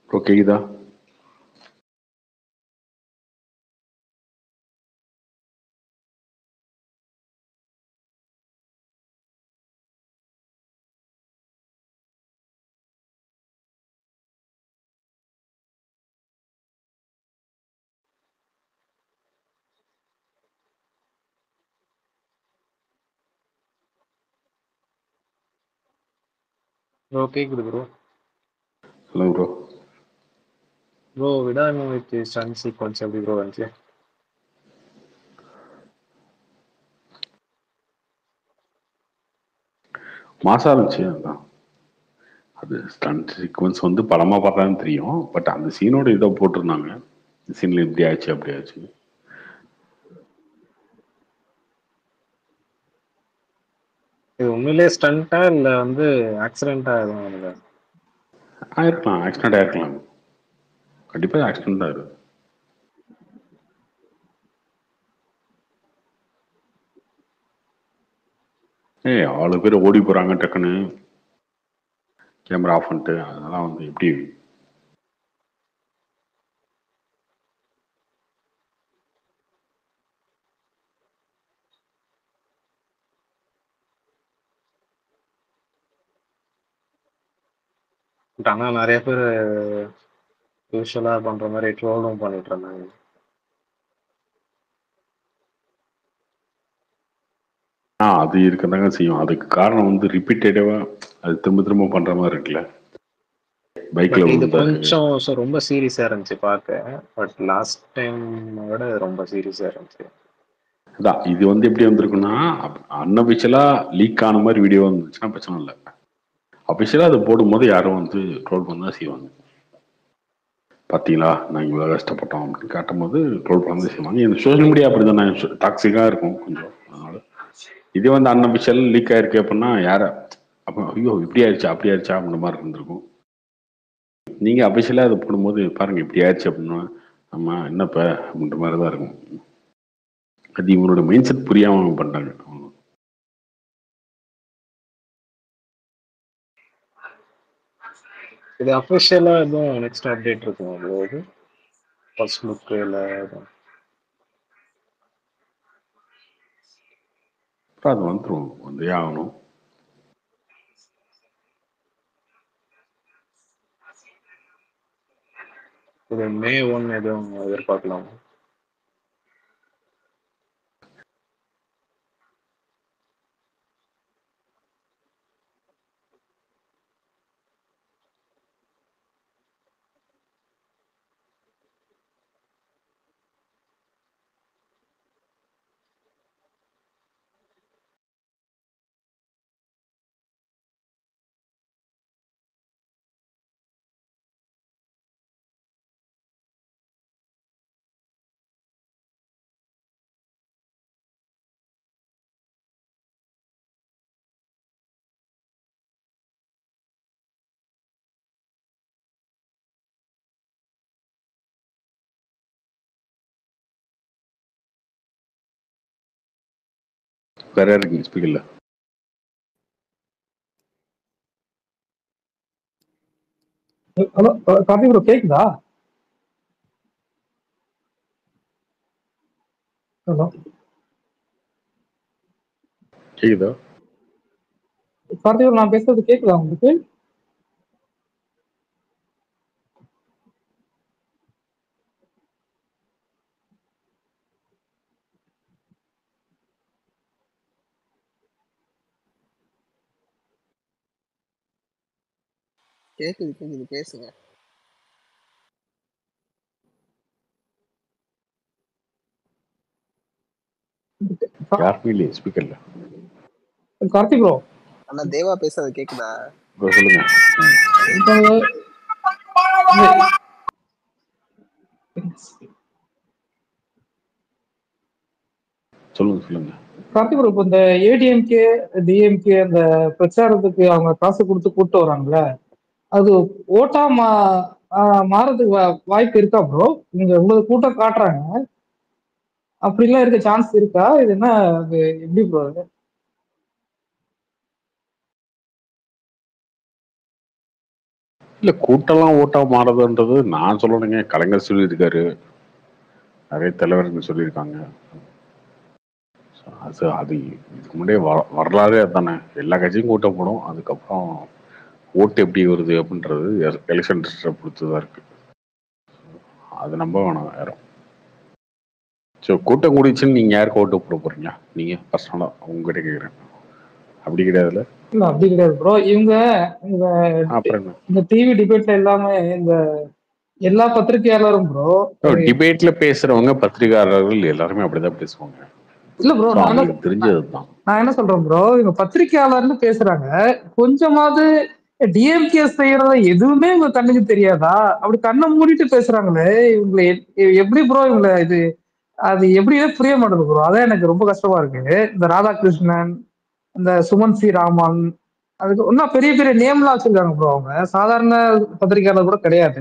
Bro கேக்குதா bro கேக்குது bro சொல்லுங்க bro bro Vidaamuyarchi stun sequence எப்படி ப்ரோ வந்துச்சு மாசா இருந்துச்சு அதான் அது ஸ்டண்ட் சீக்வன்ஸ் வந்து படமா பார்த்தா தான் தெரியும் பட் அந்த சீனோட இதை போட்டிருந்தாங்க சீன்ல இப்படி ஆச்சு அப்படி ஆச்சு இது உண்மையிலேயே ஸ்டண்டா இல்ல வந்து ஆக்சிடென்டா எதுவும் இல்லை ஆயிருக்கலாம் ஆக்சிடென்ட் ஆயிருக்கலாம் கண்டிப்பா ஆக்சிடென்ட் தான் இருக்கு ஏய் அவ்வளோ பேர் ஓடி போறாங்க டக்குன்னு கேமரா ஆஃப் பண்ணிட்டு அதெல்லாம் வந்து எப்படி பட் ஆனா நிறைய பேர் யூஸ்வலா பண்ற மாதிரி ட்ரோலும் பண்ணிட்டு இருந்தாங்க ஆ அது இருக்கதாங்க செய்யும் அதுக்கு காரணம் வந்து ரிப்பீட்டடாக அது திரும்ப திரும்ப பண்ற மாதிரி இருக்குல்ல பைக்ல பட் இது விழுந்தாரு கொஞ்சம் so ரொம்ப சீரியஸா இருந்துச்சு பார்க்க பட் லாஸ்ட் டைம் விட ரொம்ப சீரியஸா இருந்துச்சு அதான் இது வந்து எப்படி வந்திருக்குன்னா அன்அபிஷியலா லீக் ஆன மாதிரி வீடியோ வந்துச்சுன்னா பிரச்சனை இல்லை அபிஷியலா அதை போடும்போது யாரும் வந்து ட்ரோல் பண்ண தான் செய்வாங்க பார்த்தீங்களா நாங்கள் இவ்வளோ கஷ்டப்பட்டோம் அப்படின்னு காட்டும் போது ட்ரோல் பண்ண தான் செய்வாங்க இந்த சோஷியல் மீடியா அப்படி தான் டாக்ஸிக்காக இருக்கும் கொஞ்சம் அதனால இதே வந்து அன்அபிஷியல் லீக் ஆயிருக்கு அப்படின்னா யாரை அப்போ ஐயோ இப்படி ஆயிடுச்சா அப்படி ஆயிடுச்சா அப்படின்ற மாதிரி இருந்திருக்கும் நீங்கள் அபிஷியலாக அதை போடும்போது பாருங்க இப்படி ஆயிடுச்சு அப்படின்னா ஆமாம் என்னப்ப அப்படின்ற மாதிரி தான் இருக்கும் அது இவங்களோட மைண்ட் செட் புரியாம அவங்க பண்றாங்க இது அஃபிஷியலா எதுவும் நெக்ஸ்ட் அப்டேட் இருக்குமா ப்ரோ இது ஃபர்ஸ்ட் லுக் இல்ல எதுவும் அப்புறம் அது வந்துடும் வந்தே ஆகணும் இது மே ஒன் எதுவும் எதிர்பார்க்கலாமா வேற யார் இருக்கீங்க ஸ்பீக்கர்ல ஹலோ கார்த்திக் ப்ரோ கேக்குதா ஹலோ கேக்குதா கார்த்திக் ப்ரோ நான் பேசுறது கேக்குதா உங்களுக்கு கேக்குது கேக்குது பேசுங்க யாருமே இல்லையே ஸ்பீக்கர்ல கார்த்திக் ப்ரோ ஆனா தேவா பேசுறது கேக்குதா இப்போ சொல்லுங்க இப்போ சொல்லுங்க சொல்லுங்க கார்த்திக் ப்ரோ இப்போ இந்த ஏடிஎம்கே டிஎம்கே அந்த பிரச்சாரத்துக்கு அவங்க காசு கொடுத்து கூட்டு வராங்கல்ல அது ஓட்டா மா ஆஹ் மாறதுக்கு வா- வாய்ப்பு இருக்கா ப்ரோ நீங்க உங்களுக்கு கூட்டம் காட்டுறாங்க அப்படிலாம் இருக்க சான்ஸ் இருக்கா இது என்ன அது எப்படி ப்ரோ அது இல்ல கூட்டம்லாம் ஓட்டா மாறுதுன்றது நான் சொல்லணுங்க கலைஞர் சொல்லியிருக்காரு நிறைய தலைவர்கள் சொல்லியிருக்காங்க So, அது அது இதுக்கு முன்னாடியே வ- வரலாறே அதானே எல்லா கட்சியும் கூட்டம் போடும் அதுக்கப்புறம் ஓட்டு எப்படி வருது அப்படின்றது எலெக்ஷன் ரிசல்ட்டை பொறுத்து தான் இருக்கு அது நம்ப வேணாம் யாரும் ஸோ கூட்டம் கூடிச்சுன்னு நீங்க யாருக்கு ஓட்டு போட போறீங்க நீங்க பர்சனலா உங்ககிட்ட கேக்குறேன் அப்படி கிடையாதுல்ல இல்ல அப்படி கிடையாது ப்ரோ இவங்க இந்த அப்புறம் என்ன இந்த டிவி டிபேட்ல எல்லாமே இந்த எல்லா பத்திரிகையாளரும் ப்ரோ டிபேட்ல பேசுறவங்க பத்திரிகையாளர்கள் எல்லாருமே அப்படிதான் பேசுவாங்க இல்ல ப்ரோ So, நான் என்ன அவங்களுக்கு தெரிஞ்சதுதான் நான் என்ன சொல்றேன் ப்ரோ இவங்க பத்திரிகையாளர்னு பேசுறாங்க கொஞ்சமாவது டிஎம்கே செய்யறத எதுவுமே இவங்க கண்ணுக்கு தெரியாதா அப்படி கண்ணை மூடிட்டு பேசுறாங்களே இவங்களை எ- எப்படி ப்ரோ இவங்களை இது அது எப்படியே புரிய மாட்டேங்குது ப்ரோ அதான் எனக்கு ரொம்ப கஷ்டமா இருக்கு இந்த ராதாகிருஷ்ணன் இந்த சுமன் சி ராமன் அதுக்கு இன்னும் பெரிய பெரிய நேம்லாம் வச்சிருக்காங்க ப்ரோ அவங்க சாதாரண பத்திரிகையாளர் கூட கிடையாது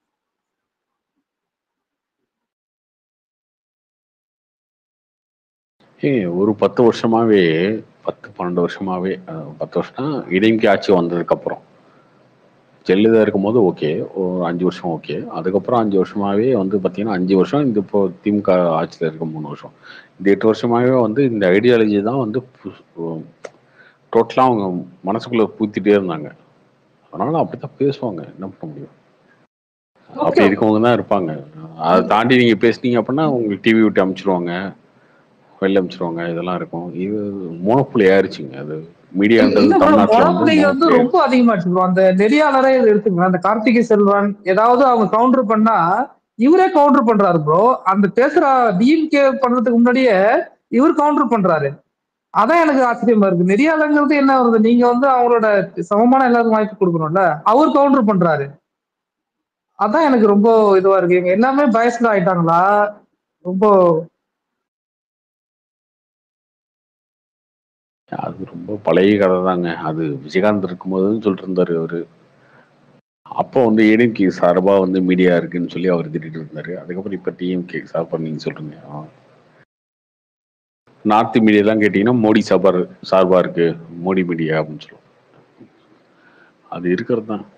ஏய், ஒரு பத்து வருஷமாவே பத்து பன்னெண்டு வருஷமாவே அஹ், பத்து வருஷம் இடைமுகி ஆட்சி வந்ததுக்கு அப்புறம் ஜெயலலிதா இருக்கும்போது ஓகே ஒரு அஞ்சு வருஷம் ஓகே அதுக்கப்புறம் அஞ்சு வருஷமாவே வந்து பாத்தீங்கன்னா அஞ்சு வருஷம் இந்த இப்போ திமுக ஆட்சியில் இருக்க மூணு வருஷம் இந்த எட்டு வருஷமாவே வந்து இந்த ஐடியாலஜி தான் வந்து டோட்டலாக அவங்க மனசுக்குள்ள பூத்திட்டே இருந்தாங்க அதனால அப்படித்தான் பேசுவாங்க என்ன பண்ண முடியும் அப்படி இருக்கவங்க தான் இருப்பாங்க அதை தாண்டி நீங்க பேசுனீங்க அப்படின்னா உங்களுக்கு டிவி விட்டு அனுப்பிச்சிருவாங்க வெளில அனுப்பிச்சிருவாங்க இதெல்லாம் இருக்கும் இது மோனோப்புலி ஆயிருச்சுங்க அது மீடியான்றது இல்ல bro, தமிழ்நாட்டில் monopoly வந்து வந்து monopoly ரொம்ப அதிகமாச்சு bro. அந்த நெறியாளரே இதை எடுத்துக்கலாம் அந்த கார்த்திகை செல்வன் ஏதாவது அவங்க கவுண்டர் பண்ணா இவரே கவுண்டர் பண்றாரு ப்ரோ அந்த பேசுற டிஎம்கே பண்றதுக்கு முன்னாடியே இவர் கவுண்டர் பண்றாரு அதான் எனக்கு ஆச்சரியமா இருக்கு நெறியாளங்கிறது என்ன வருது நீங்க வந்து அவங்களோட சமமான எல்லாருக்கும் வாய்ப்பு கொடுக்கணும்ல அவர் கவுண்டர் பண்றாரு அதான் எனக்கு ரொம்ப இதுவா இருக்கு இவங்க எல்லாமே பயஸ்ல ஆயிட்டாங்களா ரொம்ப அது ரொம்ப பழைய கதை தாங்க அது விஜயகாந்த் இருக்கும்போதுன்னு சொல்லிட்டு இருந்தாரு அவரு அப்போ வந்து ஏடிஎம்கே சார்பா வந்து மீடியா இருக்குன்னு சொல்லி அவர் திட்டிட்டு இருந்தாரு அதுக்கப்புறம் இப்ப டிஎம்கே சார்பா நீங்க சொல்றீங்க ஆ. நார்த் மீடியாலாம் கேட்டீங்கன்னா மோடி சார்பா சார்பா இருக்கு மோடி மீடியா அப்படின்னு சொல்லுவோம் அது இருக்கிறது தான்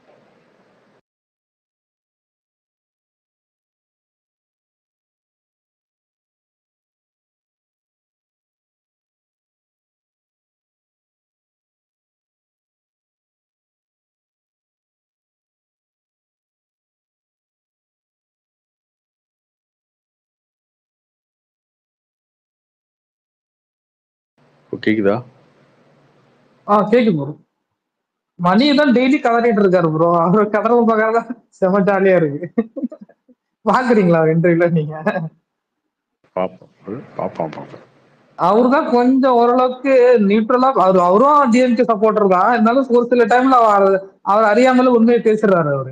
இப்போ கேக்குதா ஆ கேக்குது ப்ரோ மணி தான் டெய்லி கதறிட்டு இருக்காரு ப்ரோ அவர் கதறவு பார்க்கறதா செம ஜாலியா இருக்கு பாக்குறீங்களா இன்டர்வியூல நீங்க பார்ப்போம் பார்ப்போம் பார்ப்போம் அவரு தான் கொஞ்சம் ஓரளவுக்கு நியூட்ரலா அவர் அவரும் டிஎம்கே சப்போர்ட்டர் தான் இருந்தாலும் ஒரு சில டைம்ல அவர் அவர் அறியாமல உண்மையை பேசுறாரு அவரு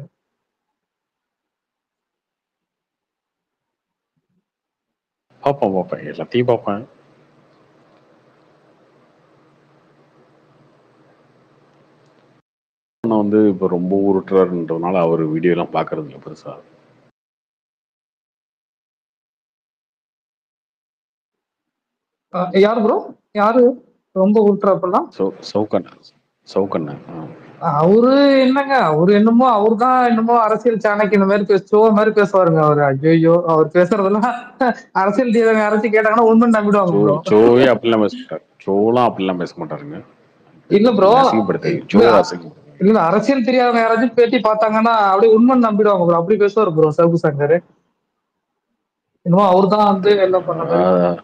பார்ப்போம் பார்ப்பேன் எல்லாத்தையும் பார்ப்பேன் நான் வந்து இப்போ ரொம்ப உருட்டுறாருன்றதுனால அவர் வீடியோ எல்லாம் பார்க்கறது இல்லை பெருசா அஹ் யாரு ப்ரோ யாரு ரொம்ப உருட்டுறப்பெல்லாம் சௌ சவுக்கண்ணன் சவுக்கண்ணன் ஆ. அவரு என்னங்க அவரு என்னமோ அவரு தான் என்னமோ அரசியல் சாணக்கு இந்த மாதிரி பேச மாதிரி பேசுவாருங்க அவரு ஐயோ அவர் பேசுறதெல்லாம் அரசியல் தீவிரம் யாராச்சும் கேட்டாங்கன்னா உண்மை நம்பிடுவாங்க சோ ப்ரோ சோவே அப்படிலாம் பேச மாட்டார் சோலாம் அப்படிலாம் பேச மாட்டாருங்க இல்ல bro. அசிங்கப்படுத்தாது சோ அசிங்கப்படுத்தாது இல்ல அரசியல் தெரியாதவங்க யாராச்சும் பேட்டி பார்த்தாங்கன்னா அப்படியே உண்மை நம்பிடுவாங்க ப்ரோ அப்படி பேசுவாரு ப்ரோ சவுக்கு சங்கர் என்னமோ அவர் தான் வந்து எல்லாம் பண்ண மாதிரி. ஆஹ்,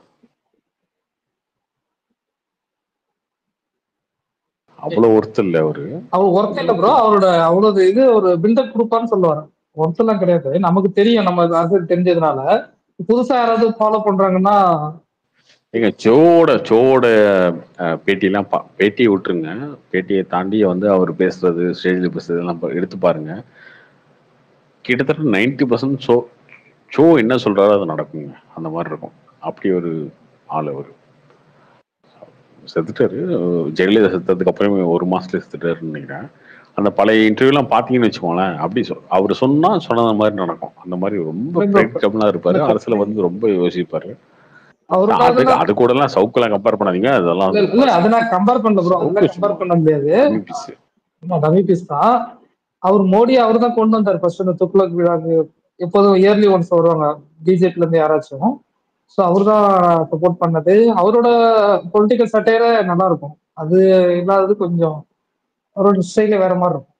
அவ்வளவு ஒருத்தர் இல்ல அவரு அவர் ஒர்க் இல்ல ப்ரோ அவரோட அவ்வளவு இது ஒரு பில்டப் கொடுப்பான்னு சொல்லுவாரு ஒர்க் எல்லாம் கிடையாது நமக்கு தெரியும் நம்ம அரசியல் தெரிஞ்சதுனால புதுசா யாராவது ஃபாலோ பண்றாங்கன்னா ஏங்க ஜோவோட ஜோவோட அஹ், பேட்டியெல்லாம் பா பேட்டியை விட்டுருங்க பேட்டியை தாண்டி வந்து அவர் பேசுறது ஸ்டேஜில் பேசுறது எல்லாம் பா- எடுத்து பாருங்க கிட்டத்தட்ட நைன்டி பர்சன்ட் ஷோ ஷோ என்ன சொல்றாரோ அது நடக்குங்க அந்த மாதிரி இருக்கும் அப்படி ஒரு ஆள் அவர் செத்துட்டாரு ஜெயலலிதா செத்ததுக்கு அப்புறமே ஒரு மாசத்துல செத்துட்டாருன்னு நினைக்கிறேன் அந்த பழைய இன்டர்வியூலாம் பார்த்தீங்கன்னு வச்சுக்கோங்களேன் அப்படி சொ அவர் சொன்னா சொன்னது மாதிரி நடக்கும் அந்த மாதிரி ரொம்ப ரொம்ப- ப்ரெடிக்டபிளா இருப்பாரு அரசுல வந்து ரொம்ப யோசிப்பாரு அவருக்கு அது அதுதான் அது கூட எல்லாம் சவுக்கெல்லாம் கம்பேர் பண்ணாதீங்க அதெல்லாம் இல்ல இல்ல, அது நான் கம்பேர் பண்ணல ப்ரோ அதெல்லாம் கம்பேர் பண்ண முடியாது piece. ஆமா டமி பீஸ் தான் அவர் மோடி அவர் தான் கொண்டு வந்தார் ஃபர்ஸ்ட் இந்த துக்ளக் விழாக்கு எப்போதும் இயர்லி ஒன்ஸ் வருவாங்க பிஜேபில இருந்து யாராச்சும் ஸோ அவர் தான் சப்போர்ட் பண்ணது அவரோட பொலிட்டிக்கல் சட்டையில நல்லா இருக்கும் அது இல்லாதது கொஞ்சம் அவரோட ஸ்டைல வேற மாதிரி இருக்கும்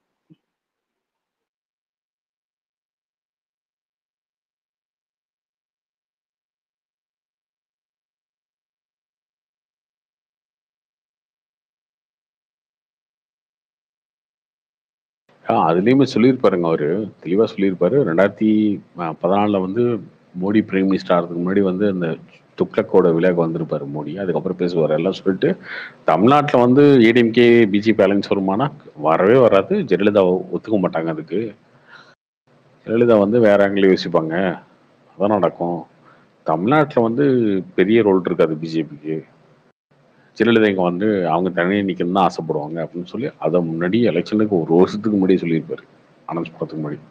ஆ, அதுலயுமே சொல்லியிருப்பாருங்க அவரு தெளிவா சொல்லியிருப்பாரு ரெண்டாயிரத்தி அஹ், பதினாலுல வந்து மோடி பிரைம் மினிஸ்டர் ஆகிறதுக்கு முன்னாடி வந்து அந்த துக்ளக்கோட விழாக்கு வந்திருப்பாரு மோடி அதுக்கப்புறம் பேசுவார் எல்லாம் சொல்லிட்டு தமிழ்நாட்டில் வந்து ஏடிஎம்கே பிஜேபி அலைன்ஸ் வருமானா வரவே வராது ஜெயலலிதா ஒத்துக்க மாட்டாங்க அதுக்கு ஜெயலலிதா வந்து வேற ஆங்கில யோசிப்பாங்க அதான் நடக்கும் தமிழ்நாட்டில் வந்து பெரிய ரோல் இருக்காது பிஜேபிக்கு ஜெயலலிதா இங்கே வந்து அவங்க தனியாக நிற்கணும்னு தான் ஆசைப்படுவாங்க அப்படின்னு சொல்லி அதை முன்னாடி எலெக்ஷனுக்கு ஒரு வருஷத்துக்கு முன்னாடியே சொல்லியிருப்பாரு அனௌன்ஸ் பண்ணுறதுக்கு முன்னாடி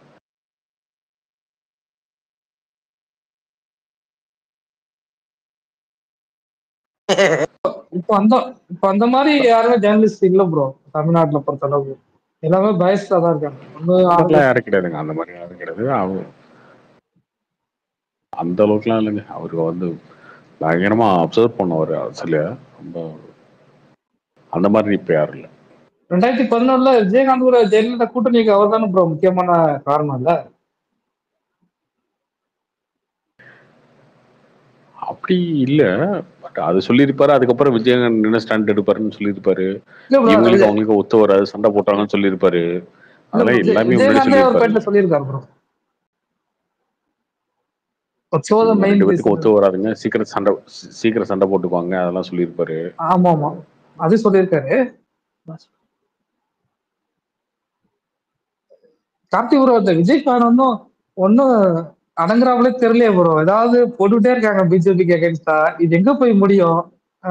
இப்போ அந்த இப்போ அந்த மாதிரி யாருமே ஜேர்னலிஸ்ட் இல்ல ப்ரோ தமிழ்நாட்டுல பொறுத்த அளவுக்கு எல்லாமே பயஸ்டா தான் இருக்காங்க ஒண்ணு அதெல்லாம் யாரும் கிடையாதுங்க அந்த மாதிரி யாரும் கிடையாது அவங்க அந்த அளவுக்குலாம் இல்லைங்க அவரு வந்து பயங்கரமா அப்சர்வ் பண்ணுவார் அரசியல ரொம்ப அந்த மாதிரி இப்போ யாரும் இல்லை ரெண்டாயிரத்தி பதினொன்னுல விஜயகாந்த் கூட ஜெயலலிதா கூட்டணிக்கு அவர் தானே ப்ரோ முக்கியமான காரணம் இல்ல அப்படி இல்லை பட் அது சொல்லியிருப்பாரு அதுக்கப்புறம் விஜயகாந்த் என்ன ஸ்டாண்ட் எடுப்பாருன்னு சொல்லியிருப்பாரு இல்ல ப்ரோ இவங்களுக்கு அவங்களுக்கு ஒத்து வராது சண்டை போட்டாங்கன்னு சொல்லியிருப்பாரு அதெல்லாம் எல்லாமே முன்னாடி விஜயகாந்தே ஒரு சொல்லியிருப்பாரு பேர்ல சொல்லியிருக்காரு ப்ரோ ஸோ த இவங்க மெயின் ரெண்டு பேத்துக்கு ஒத்து வராதுங்க சீக்கிரம் சண்டை சீ- சீக்கிரம் சண்டை போட்டுக்குவாங்க அதெல்லாம் சொல்லியிருப்பாரு ஆமா ஆமா அது சொல்லியிருக்காரு கார்த்தி ப்ரோ இந்த விஜய் ஃபேன் ஒன்றும் ஒன்றும் அடங்குறாமலே தெரியலையே ப்ரோ ஏதாவது போட்டுக்கிட்டே இருக்காங்க பிஜேபிக்கு அகேன்ஸ்டா இது எங்க போய் முடியும்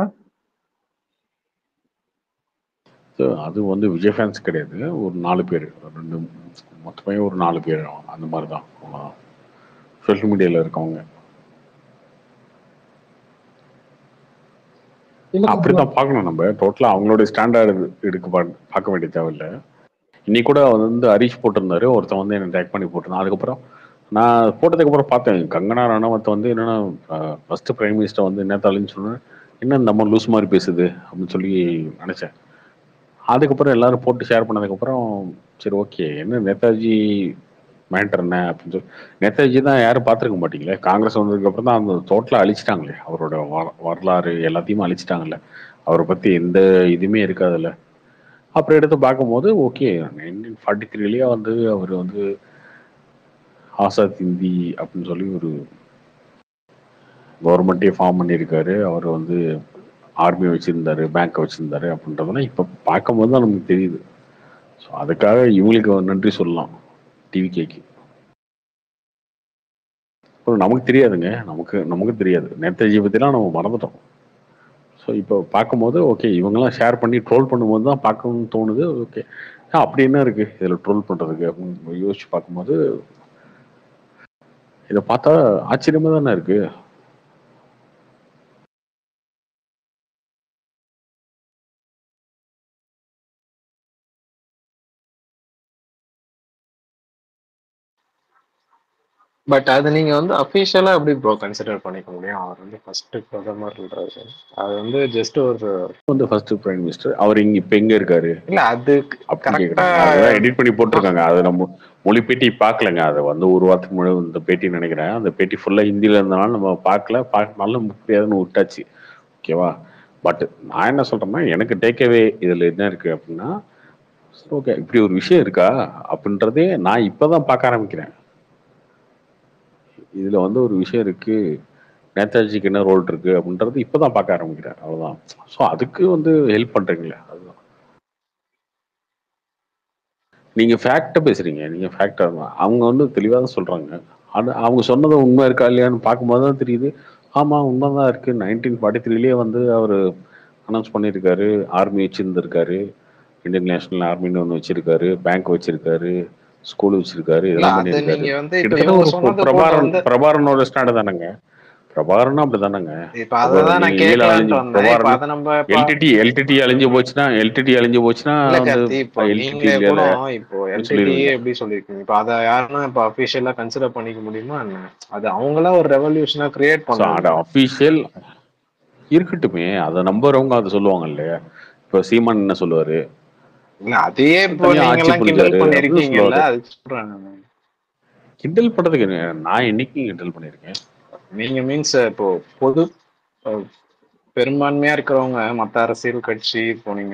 So, அது வந்து விஜய் ஃபேன்ஸ் கிடையாது ஒரு நாலு பேர் ரெண்டு மொத்தமே ஒரு நாலு பேர் அந்த மாதிரி தான் சோஷியல் மீடியால இருக்கவங்க இல்ல அப்படிதான் பார்க்கணும் நம்ம டோட்டலா அவங்களோட ஸ்டாண்டர்ட் எடுக்க பா- பார்க்க வேண்டிய தேவையில்லை இன்னைக்கு கூட வந்து ஹரிஷ் போட்டிருந்தாரு ஒருத்தன் வந்து என்ன டேக் பண்ணி போட்டிருந்தான் அதுக்கப்புறம் நான் போட்டதுக்கு அப்புறம் பார்த்தேன் கங்கனா ரணவத் வந்து என்னன்னா ஃபர்ஸ்ட் பிரைம் மினிஸ்டர் வந்து நேதாலின்னு சொன்னேன் என்ன நம்ம லூஸ் மாதிரி பேசுது அப்படின்னு சொல்லி நினைச்சேன் அதுக்கப்புறம் எல்லாரும் போட்டு ஷேர் பண்ணதுக்கப்புறம் சரி ஓகே என்ன நேதாஜி மேட்டர் என்ன அப்படின்னு சொல்லி நேதாஜி தான் யாரும் பார்த்துருக்க மாட்டீங்களே காங்கிரஸ் வந்ததுக்கு அப்புறம் தான் அந்த டோட்டலாக அழிச்சிட்டாங்களே அவரோட வர- வரலாறு எல்லாத்தையுமே அழிச்சிட்டாங்கல்ல அவரை பற்றி எந்த இதுவுமே இருக்காதுல்ல அப்புறம் எடுத்து பார்க்கும்போது ஓகே நைன்டீன் ஃபார்ட்டி த்ரீலேயே வந்து அவர் வந்து ஆசாத் ஹிந்தி அப்படின்னு சொல்லி ஒரு கவர்மெண்ட்டே ஃபார்ம் பண்ணியிருக்காரு அவர் வந்து ஆர்மி வச்சிருந்தாரு பேங்க் வச்சிருந்தாரு அப்படின்றதெல்லாம் இப்போ பார்க்கும்போது தான் நமக்கு தெரியுது ஸோ அதுக்காக இவங்களுக்கு நன்றி சொல்லலாம் டிவிகேக்கு அப்புறம் நமக்கு தெரியாதுங்க நமக்கு நமக்கு தெரியாது நேதாஜி பற்றிலாம் நம்ம மறந்துட்டோம் ஸோ இப்போ பார்க்கும்போது ஓகே இவங்கெல்லாம் ஷேர் பண்ணி ட்ரோல் பண்ணும்போது தான் பார்க்கணும்னு தோணுது ஓகே அப்படி என்ன இருக்கு இதில் ட்ரோல் பண்ணுறதுக்கு அப்படின்னு யோசிச்சு பார்க்கும்போது இதை பார்த்தா ஆச்சரியமா தானே இருக்கு பட் அது நீங்க வந்து அபிஷியலா எப்படி ப்ரோ கன்சிடர் பண்ணிக்க முடியும் அவர் வந்து ஃபர்ஸ்ட் பிரதமர்ன்றது அது வந்து ஜஸ்ட் ஒரு வந்து ஃபர்ஸ்ட் பிரைம் மினிஸ்டர் அவர் இங்க இப்ப எங்க இருக்காரு இல்ல அது அப்படி கரெக்டா கேக்குறாங்க அதெல்லாம் எடிட் பண்ணி போட்டிருக்காங்க அது நம்ம மொழி பேட்டி பார்க்கலங்க அதை வந்து ஒரு வாரத்துக்கு முன்னாடி இந்த பேட்டி நினைக்கிறேன் அந்த பேட்டி ஃபுல்லா ஹிந்தில இருந்தனால நம்ம பார்க்கல பார்க்கனால முடியாதுன்னு விட்டாச்சு ஓகேவா பட் நான் என்ன சொல்றேன்னா எனக்கு டேக்அவே இதுல என்ன இருக்கு அப்படின்னா ஓகே இப்படி ஒரு விஷயம் இருக்கா அப்படின்றதே நான் இப்பதான் பார்க்க ஆரம்பிக்கிறேன் இதுல வந்து ஒரு விஷயம் இருக்கு நேதாஜிக்கு என்ன ரோல் இருக்கு அப்படின்றது இப்பதான் பார்க்க ஆரம்பிக்கிறேன் அவ்வளவுதான் ஸோ அதுக்கு வந்து ஹெல்ப் பண்றீங்களே அதுதான் நீங்க ஃபேக்டை பேசுறீங்க நீங்க ஃபேக்டா அவங்க வந்து தெளிவாக தான் சொல்றாங்க அது அவங்க சொன்னது உண்மை இருக்கா இல்லையான்னு பார்க்கும்போது தான் தெரியுது ஆமா உண்மைதான் இருக்கு நைன்டீன் ஃபார்ட்டி த்ரீலேயே வந்து அவர் அனௌன்ஸ் பண்ணியிருக்காரு ஆர்மி வச்சிருந்திருக்காரு இந்தியன் நேஷனல் ஆர்மின்னு ஒன்று வச்சிருக்காரு பேங்க் வச்சிருக்காரு ஸ்கூல் வச்சிருக்காரு இல்ல இதெல்லாம் அது பண்ணியிருக்காரு நீங்க வந்து இப்ப கிட்டத்தட்ட இவங்க ஒரு சொன்னது போல பிரபாரன் வந்து பிரபாரனோட ஸ்டாண்ட் தானேங்க பிரபாகரனும் அப்படிதானங்க இப்ப அததான் நான் நீங்க ஈழ கேட்கலான்ட்டு அழிஞ்சு வந்தேன் இப்ப பிரபாகரன் அதை நம்ம இப்ப- எல்டிடி எல்டிடி அழிஞ்சு போச்சுன்னா எல்டிடி அழிஞ்சு போச்சுன்னா இல்ல வந்து கார்த்தி இப்போ LTT நீங்களே இல்ல. கூட இப்போ எல்டிடி சொல்லிருவீங்க. எப்படி சொல்லிருக்கீங்க இப்போ அதை யாருன்னா இப்போ அபிஷியலா கன்சிடர் பண்ணிக்க முடியுமா என்ன அது அவங்களா ஒரு ரெவல்யூஷனா கிரியேட் பண்ணாங்க அபிஷியல் இருக்கட்டுமே அதை நம்புறவங்க அதை சொல்லுவாங்க இல்லையா இப்போ சீமான் என்ன சொல்லுவாரு இல்ல அதையே இப்போ தனியா நீங்க ஆட்சி எல்லாம் கிண்டல் புரிஞ்சாரு, பண்ணிருக்கீங்கல்ல அப்படின்னு அது சொல்றேன் நானு. கிண்டல் பண்றதுக்கு என்ன? நான் என்னைக்கு கிண்டல் பண்ணியிருக்கேன் நீங்க மீன்ஸ் இப்போ பொது அஹ், பெரும்பான்மையா இருக்கிறவங்க மத்த அரசியல் கட்சி இப்போ நீங்க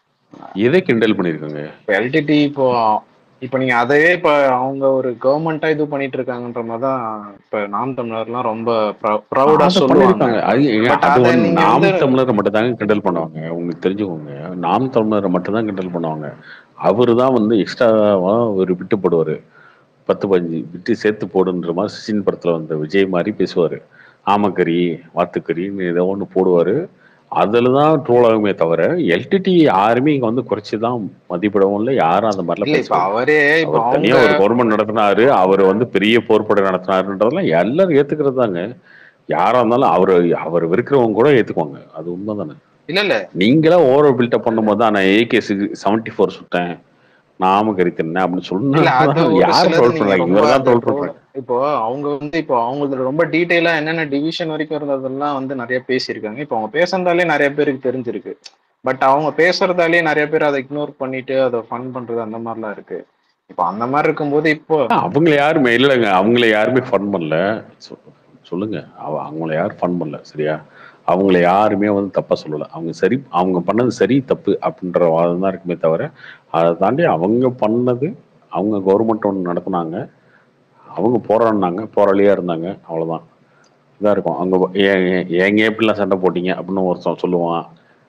எதை கிண்டல் பண்ணியிருக்கோங்க இப்போ எல்டிடி இப்போ இப்போ நீங்க அதையே இப்போ அவங்க ஒரு கவர்மெண்டா இது பண்ணிட்டு இருக்காங்கன்ற மாதிரி தான் இப்போ நாம் தமிழர்லாம் ரொம்ப ப்ரௌடா அதை சொல்லுவாங்க பண்ணிருக்காங்க. அது ஏங்க, But அது அதை வந்து நீங்க நாம் வந்து- தமிழரை மட்டும் தாங்க கிண்டல் பண்ணுவாங்க உங்களுக்கு தெரிஞ்சுக்கோங்க நாம் தமிழரை மட்டும் தான் கிண்டல் பண்ணுவாங்க அவரு தான் வந்து எக்ஸ்ட்ராவா ஒரு விட்டு போடுவாரு பத்து பதினஞ்சு விட்டு சேர்த்து போடுன்ற மாதிரி சிசின் படத்துல வந்த விஜய் மாதிரி பேசுவாரு ஆமக்கறி வாத்துக்கறின்னு ஏதோ ஒன்று போடுவாரு அதுல தான் ட்ரோல் ஆகுமே தவிர எல்டிடி யாருமே இங்க வந்து குறைச்சி தான் மதிப்பிடவும் இல்லை யாரும் அந்த மாதிரிலாம் இல்ல இப்ப பேசல அவரே இப்ப அவர் தனியா அவங்க ஒரு கவர்மெண்ட் நடத்தினாரு அவர் வந்து பெரிய போர்ப்படை நடத்தினாருன்றதெல்லாம் எல்லாரும் ஏத்துக்கிறது தாங்க யாரா இருந்தாலும் அவர் அவர் வெறுக்கிறவங்க கூட ஏத்துக்குவாங்க அது உண்மைதானே இல்ல இல்ல நீங்களா ஓவர் பில்டப் பண்ணும்போது தான் நான் ஏகே செவன்டி ஃபோர் சுட்டேன் நாம கறித்தேன் அப்படின்னு இல்ல அது சொன்னா ஒரு யார் சிலது ட்ரோல் நீங்க பண்றாங்க ரொம்ப இவர் தான் அந்த ட்ரோல் troll- பண்றாங்க இப்போ அவங்க வந்து இப்போ அவங்களுக்கு ரொம்ப டீட்டெயிலா என்னென்ன டிவிஷன் வரைக்கும் இருந்ததெல்லாம் வந்து நிறைய பேசியிருக்காங்க இப்போ அவங்க பேசுறதாலே நிறைய பேருக்கு தெரிஞ்சிருக்கு பட் அவங்க பேசுறதாலே நிறைய பேர் அதை இக்னோர் பண்ணிட்டு அதை ஃபன் பண்றது அந்த மாதிரிலாம் இருக்கு இப்போ அந்த மாதிரி இருக்கும்போது இப்போ அவங்கள யாருமே இல்லைங்க அவங்கள யாருமே ஃபன் பண்ணல சொ- சொல்லுங்க அவ- அவங்கள யாரும் ஃபன் பண்ணல சரியா அவங்கள யாருமே வந்து தப்பா சொல்லல அவங்க சரி அவங்க பண்ணது சரி தப்பு அப்படின்ற வாதம் தான் இருக்குமே தவிர அதை தாண்டி அவங்க பண்ணது அவங்க கவர்மெண்ட் ஒன்று நடத்துனாங்க அவங்க போராடினாங்க போராளியா இருந்தாங்க அவ்வளவுதான் இதா இருக்கும் அவங்க ஏன் ஏன்- ஏங்க எப்படிலாம் சண்டை போட்டீங்க அப்படின்னு ஒருத்தன் சொல்லுவான்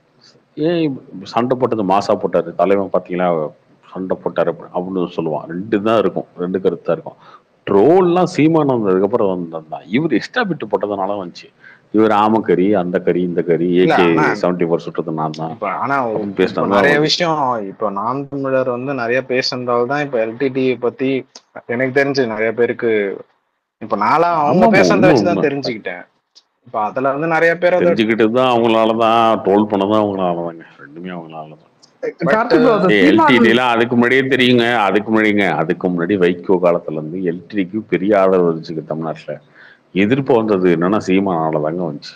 ஏன் இப்ப சண்டை போட்டது மாசா போட்டாரு தலைவன் பாத்தீங்களா சண்டை போட்டாரு அப்படி- அப்படின்னு சொல்லுவான் ரெண்டு தான் இருக்கும் ரெண்டு கருத்து தான் இருக்கும் ட்ரோல்லாம் சீமான் வந்ததுக்கு அப்புறம் வந்ததுதான் இவர் எக்ஸ்ட்ரா பிட்டு போட்டதுனால வந்துச்சு இவர் ஆமக்கறி அந்த கறி இந்த கறி இல்ல, ஏகே ஆனா- செவன்டி ஃபோர் சுட்டது நான் தான் இப்போ ஆனா அவன் இப்போ பேசினது நிறைய தான் விஷயம் இப்போ நாம் தமிழர் வந்து நிறைய பேசுனதால தான் இப்போ எல்டிடி பத்தி எனக்கு தெரிஞ்சு நிறைய பேருக்கு இப்போ நாளா அவங்க ஆமாமா, பேசுனதை உண்மை, வச்சு தான் உண்மை. தெரிஞ்சுக்கிட்டேன் இப்போ அதுல வந்து நிறைய பேர் அதை தெரிஞ்சுக்கிட்டு தான் அவங்களால தான் ட்ரோல் பண்ணதும் அவங்களால தாங்க ரெண்டுமே அவங்களால தான் கார்த்திக் bro, அந்த சீமான் எல்டிடிலாம் அதுக்கு முன்னாடியே தெரியுங்க அதுக்கு முன்னாடிங்க அதுக்கு முன்னாடி வைகோ காலத்துல இருந்து எல்டிடிக்கு பெரிய ஆதரவு இருந்துச்சுங்க தமிழ்நாட்டுல எதிர்ப்பு வந்தது என்னன்னா சீமானால தாங்க வந்துச்சு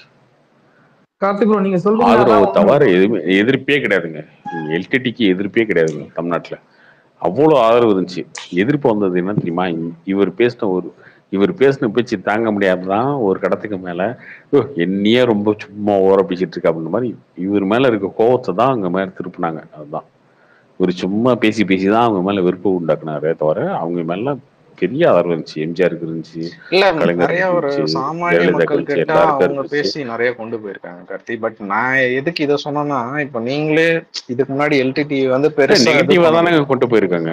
கார்த்திக் bro, நீங்க சொல்றீங்க ஆதரவு அதான் உண்மை. தவிர எதுவுமே எதிர்ப்பே கிடையாதுங்க எல்டிடிக்கு எதிர்ப்பே கிடையாதுங்க தமிழ்நாட்டுல அவ்வளோ ஆதரவு இருந்துச்சு எதிர்ப்பு வந்தது என்ன தெரியுமா இ- இவர் பேசின ஒரு இவர் பேசின பேச்சு தாங்க முடியாதுதான் ஒரு கடத்துக்கு மேல "ஐயோ, என்னையே ரொம்ப சும்மா ஓர பேசிட்டு இருக்கு அப்படின்ற மாதிரி இவர் மேல இருக்க கோவத்தை தான் அவங்க மேல திருப்பினாங்க அதுதான் இவர் சும்மா பேசி பேசி தான் அவங்க மேல வெறுப்பு உண்டாக்குனாரே தவிர அவங்க மேல பெரிய ஆதரவு இருந்துச்சு எம்ஜிஆருக்கு இருந்துச்சு இல்ல கலைஞர் நிறைய ஒரு இருந்துச்சு, சாமானிய ஜெயலலிதா மக்கள் இருந்துச்சு, கிட்ட எல்லாருக்கும் அவங்க இருந்துச்சு. பேசி நிறைய கொண்டு போயிருக்காங்க கார்த்தி பட் நான் எதுக்கு இதை சொன்னேன்னா இப்ப நீங்களே இதுக்கு முன்னாடி எல்டிடி வந்து பெருசா இது நெகட்டிவா பண்ணல. தானே கொண்டு போயிருக்காங்க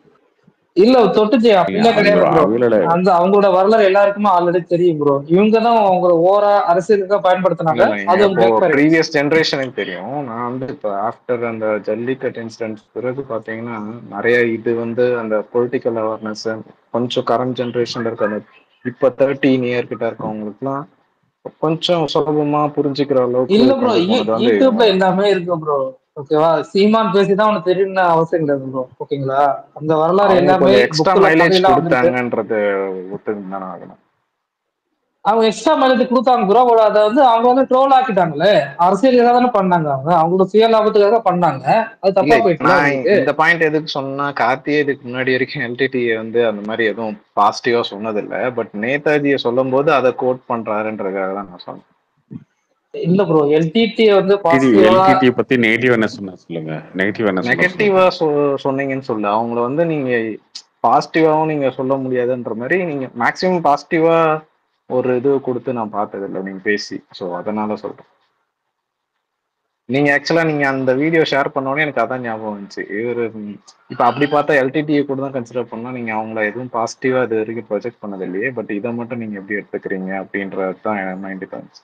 இல்ல தொட்டுச்சு அப்படிலாம் கிடையாது bro. அவங்களோட அந்த அவங்களோட வரலாறு எல்லாருக்குமே ஆல்ரெடி தெரியும் ப்ரோ இவங்க தான் அவங்க ஓரா அரசியலுக்காக பயன்படுத்தினாங்க அது இப்போ உங்களுக்கு ப்ரீவியஸ் ஜென்ரேஷனுக்கு தெரியும் நான் வந்து இப்போ ஆஃப்டர் அந்த ஜல்லிக்கட்டு இன்சிடென்ட் பிறகு பார்த்தீங்கன்னா நிறைய இது வந்து அந்த பொலிட்டிக்கல் அவேர்னஸ் கொஞ்சம் கரண்ட் ஜென்ரேஷன்ல இருக்க அந்த இப்போ தேர்ட்டீன் இயர் கிட்ட இருக்கவங்களுக்குலாம் கொஞ்சம் சுலபமா புரிஞ்சுக்கிற அளவுக்கு இல்ல ப்ரோ கொண்டு போனது வந்து யூடியூப்ல எல்லாமே இருக்கு ப்ரோ ஓகேவா சீமான் பேசிதான் உனக்கு தெரியும்னு அவசியம் கிடையாது ப்ரோ ஓகேங்களா அந்த வரலாறு அவங்க எல்லாமே கொஞ்சம் எக்ஸ்ட்ரா bookல மைலேஜ் பதிலா வந்திருக்கு. கொடுத்தாங்கன்றது ஒத்துக்கு தானே ஆகணும் அவங்க எக்ஸ்ட்ரா மைலேஜ் கொடுத்தாங்க ப்ரோ அதை வந்து அவங்க வந்து ட்ரோல் ஆக்கிட்டாங்களே அரசியலுக்காக தானே பண்ணாங்க அவங்க அவங்களோட சுய லாபத்துக்காக பண்ணாங்க அது தப்பா இல்ல, போயிட்டு நான் இந்த பாயிண்ட் எதுக்கு சொன்னா கார்த்தியே இதுக்கு முன்னாடி வரைக்கும் எல்டிடி வந்து அந்த மாதிரி எதுவும் பாசிட்டிவா சொன்னதில்ல பட் நேதாஜியை சொல்லும் போது அதை கோட் பண்றாருன்றதுக்காக தான் நான் சொன்னேன் இல்ல ப்ரோ எல்டிடி வந்து பாசிட்டிவா எல்டிடி பத்தி நெகட்டிவ் என்ன சொன்ன சொல்லுங்க நெகட்டிவ் என்ன சொன்னா நெகட்டிவா சொன்னீங்கன்னு சொல்ல அவங்கள வந்து நீங்க பாசிட்டிவாவும் நீங்க சொல்ல முடியாதுன்ற மாதிரி நீங்க மேக்சிமம் பாசிட்டிவா ஒரு இது கொடுத்து நான் பார்த்தது இல்லை நீங்க பேசி ஸோ அதனால சொல்றேன் நீங்க ஆக்சுவலா நீங்க அந்த வீடியோ ஷேர் பண்ணோடனே எனக்கு அதான் ஞாபகம் வந்துச்சு இவர் இப்ப அப்படி பார்த்தா எல்டிடியை கூட தான் கன்சிடர் பண்ணா நீங்க அவங்கள எதுவும் பாசிட்டிவா இது வரைக்கும் ப்ரொஜெக்ட் பண்ணது இல்லையே பட் இதை மட்டும் நீங்க எப்படி எடுத்துக்கிறீங்க அப்படின்றது தான் என் மைண்டுக்கு வந்துச்சு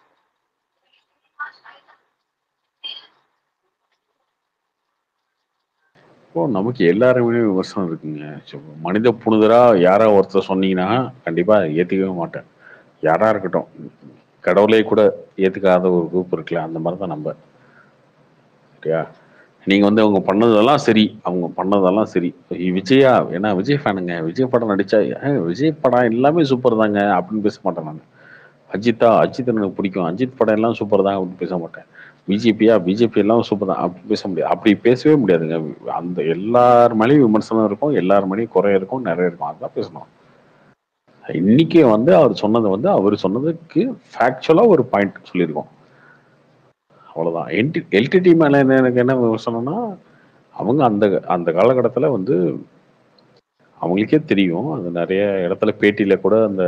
இப்போ நமக்கு எல்லாருமே விமர்சனம் இருக்குங்க சோ, மனித புனிதரா யாரா ஒருத்தர் சொன்னீங்கன்னா கண்டிப்பா ஏத்துக்கவே மாட்டேன் யாரா இருக்கட்டும் கடவுளே கூட ஏத்துக்காத ஒரு குரூப் இருக்குல்ல அந்த மாதிரி தான் நம்ம சரியா நீங்க வந்து அவங்க பண்ணதெல்லாம் சரி அவங்க பண்ணதெல்லாம் சரி விஜயா ஏன்னா விஜய் ஃபேனுங்க விஜய் படம் நடிச்சா "ஏய், விஜய் படம் எல்லாமே சூப்பர் தாங்க அப்படின்னு பேச மாட்டேன் நான் அஜித்தா அஜித் எனக்கு பிடிக்கும் அஜித் படம் எல்லாம் சூப்பர் தான் அப்படின்னு பேச மாட்டேன் பிஜேபியா பிஜேபி எல்லாம் சூப்பர் தான் அப்படி பேச முடியாது அப்படி பேசவே முடியாதுங்க அந்த எல்லார் மேலேயும் விமர்சனம் இருக்கும் எல்லார் மேலேயும் குறை இருக்கும் நிறைய இருக்கும் அதான் பேசணும் இன்னைக்கு வந்து அவர் சொன்னது வந்து அவர் சொன்னதுக்கு ஃபேக்சுவலா ஒரு பாயிண்ட் சொல்லியிருக்கோம் அவ்வளவுதான் எல்டி எல்டிடி மேல என்ன எனக்கு என்ன விமர்சனம்னா அவங்க அந்த அந்த காலகட்டத்துல வந்து அவங்களுக்கே தெரியும் அது நிறைய இடத்துல பேட்டியில கூட அந்த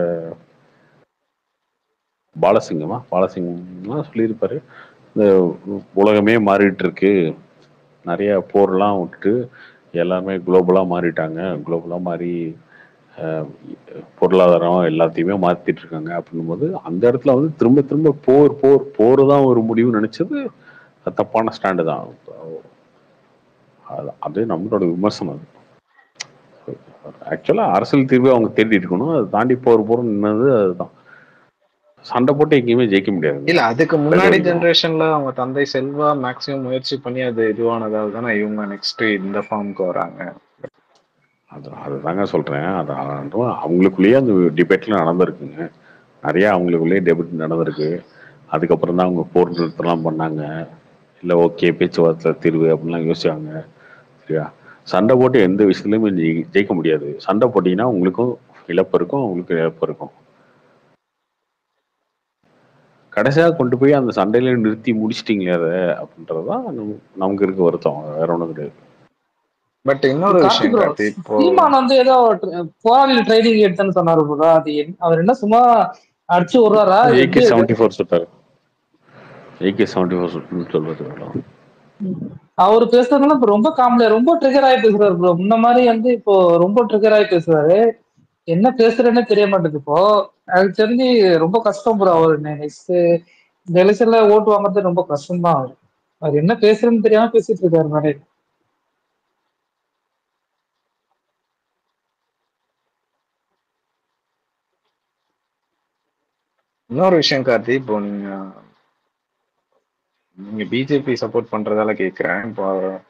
பாலசிங்கமா பாலசிங்கம்லாம் சொல்லியிருப்பாரு இந்த உலகமே மாறிட்டு இருக்கு நிறைய போர்லாம் விட்டுட்டு எல்லாமே குளோபலா மாறிட்டாங்க குளோபலா மாறி அஹ், பொருளாதாரம் எல்லாத்தையுமே மாத்திட்டு இருக்காங்க அப்படின்னும் போது அந்த இடத்துல வந்து திரும்ப திரும்ப போர் போர் போர் தான் ஒரு முடிவு நினைச்சது அது தப்பான ஸ்டாண்டு தான் அது- அது நம்மளோட விமர்சனம் அது ஆக்சுவலா அரசியல் தீர்வு அவங்க தேடி இருக்கணும் அதை தாண்டி போர் போர் நின்னது அதுதான் சண்டை போட்டு எங்கேயுமே ஜெயிக்க முடியாது இல்ல அதுக்கு முன்னாடி இருக்கும். ஜெனரேஷன்ல அவங்க தந்தை செல்வா மேக்ஸிமம் முயற்சி பண்ணி அது இதுவானதால தானே இவங்க நெக்ஸ்ட் இந்த ஃபார்முக்கு வராங்க அது அதுதாங்க சொல்றேன் அது அதுவும் அவங்களுக்குள்ளேயே அந்த டிபேட்ல நடந்திருக்குங்க நிறைய அவங்களுக்குள்ளேயே டெபேட் நடந்திருக்கு அதுக்கப்புறம் தான் அவங்க போர் நிறுத்தலாம் பண்ணாங்க இல்லை ஓகே பேச்சுவார்த்தை தீர்வு அப்படின்லாம் யோசிச்சாங்க சரியா சண்டை போட்டு எந்த விஷயத்துலையுமே ஜெயி- ஜெயிக்க முடியாது சண்டை போட்டீங்கன்னா உங்களுக்கும் இழப்பு இருக்கும் அவங்களுக்கும் இழப்பு இருக்கும் கடைசியாக கொண்டு போய் அந்த சண்டையில நிறுத்தி முடிச்சிட்டீங்களே அதை அப்படின்றதுதான் நம்ம- நமக்கு இருக்க வருத்தம் வேற ஒன்றும் கிடையாது பட் இன்னொரு விஷயம் கார்த்திக் bro, கார்த்தி இப்போ சீமான் வந்து ஏதோ ட்ர- போராளி ட்ரைனிங் எடுத்தேன்னு சொன்னாரு bro. அது என்ன- அவர் என்ன சும்மா அடிச்சு விடுறாரா ஏகே செவன்டி ஃபோர் சுட்டாரு ஏகே செவன்டி ஃபோர் சுட்டுன்னு சொல்றது அவ்வளவுதான். அவர் பேசுறதுலாம் இப்ப ரொம்ப காமெடியா ரொம்ப ட்ரிகர் ஆகி பேசுறாரு ப்ரோ முன்ன மாதிரி வந்து இப்போ ரொம்ப ட்ரிகர் ஆகி பேசுறாரு என்ன பேசுறேன்னே தெரிய மாட்டேங்குது இப்போ எனக்கு தெரிஞ்சு ரொம்ப கஷ்டம் ப்ரோ அவர் நெக்ஸ்ட் இந்த எலெக்ஷன்ல ஓட்டு வாங்குறது ரொம்ப கஷ்டம் தான் அவர் அவர் என்ன பேசுறேன்னு தெரியாம பேசிட்டு இருக்காரு நிறைய இன்னொரு விஷயம் கார்த்தி இப்போ நீங்க நீங்க பிஜேபி சப்போர்ட் பண்றதால கேக்குறேன் இப்போ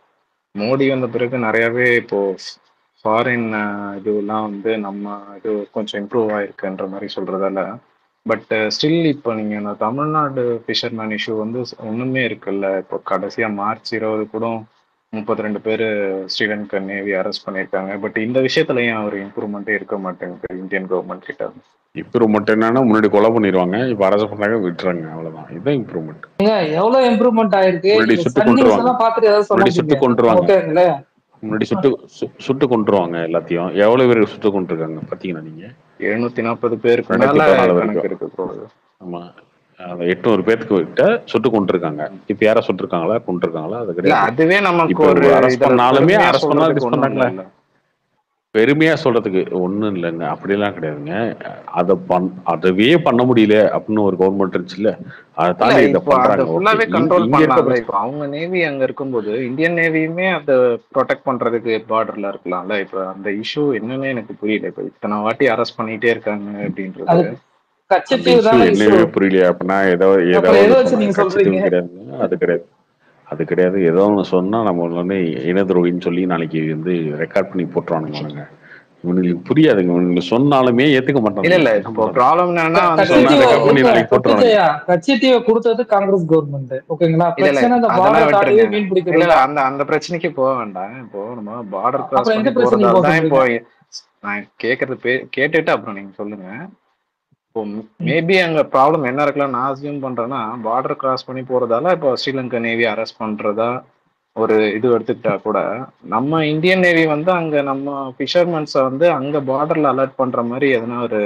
மோடி வந்த பிறகு நிறையவே இப்போ ஃபாரின் இதுலாம் வந்து நம்ம இது கொஞ்சம் இம்ப்ரூவ் ஆயிருக்குன்ற மாதிரி சொல்றதால பட் ஸ்டில் இப்போ நீங்க இந்த தமிழ்நாடு ஃபிஷர்மேன் இஷ்யூ வந்து ஒண்ணுமே இருக்குல்ல இப்போ கடைசியா மார்ச் இருபது கூட முப்பத்தி ரெண்டு பேர் ஸ்ரீலங்கா நேவி அரெஸ்ட் பண்ணியிருக்காங்க பட் இந்த விஷயத்துல ஏன் ஒரு இம்ப்ரூவ்மெண்ட்டே இருக்க மாட்டேங்குது இந்தியன் கவர்மெண்ட் கிட்ட இம்ப்ரூவ்மெண்ட் என்னன்னா முன்னாடி கொலை பண்ணிடுவாங்க இப்போ அரசு பண்ணாங்க விட்டுறாங்க அவ்வளவுதான் இதுதான் இம்ப்ரூவ்மெண்ட் ஏங்க, எவ்வளவு இம்ப்ரூவ்மெண்ட் ஆயிருக்கு முன்னாடி நீங்க சுட்டு Sun News கொன்றுவாங்க. எல்லாம் பார்த்துட்டு ஏதாவது முன்னாடி சுட்டு சொல்ல கொன்றுவாங்க. ஓகேங்களே முன்னாடி சுட்டு சு- சுட்டு கொண்டுருவாங்க எல்லாத்தையும் எவ்வளவு பேர் சுட்டு கொண்டிருக்காங்க பாத்தீங்கன்னா நீங்க எழுநூத்தி நாற்பது பேருக்கு ரெண்டாயிரத்தி மேல பதினாலு கணக்கு இருக்கு bro. ஆமா அந்த எட்நூறு பேத்துக்கு கிட்ட சுட்டு கொண்டிருக்காங்க இப்ப யாரா சுட்டிருக்காங்களா கொண்டிருக்காங்களா அது இல்ல கிடையாது அதுவே நமக்கு இப்போ ஒரு arrest இதுல பண்ணாலுமே பெருமையா arrest பண்ணாலும் சொல்றதுக்கு dis ஒண்ணும் பண்ணாங்களே. இல்ல. பெருமையா சொல்றதுக்கு ஒண்ணும் இல்லைங்க அப்படியெல்லாம் கிடையாதுங்க அதை பண் அதவே பண்ண முடியல அப்படின்னு ஒரு கவர்மெண்ட் இருந்துச்சுல்ல அதை இல்ல, தாண்டி இதை இப்போ அதை பண்றாங்க ஃபுல்லாவே Okay. கண்ட்ரோல் இங்க இருக்க பண்ணலாம்ல இப்போ அவங்க நேவி அங்க இருக்கும்போது இந்தியன் நேவியுமே அதை ப்ரொடெக்ட் பண்றதுக்கு பார்டர்ல இருக்கலாம்ல இப்போ அந்த இஷ்யூ என்னன்னு எனக்கு புரியல இப்போ இத்தனை வாட்டி அரெஸ்ட் பண்ணிட்டே இருக்காங்க அப்படின்றது அது அந்த கட்சித்தீவு issue தானே என்னவே issue. புரியல அப்படின்னா ஏதோ ஏதோ அப்புறம் எதை ஒண்ணு வச்சு நீங்க சொன்னாங்க. கட்சி சொல்றீங்க? தீவு கிடையாதுங்க அது கிடையாது அது கிடையாது ஏதோ ஒன்று சொன்னா நம்ம வந்து இன துரோகின்னு சொல்லி நாளைக்கு வந்து ரெக்கார்ட் பண்ணி போட்டுருவானுங்க அவனுங்க இவனுங்களுக்கு புரியாதுங்க இவனுங்க சொன்னாலுமே ஏத்துக்க மாட்டாங்க இல்ல இல்ல இப்போ ப்ராப்ளம் என்னன்னா வந்து சொன்னா கட்சித்தீவை record பண்ணி இல்ல, நாளைக்கு போட்டுருவாங்க. கட்சித்தீவை கட்சித்தீவை கொடுத்தது காங்கிரஸ் கவர்மெண்ட் ஓகேங்களா இல்ல, இல்ல, பிரச்சனை இந்த அதெல்லாம் பார்டர் தாண்டி விட்டுருங்க. மீன் இல்ல பிடிக்கிறது இல்ல அந்த அந்த பிரச்சனைக்கு போக வேண்டாம் இப்போ நம்ம பார்டர் கிராஸ் அப்புறம் எந்த பண்ணி பிரச்சனைக்கு போறதால போக தான் இப்போ நான் கேக்குறது பே- கேட்டுட்டு அப்புறம் நீங்க சொல்லுங்க இப்போ மேபி அங்க ப்ராப்ளம் என்ன இருக்கலாம் நான் அசியூம் பண்றேன்னா பார்டர் கிராஸ் பண்ணி போறதால இப்போ ஸ்ரீலங்கா நேவி அரெஸ்ட் பண்றதா ஒரு இது எடுத்துக்கிட்டா கூட நம்ம இந்தியன் நேவி வந்து அங்க நம்ம ஃபிஷர்மேன்ஸை வந்து அங்க பார்டர்ல அலர்ட் பண்ற மாதிரி எதனா ஒரு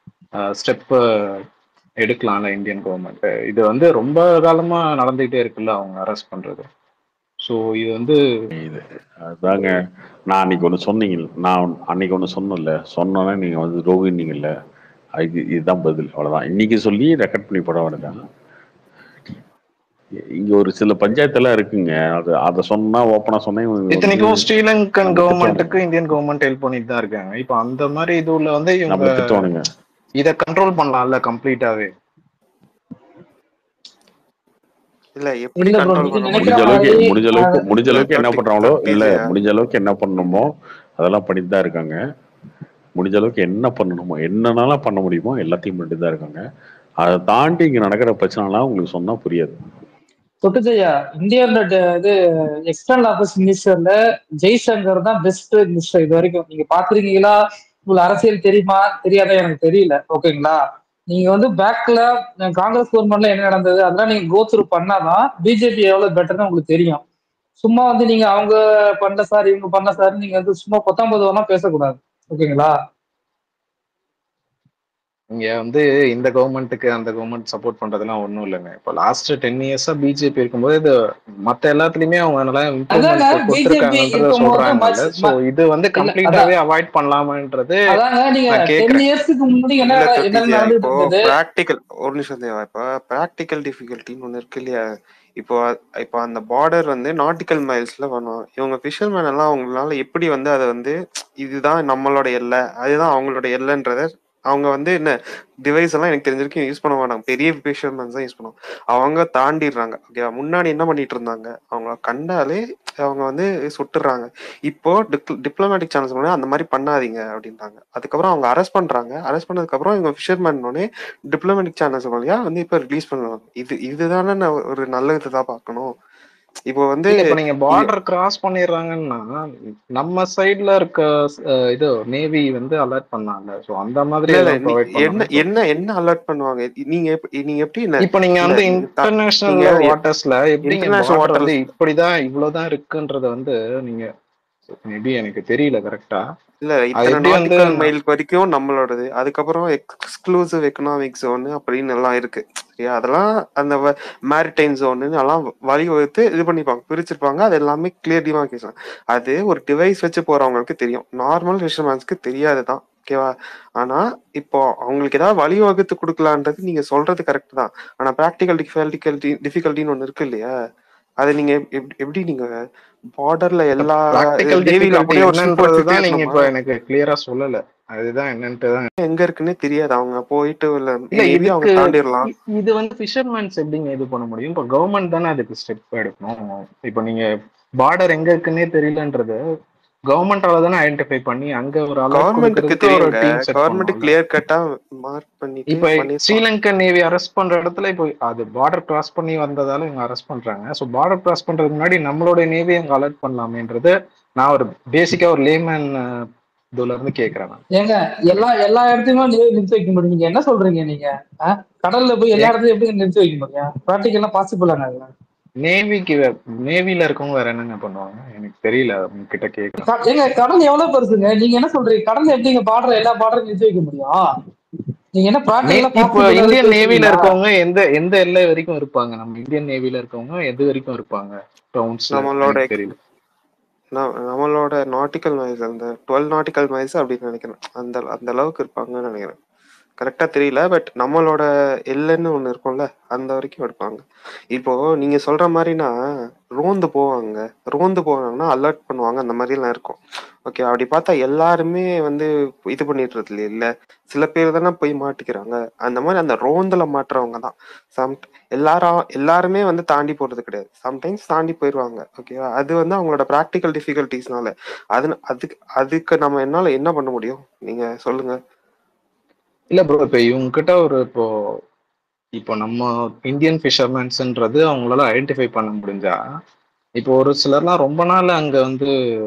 ஸ்டெப் எடுக்கலாம்ல இந்தியன் கவர்மெண்ட் இது வந்து ரொம்ப காலமா நடந்துகிட்டே இருக்குல்ல அவங்க அரெஸ்ட் பண்றது ஸோ இது வந்து இது அதாங்க நான் அன்னைக்கு ஒன்று சொன்னீங்க நான் அன்னைக்கு ஒன்று சொன்னேன்ல சொன்னோன்னே நீங்க வந்து ரோகினீங்கல்ல அதுக்கு இதுதான் பதில் அவ்வளவுதான் இன்னைக்கு சொல்லி ரெக்கார்ட் பண்ணி போட வேண்டாம் இங்க ஒரு சில பஞ்சாயத்தெல்லாம் இருக்குங்க அது அதை சொன்னா ஓப்பனா சொன்னா இவங்க இத்தனைக்கும் வந்து ஸ்ரீலங்கன் நம்ம கவர்மெண்ட்டுக்கு இந்தியன் கவர்மெண்ட் ஹெல்ப் பண்ணிட்டு தான் இருக்காங்க இப்போ அந்த மாதிரி இதுல வந்து நம்ம இவங்க திட்டுவானுங்க இதை கண்ட்ரோல் பண்ணலாம்ல கம்ப்ளீட்டாவே இல்ல எப்படி இல்ல ப்ரோ கண்ட்ரோல் நீங்க பண்ண நினைக்கிற முடிஞ்ச முடியும் அளவுக்கு மாதிரி முடிஞ்ச அளவுக்கு முடிஞ்ச அஹ், அளவுக்கு என்ன கத்தி பண்றாங்களோ இல்ல கத்திஜயா முடிஞ்ச அளவுக்கு என்ன பண்ணணுமோ அதெல்லாம் பண்ணிட்டு தான் இருக்காங்க முடிஞ்ச அளவுக்கு என்ன பண்ணணுமோ என்னென்னலாம் பண்ண முடியுமோ எல்லாத்தையும் பண்ணிட்டு தான் இருக்காங்க அதை தாண்டி இங்க நடக்கிற பிரச்சனைலாம் உங்களுக்கு சொன்னா புரியாது தொட்டுஜயா இந்தியாவோட ட- இது எக்ஸ்டர்னல் அஃபேர்ஸ் மினிஸ்டர்ல ஜெய்சங்கர் தான் பெஸ்ட் மினிஸ்டர் இது வரைக்கும் நீங்க பாத்திருக்கீங்களா உங்களுக்கு அரசியல் தெரியுமா தெரியாதா எனக்கு தெரியல ஓகேங்களா நீங்க வந்து பேக்ல காங்கிரஸ் கவர்மெண்ட்ல என்ன நடந்தது அதெல்லாம் நீங்க கோ த்ரூ பண்ணாதான் பிஜேபி எவ்வளவு பெட்டர்னு உங்களுக்கு தெரியும் சும்மா வந்து நீங்க அவங்க பண்ண சார் இவங்க பண்ண சார் நீங்க வந்து சும்மா பத்தொன்பது வரலாம் பேசக்கூடாது ஓகேங்களா இங்க வந்து இந்த கவர்மெண்ட்டுக்கு அந்த கவர்மெண்ட் சப்போர்ட் பண்றதுலாம் ஒண்ணும் இல்லைங்க இப்போ லாஸ்ட் டென் இயர்ஸா பிஜேபி இருக்கும்போது இது மத்த எல்லாத்துலயுமே அவங்க நல்லா அதாங்க இம்ப்ரூவ்மெண்ட் பிஜேபி கொடுத்துருக்காங்கன்றத இருக்கும்போது சொல்றாங்கல்ல மச்- சோ ம- இது வந்து இல்ல அதான் கம்ப்ளீட்டாவே அவாய்ட் பண்ணலாமான்றது அதாங்க நீங்க நான் டென் கேக்குறேன் இயர்ஸ்க்கு முன்னாடி என்ன இல்ல என்ன கத்திஜயா நடந்துட்டு இப்போ இருந்தது பிராக்டிக்கல் ஒரு நிமிஷம் தேவா இப்போ பிராக்டிக்கல் டிஃபிகல்ட்டின்னு ஒன்று இருக்கு இல்லையா இப்போ இப்போ அந்த பார்டர் வந்து நாட்டிக்கல் மைல்ஸ்ல பண்ணுவாங்க இவங்க ஃபிஷர்மேன் எல்லாம் அவங்களால எப்படி வந்து அதை வந்து இதுதான் நம்மளோட எல்லை அதுதான் அவங்களோட எல்லைன்றத அவங்க வந்து என்ன டிவைஸ் எல்லாம் எனக்கு தெரிஞ்சிருக்கும் யூஸ் பண்ண மாட்டாங்க பெரிய ஃபிஷர்மேன்ஸ் தான் யூஸ் பண்ணுவாங்க அவங்க தாண்டிடுறாங்க ஓகேவா முன்னாடி என்ன பண்ணிட்டு இருந்தாங்க அவங்க கண்டாலே அவங்க வந்து சுட்டுறாங்க இப்போ டிப்ளமேட்டிக் சேனல்ஸ் மூலம் அந்த மாதிரி பண்ணாதீங்க அப்படின்றாங்க அதுக்கப்புறம் அவங்க அரெஸ்ட் பண்றாங்க அரெஸ்ட் பண்ணதுக்கு அப்புறம் இவங்க ஃபிஷர்மேன் உடனே டிப்ளமேட்டிக் சேனல்ஸ் வழியா வந்து இப்போ ரிலீஸ் பண்ணுவாங்க இது இதுதானே நான் ஒரு நல்ல இதுதான் பார்க்கணும் இப்போ வந்து இல்ல இப்ப நீங்க இங்க பார்டர் கிராஸ் பண்ணிடுறாங்கன்னா நம்ம சைடுல இருக்க அஹ், இது நேவி வந்து அலர்ட் பண்ணாங்க சோ அந்த மாதிரி இல்ல இல்ல எதுவும் நீ- ப்ரொவைட் என்ன பண்ணாங்க என்ன என்ன அலர்ட் பண்ணுவாங்க நீங்க எப்படி நீங்க எப்படி என்ன இப்ப நீங்க இல்ல வந்து நீங்க த- இன்டர்நேஷனல் நீங்க வாட்டர்ஸ்ல எப்படிங்க இன்டர்நேஷனல் பார்டர் வந்து வாட்டர்ஸ் இப்படிதான் இவ்வளவுதான் இருக்குன்றத வந்து நீங்க மேபி எனக்கு தெரியல கரெக்டா இல்ல அது இத்தனை எப்படி வந்து நாட்டிக்கல் மைல் வரைக்கும் நம்மளோடது அதுக்கப்புறம் எக்ஸ்க்ளூசிவ் எக்கனாமிக் ஜோன் அப்படின்னு எல்லாம் இருக்கு சரியா அதெல்லாம் அந்த மேரிடைம் ஜோன் எல்லாம் வழி வகுத்து இது பண்ணிப்பாங்க பிரிச்சிருப்பாங்க அது எல்லாமே கிளியர் டிமார்கேஷன் அது ஒரு டிவைஸ் வச்சு போறவங்களுக்கு தெரியும் நார்மல் ஃபிஷர்மேன்ஸ்க்கு தெரியாதுதான் ஓகேவா ஆனா இப்போ அவங்களுக்கு ஏதாவது வழி வகுத்து கொடுக்கலான்றது நீங்க சொல்றது கரெக்ட் தான் ஆனா ப்ராக்டிக்கல் டிஃபிகல்ட்டி டிஃபிகல்ட்டின்னு ஒண்ணு இருக்கு இல்லையா அது நீங்க எப்- எப்படி நீங்க பார்டர்ல எல்லா ப்ராக்டிக்கல் நேவில டிஃபிகல்ட்டி அப்படியே ஒரு ஷிப் என்னன்றது வச்சுட்டே தான் நீங்க இருக்கணுமா இப்ப எனக்கு கிளியரா சொல்லல அதுதான் என்னன்ட்டு தான் எங்க இருக்குன்னே தெரியாது அவங்க போயிட்டு இல்ல இல்ல மேபி அவங்க இதுக்கு தாண்டிடலாம் இ- இது வந்து ஃபிஷர்மேன்ஸ் எப்படிங்க இது பண்ண முடியும் இப்போ கவர்மெண்ட் தானே அதுக்கு ஸ்டெப் எடுக்கணும் இப்போ நீங்க பார்டர் எங்க இருக்குன்னே தெரியலன்றது கவர்மெண்டால தானே ஐடென்டிஃபை பண்ணி அங்க ஒரு அலர்ட் கவர்மெண்ட்டுக்கு கொடுக்கறதுக்கு ஒரு தெரியுங்க டீம் செட் கவர்மெண்ட் பண்ணும்ல கிளியர் கட்டா மார்க் பண்ணிட்டு இப்ப பண்ணிருப்பாங்க ஸ்ரீலங்கன் நேவி அரெஸ்ட் பண்ற இடத்துல இப்போ அது பார்டர் கிராஸ் பண்ணி வந்ததால இவங்க அரெஸ்ட் பண்றாங்க ஸோ பார்டர் கிராஸ் பண்றதுக்கு முன்னாடி நம்மளோட நேவி அங்க அலர்ட் பண்ணலாமேன்றது நான் ஒரு பேசிக்கா ஒரு லேமேன் இதுல இருந்து கேக்குறேன் நான். ஏங்க எல்லா எல்லா இடத்துலயுமே நீ நிறுத்தி வைக்க முடியும் நீங்க என்ன சொல்றீங்க நீங்க ஆ? கடல்ல போய் எல்லா ஏன் இடத்துலயும் எப்படி நிறுத்தி வைக்க முடியும் ப்ராக்டிக்கல்லாம் பாசிபிளாங்க அதெல்லாம் நேவிக்கு நேவில இருக்கவங்க வேற என்னங்க பண்ணுவாங்க எனக்கு தெரியல உங்ககிட்ட கேக்குறேன் க- ஏங்க கடல் எவ்வளவு பெருசுங்க நீங்க என்ன சொல்றீங்க கடல்ல எப்படிங்க பார்டர் எல்லா பார்டரும் நிறுத்தி வைக்க முடியும் நீங்க என்ன நே- ப்ராக்டிக்கலா இப்போ பாசிபிள் இந்தியன் நேவில பேசுறீங்களா இருக்கவங்க எந்த எந்த எல்லை வரைக்கும் இருப்பாங்க நம்ம இந்தியன் நேவில இருக்கவங்க எது வரைக்கும் இருப்பாங்க ரவுண்ட்ஸ்ல நம்மளோட எனக்கு தெரியல ந- நம்மளோட நாட்டிக்கல் மைல்ஸ் அந்த டுவெல் நாட்டிக்கல் மைல்ஸ் அப்படின்னு நினைக்கிறேன் அந்த அந்த அளவுக்கு இருப்பாங்கன்னு நினைக்கிறேன் கரெக்டா தெரியல பட் நம்மளோட எல்லைன்னு ஒண்ணு இருக்கும்ல அந்த வரைக்கும் எடுப்பாங்க இப்போ நீங்க சொல்ற மாதிரினா ரோந்து போவாங்க ரோந்து போனாங்கன்னா அலர்ட் பண்ணுவாங்க அந்த மாதிரி எல்லாம் இருக்கும் ஓகே அப்படி பார்த்தா எல்லாருமே வந்து இது பண்ணிடுறது இல்லையா இல்ல சில பேர் தானே போய் மாட்டிக்கிறாங்க அந்த மாதிரி அந்த ரோந்துல மாட்டுறவங்க தான் சம் எல்லாரும் எல்லாருமே வந்து தாண்டி போறது கிடையாது சம்டைம்ஸ் தாண்டி போயிடுவாங்க ஓகேவா அது வந்து அவங்களோட ப்ராக்டிக்கல் டிஃபிகல்ட்டிஸ்னால அது அதுக்கு அதுக்கு நம்ம என்னால என்ன பண்ண முடியும் நீங்க சொல்லுங்க இல்ல ப்ரோ இப்ப இவங்க கிட்ட ஒரு இப்போ இப்போ நம்ம இந்தியன் ஃபிஷர்மேன்ஸ்ன்றது அவங்களால ஐடென்டிஃபை பண்ண முடிஞ்சா இப்போ ஒரு சிலர்லாம் ரொம்ப நாள் அங்க வந்து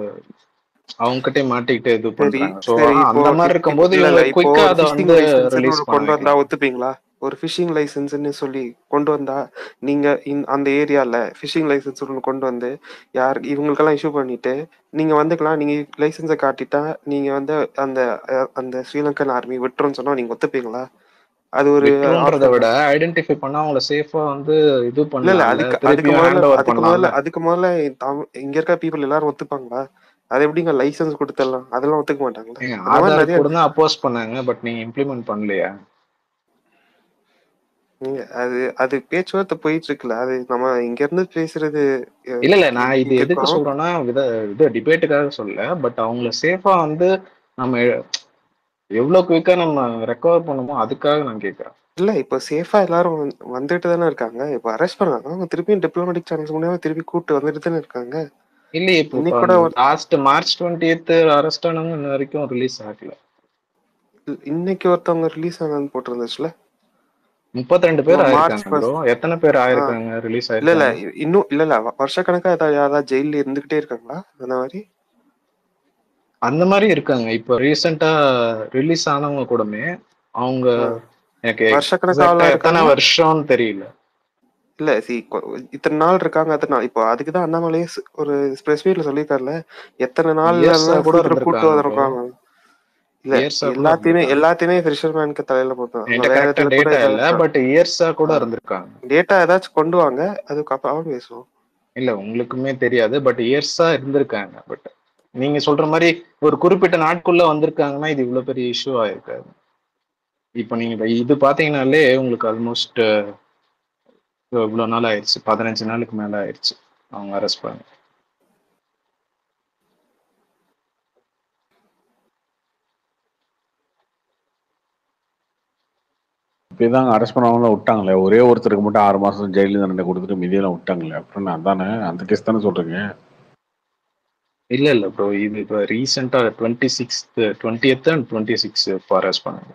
அவங்க கிட்டே மாட்டிக்கிட்டு இது சரி பண்றாங்க சோ சரி இப்போ அந்த மாதிரி இருக்கும்போது இல்ல இல்ல இவங்க இப்போ குயிக்கா ஒரு அதை ஃபிஷிங் வந்து லைசன்ஸ் ரிலீஸ் கொண்டு பண்ண வந்தா வைக்கலாம் ஒத்துப்பீங்களா ஒரு ஃபிஷிங் லைசன்ஸ்னு சொல்லி கொண்டு வந்தா நீங்க இந்த- அந்த ஏரியால ஃபிஷிங் லைசன்ஸ் ஒன்று கொண்டு வந்து யார் இவங்களுக்கெல்லாம் இஷ்யூ பண்ணிட்டு நீங்க வந்துக்கலாம் நீங்க லைசன்ஸை காட்டிட்டா நீங்க வந்து அந்த அஹ், அந்த ஸ்ரீலங்கன் ஆர்மி விட்டுருன்னு சொன்னா நீங்க ஒத்துப்பீங்களா அது ஒரு விட்டுருன்றதை ஆப்ஷன் விட தான் ஐடென்டிஃபை பண்ணா அவங்கள சேஃபா வந்து இது இல்ல இல்ல பண்ணலாம்ல அதுக்கு அதுக்கு திருப்பியும் முதல்ல ஹேண்ட் ஓவர் அதுக்கு முதல்ல பண்ணலாம்ல அதுக்கு முதல்ல தாம்- இங்க இருக்க பீப்புள் எல்லாரும் ஒத்துப்பாங்களா அது எப்படிங்க லைசன்ஸ் கொடுத்துடலாம் அதெல்லாம் ஒத்துக்க மாட்டாங்களா ஏங்க அந்த மாதிரி ஆதார் நிறைய கூட தான் அப்போஸ் பண்ணாங்க பட் நீங்க இம்ப்ளிமெண்ட் பண்ணலையா நீங்க அது அது பேச்சுவார்த்தை போயிட்டு இருக்குல்ல அது நம்ம இங்க இருந்து பேசுறது அஹ், இல்ல இல்ல இ- நான் இது இங்க எதுக்கு இருக்கோம் சொல்றேன்னா இத இது டிபேட்டுக்காக சொல்ல பட் அவங்கள சேஃபா வந்து நம்ம எவ்வளவு குயிக்கா நம்ம ரெக்கவர் பண்ணுமோ அதுக்காக நான் கேக்குறேன் இல்ல இப்போ சேஃபா எல்லாரும் வந்து- வந்துட்டு தானே இருக்காங்க இப்போ அரெஸ்ட் பண்ணாங்க அவங்க திருப்பியும் டிப்ளமேட்டிக் சேனல்ஸ் மூலியமா திருப்பி கூட்டு வந்துட்டு தானே இருக்காங்க இல்லையே இப்போ இன்னைக்கு கூட ஒரு- last March twenty eighth arrest ஆனவங்க இன்ன வரைக்கும் ரிலீஸ் ஆகல இ- இன்னைக்கு ஒருத்தவங்க ரிலீஸ் ஆனதுன்னு போட்டிருந்துச்சுல முப்பத்தி ரெண்டு பேர் ஆமா, மார்ச் ஆயிருக்காங்க ப்ரோ எத்தனை பேர் ஆயிருக்காங்க ரிலீஸ் இல்ல இல்ல ஆயிருக்காங்க இ- இன்னும் இல்ல இல்ல வருஷக்கணக்கா ஏதாவது யாராவது ஜெயில இருந்துகிட்டே இருக்காங்களா அந்த மாதிரி அந்த மாதிரி இருக்காங்க இப்போ ரீசெண்டா ரிலீஸ் ஆனவங்க கூடமே அவங்க ஆ. எனக்கு வருஷக்கணக்காலாம் exact ஆ எத்தனை இருக்காங்க வருஷம்னு தெரியல இல்ல சி இத்தனை நாள் இருக்காங்க அத்தனை நாள் இப்போ அதுக்கு தான் அண்ணாமலையே ஸ்- ஒரு பிரஸ் மீட்ல சொல்லியிருக்காருல எத்தனை நாள் Years ஆ கூட கூட்டு இருந்திருக்காங்க வந்திருக்காங்க இல்ல Years ஆ கூட எல்லாத்தையுமே இருந்திருக்காங்க. எல்லாத்தையுமே ஃபிஷர்மேனுக்கு தலையில போட்டோம் என்கிட்ட கரெக்டா டேட்டா இல்ல பட் இயர்ஸா கூட ஆ. இருந்திருக்காங்க டேட்டா ஏதாச்சும் கொண்டு வாங்க அதுக்கப்புறம் பேசுவோம் இல்ல உங்களுக்குமே தெரியாது பட் இயர்ஸா இருந்திருக்காங்க பட் நீங்க சொல்ற மாதிரி ஒரு குறிப்பிட்ட நாட்குள்ள வந்திருக்காங்கன்னா இது இவ்வளவு பெரிய இஷ்யூ ஆயிருக்காது இப்போ நீங்க இப்ப இது பாத்தீங்கன்னாலே உங்களுக்கு ஆல்மோஸ்ட் இவ்வளவு நாள் ஆயிடுச்சு பதினஞ்சு நாளுக்கு மேல ஆயிடுச்சு அவங்க அரெஸ்ட் பண்ணி இப்படிதாங்க அரெஸ்ட் பண்ணவங்கள விட்டாங்களே ஒரே ஒருத்தருக்கு மட்டும் ஆறு மாசம் ஜெயிலு தண்டனை கொடுத்துட்டு மீதியெல்லாம் விட்டாங்களே அப்புறம் நான் அதானே அந்த கேஸ் தானே சொல்றீங்க இல்ல இல்ல ப்ரோ இது இப்போ ரீசெண்டா twenty sixth twenty eighth and twenty six இப்போ அரெஸ்ட் பண்ணாங்க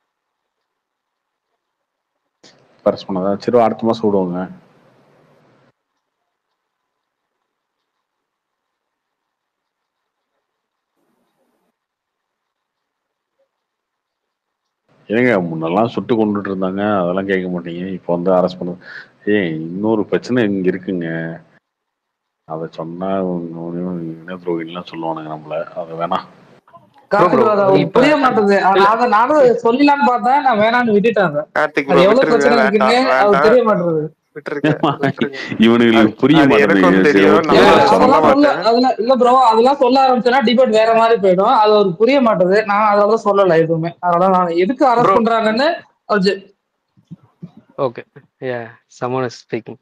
அரெஸ்ட் பண்ணதா சரி அடுத்த மாசம் விடுவாங்க ஏங்க முன்னெல்லாம் சுட்டு கொண்டுட்டு இருந்தாங்க அதெல்லாம் கேட்க மாட்டீங்க இப்போ வந்து அரெஸ்ட் பண்ண ஏய் இன்னொரு பிரச்சனை இங்க இருக்குங்க அதை சொன்னா இன துரோகின்லாம் சொல்லுவானுங்க நம்மள அது வேணாம் கார்த்திக் bro, அது அவருக்கு இப்ப- புரிய மாட்டேது ஆனா அதை நானும் சொல்லலாம்னு பார்த்தேன் நான் வேணாம்னு விட்டுட்டாங்க கார்த்திக் அது bro, எவ்வளவு விட்டுருங்க பிரச்சனை வேண்டாம் இருக்குன்னு அவருக்கு வேண்டாம் தெரிய மாட்டேங்குது விட்டுருங்க விட்டுருங்க. இவனுங்களுக்கு புரிய அது எனக்கும் மாட்டேங்குது சரி, தெரியும். okay, நான் இல்ல, சொல்ல சொன்னா அதெல்லாம் சொல்ல மாட்டேன். அதெல்லாம் இல்ல ப்ரோ அதெல்லாம் சொல்ல ஆரம்பிச்சேன்னா டிபேட் வேற மாதிரி போயிடும் அது அவருக்கு புரிய மாட்டேது நான் அதெல்லாம் சொல்லல எதுவுமே அதனால நான் எதுக்கு அரெஸ்ட் Bro. பண்றாங்கன்னு அவர் ஜெ- Okay. Yeah, someone is speaking.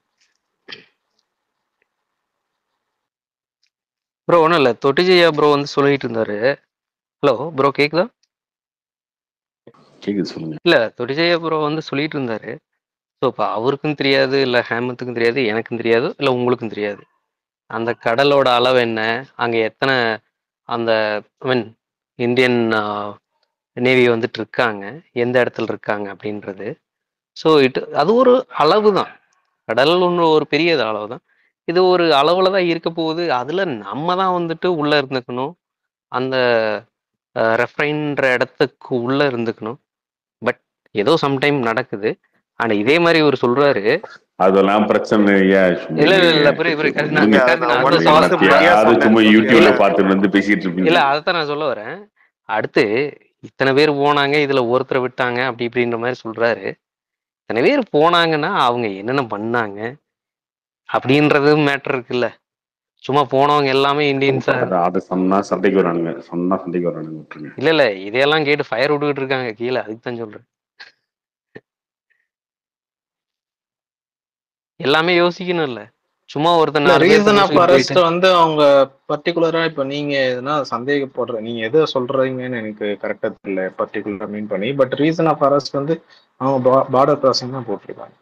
Bro ஒன்றும் இல்லை தொட்டிஜயா ப்ரோ வந்து சொல்லிட்டு இருந்தாரு ஹலோ ப்ரோ கேக்குதா கேக்குது சொல்லுங்க இல்ல தொட்டிஜயா ப்ரோ வந்து சொல்லிட்டு இருந்தாரு ஸோ இப்போ அவருக்கும் தெரியாது இல்லை ஹேமத்துக்கும் தெரியாது எனக்கும் தெரியாது இல்லை உங்களுக்கும் தெரியாது அந்த கடலோட அளவு என்ன அங்கே எத்தனை அந்த மீன் இந்தியன் நேவி வந்துட்டு இருக்காங்க எந்த இடத்துல இருக்காங்க அப்படின்றது ஸோ இட் அது ஒரு அளவு தான் கடல் ஒன்று ஒரு பெரிய அளவு தான் இது ஒரு அளவுல தான் இருக்க போகுது அதில் நம்ம தான் வந்துட்டு உள்ளே இருந்துக்கணும் அந்த ரெஃபைன்ற இடத்துக்கு உள்ளே இருந்துக்கணும் பட் ஏதோ சம்டைம் நடக்குது ஆனால் இதே மாதிரி இவர் சொல்றாரு அதெல்லாம் பிரச்சனை ஐயா சும்மா இல்ல இல்ல இல்ல இருங்க. புரியுது புரியுது அது விடுங்க. நான் அது கரெக்ட் நான் நான் one அதான் minute சொல்ல முன்னாடியே அது சொன்னேன். சும்மா யூடியூப்ல இல்ல. பார்த்துட்டு வந்து பேசிட்டு இல்ல இருப்பீங்க அதைத்தான் நான் சொல்ல வரேன் அடுத்து இத்தனை பேர் போனாங்க இதுல ஒருத்தரை விட்டாங்க அப்படி இப்படின்ற மாதிரி சொல்றாரு இத்தனை பேர் போனாங்கன்னா அவங்க என்னென்ன பண்ணாங்க அப்படின்றது மேட்டர் இருக்குல்ல சும்மா போனவங்க எல்லாமே இந்தியன்ஸா அது- அது சொன்னா சண்டைக்கு வரானுங்க சொன்னா சண்டைக்கு வரானுங்க விட்டுருங்க இல்ல இல்ல இதையெல்லாம் கேட்டு ஃபயர் விட்டுக்கிட்டு இருக்காங்க கீழே அதுக்கு தான் சொல்றேன் எல்லாமே யோசிக்கணும் இல்ல சும்மா ஒருத்தன் நாலு பேர்த்த ரீசன் ஆஃப் புடிச்சிட்டு அரெஸ்ட் போயிட்டு- வந்து அவங்க பர்டிகுலரா இப்ப நீங்க எதுனா சந்தேகப்படுற நீங்க எதை சொல்றீங்கன்னு எனக்கு கரெக்டா தெரியல பர்டிகுலரா மீன் பண்ணி பட் ரீசன் ஆஃப் அரெஸ்ட் வந்து அவங்க பார்டர் கிராசிங் தான் போட்டிருக்காங்க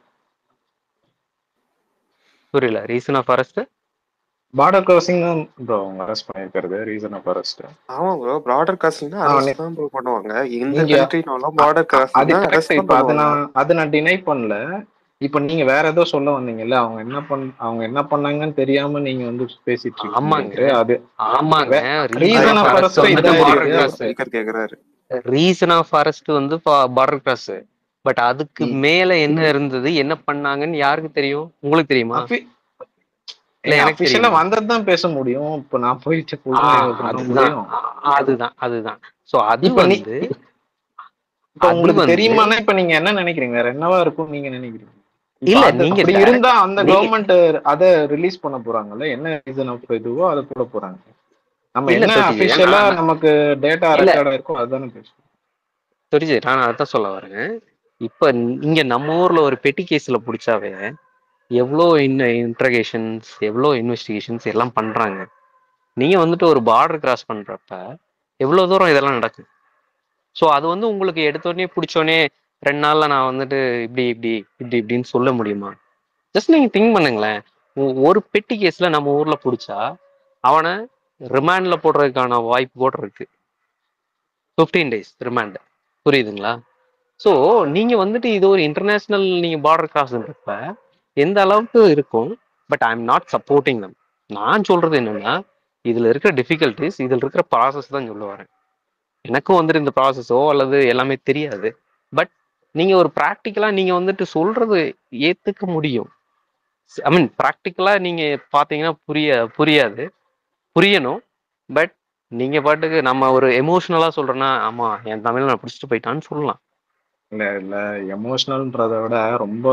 புரியல reason of arrest border crossing தான் ப்ரோ அவங்க அரெஸ்ட் பண்ணிருக்கிறது ரீசன் ஆஃப் அரெஸ்ட் ஆமா ப்ரோ பார்டர் கிராசிங்னா ஆ, அரெஸ்ட் நீ- தான் bro பண்ணுவாங்க எந்த நீங்க- கண்ட்ரினாலும் பார்டர் அது கிராசிங்னா கரெக்ட் அரெஸ்ட் இப்ப தான் அதை பண்ணுவாங்க நான் அதை நான் டினை பண்ணல இப்ப நீங்க வேற ஏதோ சொல்ல வந்தீங்கல்ல அவங்க என்ன பண் அவங்க என்ன பண்ணாங்கன்னு தெரியாம நீங்க வந்து பேசிட்டு ஆமாங்க. இருக்கீங்க அது ஆமாங்க Reason of arrest வந்துட்டு இதான் border இருக்கு. cross. ஸ்பீக்கர் கேக்குறாரு ரீசன் ஆஃப் அரெஸ்ட் வந்து பார்டர் கிராஸ் பட் அதுக்கு ம். மேல என்ன இருந்தது என்ன பண்ணாங்கன்னு யாருக்கு தெரியும் உங்களுக்கு தெரியுமா இல்ல, எனக்கு அபிஷியலா தெரியுமா? வந்ததுதான் பேச முடியும் இப்ப நான் போயிட்டு full ஆ, ஆ பண்ண அதுதான் முடியும் ஆ, அதுதான் அதுதான் சோ அது இப்ப நீ- வந்து இப்ப அது உங்களுக்கு வந்து- தெரியுமானா இப்ப நீங்க என்ன நினைக்கிறீங்க வேற என்னவா இருக்கும் நீங்க நினைக்கிறீங்க இப்ப இல்ல, அது நீங்க அப்படி direct- இருந்தா அந்த நீங்க- கவர்மெண்ட் அத ரிலீஸ் பண்ண போறாங்கல்ல என்ன ரீசன் ஆஃப் இதுவோ அதை போட போறாங்க நம்ம இல்ல, என்ன சதீஷ், அபிஷியலா நான்- நமக்கு டேட்டா இல்ல. ரெக்கார்ட் இருக்கோ அதுதானே பேசுவோம் தெரிஞ்சு நான் அதான் சொல்ல வரேன் இப்ப இங்க நம்ம ஊர்ல ஒரு பெட்டி கேஸ்ல புடிச்சாவே எவ்வளோ இன் இன்ட்ரகேஷன்ஸ் எவ்வளோ இன்வெஸ்டிகேஷன்ஸ் எல்லாம் பண்றாங்க நீங்க வந்துட்டு ஒரு பார்டர் கிராஸ் பண்றப்ப எவ்வளவு தூரம் இதெல்லாம் நடக்கும் ஸோ அது வந்து உங்களுக்கு எடுத்தோடனே பிடிச்சோடனே ரெண்டு நாள்ல நான் வந்துட்டு இப்படி இப்படி இப்படி இப்படின்னு சொல்ல முடியுமா ஜஸ்ட் நீங்க திங்க் பண்ணுங்களேன் ஒ- ஒரு பெட்டி கேஸ்ல நம்ம ஊர்ல பிடிச்சா அவனை ரிமாண்ட்ல போடுறதுக்கான வாய்ப்பு கூட இருக்கு ஃபிஃப்டீன் டேஸ் ரிமாண்ட் புரியுதுங்களா ஸோ நீங்க வந்துட்டு இது ஒரு இன்டர்நேஷனல் நீங்க பார்டர் கிராஸ்ன்றப்ப எந்த அளவுக்கு இருக்கும் but I am not supporting them நான் சொல்றது என்னன்னா இதுல இருக்கிற டிஃபிகல்டிஸ் இதுல இருக்கிற ப்ராசஸ் தான் சொல்ல வரேன் எனக்கும் வந்துட்டு இந்த ப்ராசஸோ அல்லது எல்லாமே தெரியாது பட் நீங்க ஒரு ப்ராக்டிக்கலா நீங்க வந்துட்டு சொல்றது ஏத்துக்க முடியும் ஐ மீன் ப்ராக்டிக்கலா நீங்க பாத்தீங்கன்னா புரிய புரியாது புரியணும் பட் நீங்க பாட்டுக்கு நம்ம ஒரு எமோஷனலா சொல்றோன்னா ஆமா என் தமிழ் நான் பிடிச்சிட்டு போயிட்டான்னு சொல்லலாம் இல்ல இல்ல எமோஷனல்ன்றத விட ரொம்ப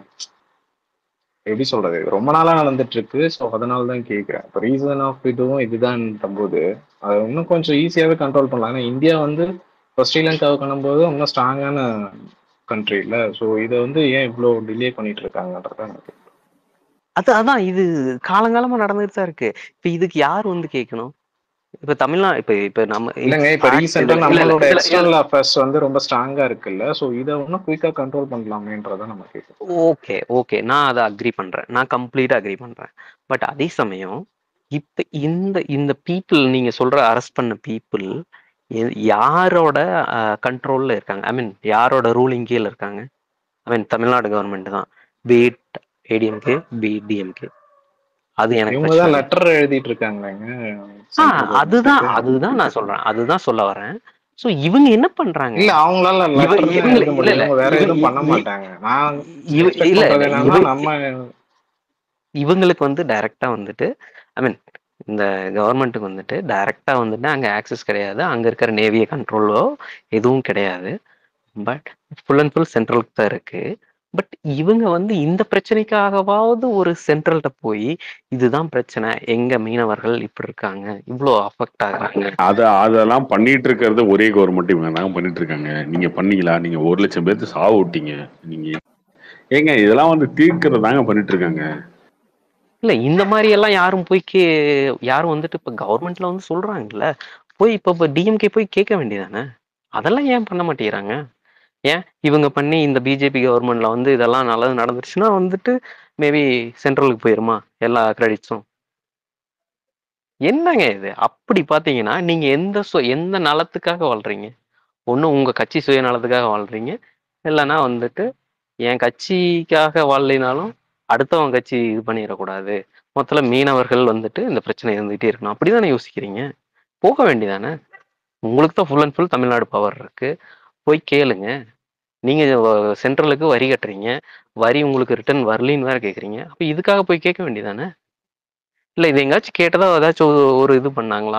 எப்படி சொல்றது ரொம்ப நாளா நடந்துட்டு இருக்கு ஸோ அதனால தான் கேட்குறேன் இப்போ ரீசன் ஆஃப் இதுவும் இதுதான்ற போது அதை இன்னும் கொஞ்சம் ஈஸியாவே கண்ட்ரோல் பண்ணலாம் ஏன்னா இந்தியா வந்து இப்போ ஸ்ரீலங்காவை காணும்போது இன்னும் ஸ்ட்ராங்கான கண்ட்ரி இல்லை ஸோ இதை வந்து ஏன் இவ்வளோ டிலே பண்ணிட்டு இருக்காங்கன்றத எனக்கு அது அதான் இது காலங்காலமா நடந்துட்டு தான் இருக்கு இப்ப இதுக்கு யார் வந்து கேட்கணும் இப்ப தமிழ்நா இப்ப இப்ப நம்ம இல்லைங்க இப்போ fact ரீசெண்டாக இல்ல, இல்ல, நம்மளோட இல்ல, இல்ல, எக்ஸ்டர்னல் அஃபேர்ஸ் வந்து ரொம்ப ஸ்ட்ராங்கா இருக்குல்ல ஸோ இதை இன்னும் குயிக்காக கண்ட்ரோல் பண்ணலாமேன்றதை நம்ம கேட்கணும் ஓகே ஓகே நான் அதை அக்ரி பண்றேன் நான் கம்ப்ளீட்டா அக்ரி பண்றேன் பட் அதே சமயம் இப்ப இந்த இந்த பீப்புள் நீங்க சொல்ற அரெஸ்ட் பண்ண பீப்புள் யாரோட கண்ட்ரோல்ல இருக்காங்க ஐ மீன் யாரோட ரூலிங் கீழ இருக்காங்க ஐ மீன் தமிழ்நாடு கவர்மெண்ட் தான் பீட் ஏடிஎம்கே பி டிஎம்கே அது எனக்கு இவங்க பிரச்சனை தான் இல்லை. லெட்டர் எழுதிட்டு இருக்காங்களேங்க ஆ central அதுதான் government க்கு. அதுதான் நான் சொல்றேன் அதுதான் சொல்ல வரேன் சோ இவங்க என்ன பண்றாங்க இல்ல அவங்களால இவ- லெட்டர் இல்ல, எழுத இல்ல, முடியும் இல்ல. இவங்க வேற இவ- எதுவும் பண்ண இவ- மாட்டாங்க நான் இவ- expect இல்ல, பண்றது இல்ல, என்னன்னா இவ- நம்ம இவங்களுக்கு வந்து டைரக்டா வந்துட்டு ஐ மீன் இந்த கவர்மெண்ட்டுக்கு வந்துட்டு டைரக்டா வந்துட்டு அங்க ஆக்சஸ் கிடையாது அங்க இருக்கிற நேவிய கண்ட்ரோலோ எதுவும் கிடையாது பட் ஃபுல் அண்ட் ஃபுல் சென்ட்ரலுக்கு தான் இருக்கு பட் இவங்க வந்து இந்த பிரச்சனைக்காகவாவது ஒரு சென்ட்ரல்கிட்ட போய் இதுதான் பிரச்சனை எங்க மீனவர்கள் இப்படி இருக்காங்க இவ்வளோ அஃபெக்ட் ஆகுறாங்க அத அதெல்லாம் பண்ணிட்டு இருக்கிறது ஒரே கவர்மெண்ட் இவங்க தாங்க பண்ணிட்டு இருக்காங்க நீங்க பண்ணீங்களா நீங்க ஒரு லட்சம் பேர்த்து சாவு விட்டீங்க நீங்க ஏங்க இதெல்லாம் வந்து தீர்க்கிறது தாங்க பண்ணிட்டு இருக்காங்க இல்ல இந்த மாதிரி எல்லாம் யாரும் போய் கே யாரும் வந்துட்டு இப்ப கவர்மெண்ட்ல வந்து சொல்றாங்கல்ல போய் இப்ப இப்ப டிஎம்கே போய் கேட்க வேண்டியதானே அதெல்லாம் ஏன் பண்ண மாட்டேங்கிறாங்க ஏன் இவங்க பண்ணி இந்த பிஜேபி கவர்மெண்ட்ல வந்து இதெல்லாம் நல்லது நடந்துருச்சுன்னா வந்துட்டு மேபி சென்ட்ரலுக்கு போயிருமா எல்லா கிரெடிட்ஸும் என்னங்க இது அப்படி பாத்தீங்கன்னா நீங்க எந்த சு- எந்த நலத்துக்காக வாழ்றீங்க ஒண்ணு உங்க கட்சி சுயநலத்துக்காக வாழ்றீங்க இல்லைன்னா வந்துட்டு என் கட்சிக்காக வாழலினாலும் அடுத்தவன் கட்சி இது பண்ணிடக்கூடாது மொத்தத்துல மீனவர்கள் வந்துட்டு இந்த பிரச்சனை இருந்துகிட்டே இருக்கணும் அப்படிதானே யோசிக்கிறீங்க போக வேண்டியதானே உங்களுக்கு தான் full and full Tamil Nadu power இருக்கு போய் கேளுங்க நீங்க சென்ட்ரலுக்கு வரி கட்டுறீங்க வரி உங்களுக்கு ரிட்டர்ன் வரலின்னு வேற கேக்குறீங்க அப்ப இதுக்காக போய் கேட்க வேண்டியதானே இல்ல இது எங்காச்சும் கேட்டதா ஏதாச்சும் ஒரு ஒரு இது பண்ணாங்களா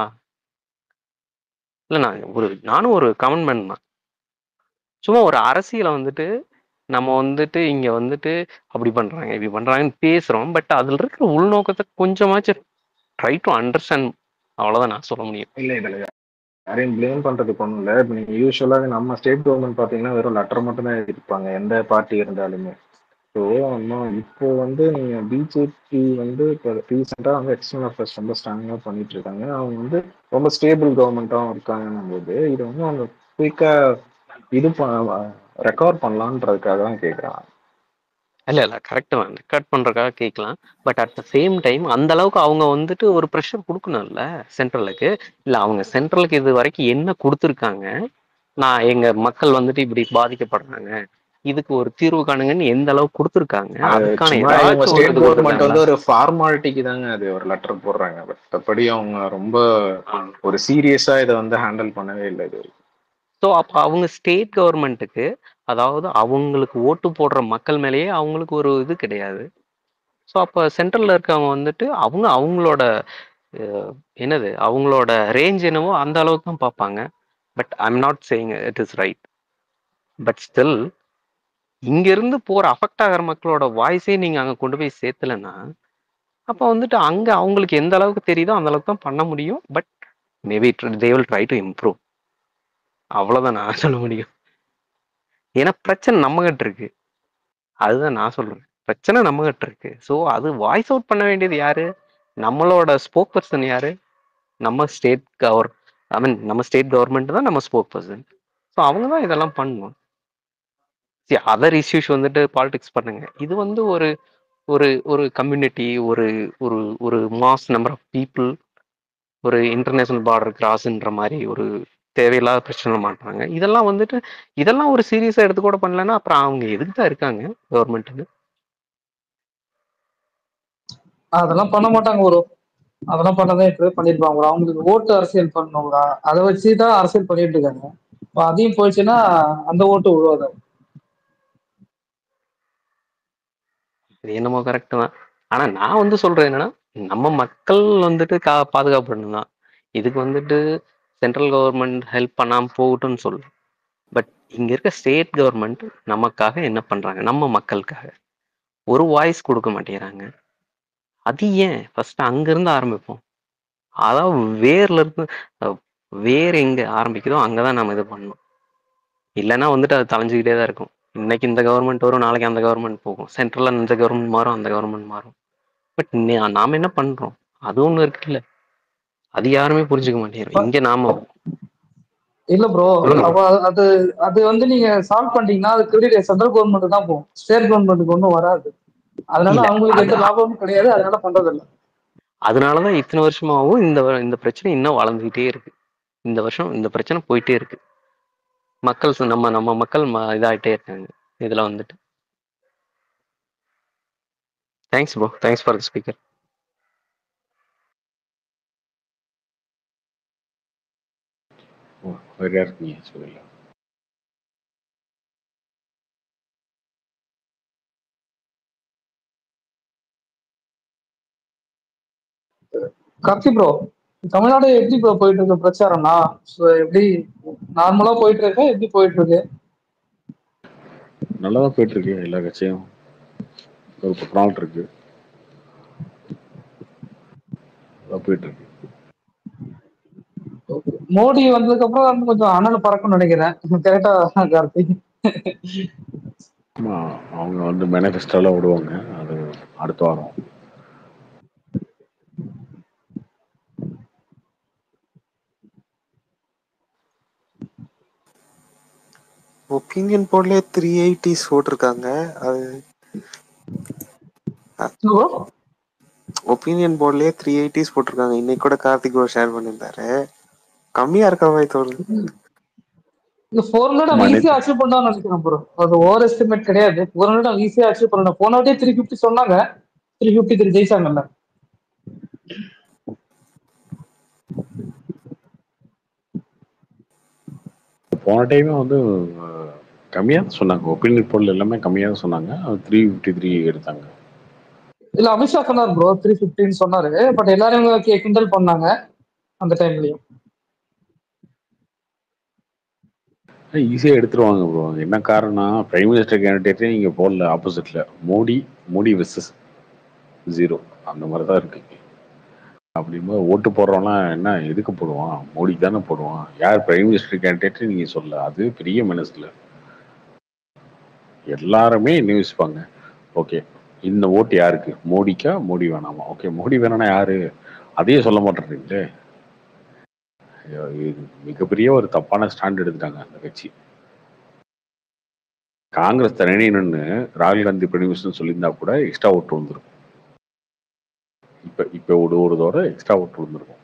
இல்ல நான் ஒரு நானும் ஒரு கமெண்ட்மெண்ட் தான் சும்மா ஒரு அரசியலை வந்துட்டு நம்ம வந்துட்டு இங்க வந்துட்டு அப்படி பண்றாங்க இப்படி பண்றாங்கன்னு பேசுறோம் பட் அதுல இருக்கிற உள்நோக்கத்தை கொஞ்சமாச்சும் ட்ரை டு அண்டர்ஸ்டாண்ட் அவ்வளவுதான் நான் சொல்ல முடியும் இல்ல இதுல யாரையும் ப்ளேம் பண்றதுக்கு ஒண்ணும் இல்ல இப்ப நீங்க யூஸ்வலாக நம்ம ஸ்டேட் கவர்மெண்ட் பாத்தீங்கன்னா வெறும் லெட்டர் மட்டும் தான் எழுதிருப்பாங்க எந்த பார்ட்டி இருந்தாலுமே ஸோ இப்போ வந்து நீங்க பிஜேபி வந்து இப்போ ரீசெண்டாக வந்து எக்ஸ்டர்னல் அஃபேர்ஸ் ரொம்ப ஸ்ட்ராங்காக பண்ணிட்டு இருக்காங்க அவங்க வந்து ரொம்ப ஸ்டேபிள் கவர்மெண்ட்டாகவும் இருக்காங்கன்னும் போது இதை வந்து அவங்க குயிக்கா இது ரெக்கவர் பண்ணலான்றதுக்காக தான் கேட்குறாங்க இல்ல இல்ல கரெக்ட் தான் ரெக்கார்ட் பண்றதுக்காக கேட்கலாம் but at the same time அந்த அளவுக்கு அவங்க வந்துட்டு ஒரு ப்ரெஷர் கொடுக்கணும்ல சென்ட்ரலுக்கு இல்ல அவங்க சென்ட்ரலுக்கு இது வரைக்கும் என்ன கொடுத்துருக்காங்க நான் எங்க மக்கள் வந்துட்டு இப்படி பாதிக்கப்படுறாங்க இதுக்கு ஒரு தீர்வு காணுங்கன்னு எந்த அளவுக்கு கொடுத்துருக்காங்க அதுக்கான சும்மா இவங்க ஏதாச்சும் ஒரு ஸ்டேட் இது கவர்மெண்ட் கொடுத்துருக்காங்களா வந்து ஒரு ஃபார்மாலிட்டிக்கு தாங்க அது ஒரு லெட்டர் போடுறாங்க மற்றபடி அவங்க ரொம்ப ஒரு சீரியஸா இதை வந்து ஹேண்டில் பண்ணவே இல்லை இது வரைக்கும். ஸோ அப்போ அவங்க ஸ்டேட் கவர்மெண்ட்டுக்கு அதாவது அவங்களுக்கு ஓட்டு போடுற மக்கள் மேலேயே அவங்களுக்கு ஒரு இது கிடையாது ஸோ அப்போ சென்ட்ரலில் இருக்கவங்க வந்துட்டு அவங்க அவங்களோட அஹ், என்னது அவங்களோட ரேஞ்ச் என்னவோ அந்த அளவுக்கு தான் பார்ப்பாங்க but I'm not saying it is right but still இங்கேருந்து போகிற அஃபெக்ட் ஆகிற மக்களோட வாய்ஸே நீங்கள் அங்கே கொண்டு போய் சேர்த்தலைன்னா அப்போ வந்துட்டு அங்கே அவங்களுக்கு எந்த அளவுக்கு தெரியுதோ அந்த அளவுக்கு தான் பண்ண முடியும் but maybe they will try to improve அவ்வளோதான் நான் சொல்ல முடியும் ஏன்னா பிரச்சனை நம்மகிட்ட இருக்கு அதுதான் நான் சொல்றேன் பிரச்சனை நம்மகிட்ட இருக்கு ஸோ அது வாய்ஸ் அவுட் பண்ண வேண்டியது யாரு நம்மளோட ஸ்போக் பர்சன் யாரு நம்ம ஸ்டேட் கவர் ஐ மீன் நம்ம ஸ்டேட் கவர்மெண்ட் தான் நம்ம ஸ்போக் பர்சன் ஸோ அவங்க தான் இதெல்லாம் பண்ணணும் சரி அதர் இஷ்யூஸ் வந்துட்டு பாலிடிக்ஸ் பண்ணுங்க இது வந்து ஒரு ஒரு ஒரு கம்யூனிட்டி ஒரு ஒரு ஒரு மாஸ் நம்பர் ஆஃப் பீப்புள் ஒரு இன்டர்நேஷனல் பார்டர் கிராஸ்ன்ற மாதிரி ஒரு தேவையில்லாத பிரச்சனை மாட்டாங்க இதெல்லாம் வந்துட்டு இதெல்லாம் ஒரு சீரியஸா எடுத்து கூட பண்ணலன்னா அப்புறம் அவங்க எதுக்கு தான் இருக்காங்க கவர்மெண்ட்டுக்கு அதெல்லாம் பண்ண மாட்டாங்க ஒரு அதெல்லாம் பண்ணதான் இப்பவே பண்ணிருப்பாங்க bro. அவங்களுக்கு ஓட்டு அரசியல் பண்ணணும் bro. அதை வச்சுதான் அரசியல் பண்ணிட்டு இருக்காங்க இப்ப அதையும் போயிடுச்சுன்னா அந்த ஓட்டு விழுவாது இது என்னமோ கரெக்ட் தான் ஆனா நான் வந்து சொல்றேன் என்னன்னா நம்ம மக்கள் வந்துட்டு கா பாதுகாப்படணும் தான் இதுக்கு வந்துட்டு சென்ட்ரல் கவர்மெண்ட் ஹெல்ப் பண்ணாம போகட்டும்னு சொல்றேன் பட் இங்க இருக்க ஸ்டேட் கவர்மெண்ட் நமக்காக என்ன பண்றாங்க நம்ம மக்களுக்காக ஒரு வாய்ஸ் கொடுக்க மாட்டேங்கிறாங்க அது ஏன் ஃபர்ஸ்ட் அங்க இருந்து ஆரம்பிப்போம் அதாவது வேர்ல இருந்து அஹ், வேர் எங்க ஆரம்பிக்குதோ அங்கதான் நம்ம இது பண்ணணும் இல்லைன்னா வந்துட்டு அது தலைஞ்சுக்கிட்டே தான் இருக்கும் இன்னைக்கு இந்த கவர்மெண்ட் வரும் நாளைக்கு அந்த கவர்மெண்ட் போகும் சென்ட்ரல்ல இந்த கவர்மெண்ட் மாறும் அந்த கவர்மெண்ட் மாறும் பட் நாம என்ன பண்றோம் அது ஒண்ணு இருக்குல்ல அது யாருமே புரிஞ்சுக்க மாட்டேங்கிறோம் இங்க நாம இல்ல ப்ரோ சொல்லுங்க bro. அப்ப அது- அது அது வந்து நீங்க சால்வ் பண்ணிட்டீங்கன்னா அது கிரெடிட் சென்ட்ரல் கவர்மெண்ட் தான் போகும் ஸ்டேட் கவர்மெண்ட்டுக்கு ஒன்றும் வராது அதனால இல்ல அவங்களுக்கு அது எந்த லாபமும் கிடையாது அதனால பண்றது இல்ல அதனாலதான் இத்தனை வருஷமாவும் இந்த வ- இந்த பிரச்சனை இன்னும் வளர்ந்துகிட்டே இருக்கு இந்த வருஷம் இந்த பிரச்சனை போயிட்டே இருக்கு மக்கள் ச- நம்ம நம்ம மக்கள் ம- இதாயிட்டே இருக்காங்க இதுல வந்துட்டு thanks bro thanks for the speaker வேற இருக்கீங்க சொல்லுங்க கார்த்தி ப்ரோ தமிழ்நாடு எப்படி ப்ரோ போயிட்டு இருக்கு பிரச்சாரம்னா So, எப்படி நார்மலா போயிட்டு இருக்கா எப்படி போயிட்டு இருக்கு நல்லா தான் போயிட்டு இருக்கு எல்லா கட்சியும் ஒரு பத்து நாள் இருக்கு நல்லா போயிட்டு இருக்கு மோடி வந்ததுக்கு அப்புறம் வந்து கொஞ்சம் அனல் பறக்கும்னு நினைக்கிறேன் கரெக்டா கார்த்தி ஆமா அவங்க வந்து மேனிஃபெஸ்டோலாம் விடுவாங்க அது அடுத்த வாரம் ஒப்பீனியன் போர்ட்லயே த்ரீ எயிட்டிஸ் போட்டிருக்காங்க அது ப்ரோ ஒப்பீனியன் போர்ட்லயே த்ரீ எயிட்டிஸ் போட்டிருக்காங்க இன்னைக்கு கூட கார்த்திக் ஒரு ஷேர் பண்ணியிருந்தாரு கம்மியா இருக்க மாதிரி தோணுது இந்த ஃபோர் ஹண்ட்ரட் ஆமா, அவன் ஈஸியா நேத்து- அச்சீவ் பண்ணான்னு நினைக்கிறேன் ப்ரோ அது ஓவர் எஸ்டிமேட் கிடையாது ஃபோர் ஹண்ட்ரட் அவன் ஈஸியா அச்சீவ் பண்ணணும் போன வாட்டியே த்ரீ ஃபிஃப்டி சொன்னாங்க த்ரீ ஃபிஃப்டி த்ரீ ஜெயிச்சாங்கல்ல போன டைமே வந்து கம்மியாக தான் சொன்னாங்க ஒப்பீனியன் போல் எல்லாமே கம்மியாக தான் சொன்னாங்க த்ரீ ஃபிஃப்டி த்ரீ எடுத்தாங்க இல்ல அமித்ஷா சொன்னார் ப்ரோ த்ரீ ஃபிஃப்டின்னு சொன்னாரு பட் எல்லாரும் இவங்க கி- கிண்டல் பண்ணாங்க அந்த டைம்லயும் ஈஸியாக எடுத்துருவாங்க ப்ரோ என்ன காரணம் பிரைம் மினிஸ்டர் கேண்டிடேட்டே நீங்கள் போடல ஆப்போசிட்ல மோடி மோடி வெர்சஸ் ஜீரோ அந்த மாதிரி தான் இருக்கு அப்படிங்கும்போது ஓட்டு போடுறவன்லாம் என்ன எதுக்கு போடுவான் மோடிக்கு தானே போடுவான் யார் பிரைம் மினிஸ்டர் கேண்டிடேட் நீங்கள் சொல்ல அது பெரிய மனசில் எல்லாருமே நியூஸ்பாங்க ஓகே இந்த ஓட்டு யாருக்கு மோடிக்கா மோடி வேணாமா ஓகே மோடி வேணாம்னா யாரு அதையே சொல்ல மாட்டேறீங்களே ஐயோ, இது மிகப்பெரிய ஒரு தப்பான ஸ்டாண்ட் எடுத்துட்டாங்க அந்த கட்சி காங்கிரஸ் தனி நின்று ராகுல் காந்தி பிரைம் சொல்லியிருந்தா கூட எக்ஸ்ட்ரா ஓட்டு வந்திருக்கும் இப்ப இப்ப ஒரு ஒரு தோட எக்ஸ்ட்ரா ஓட்டு வந்திருக்கும்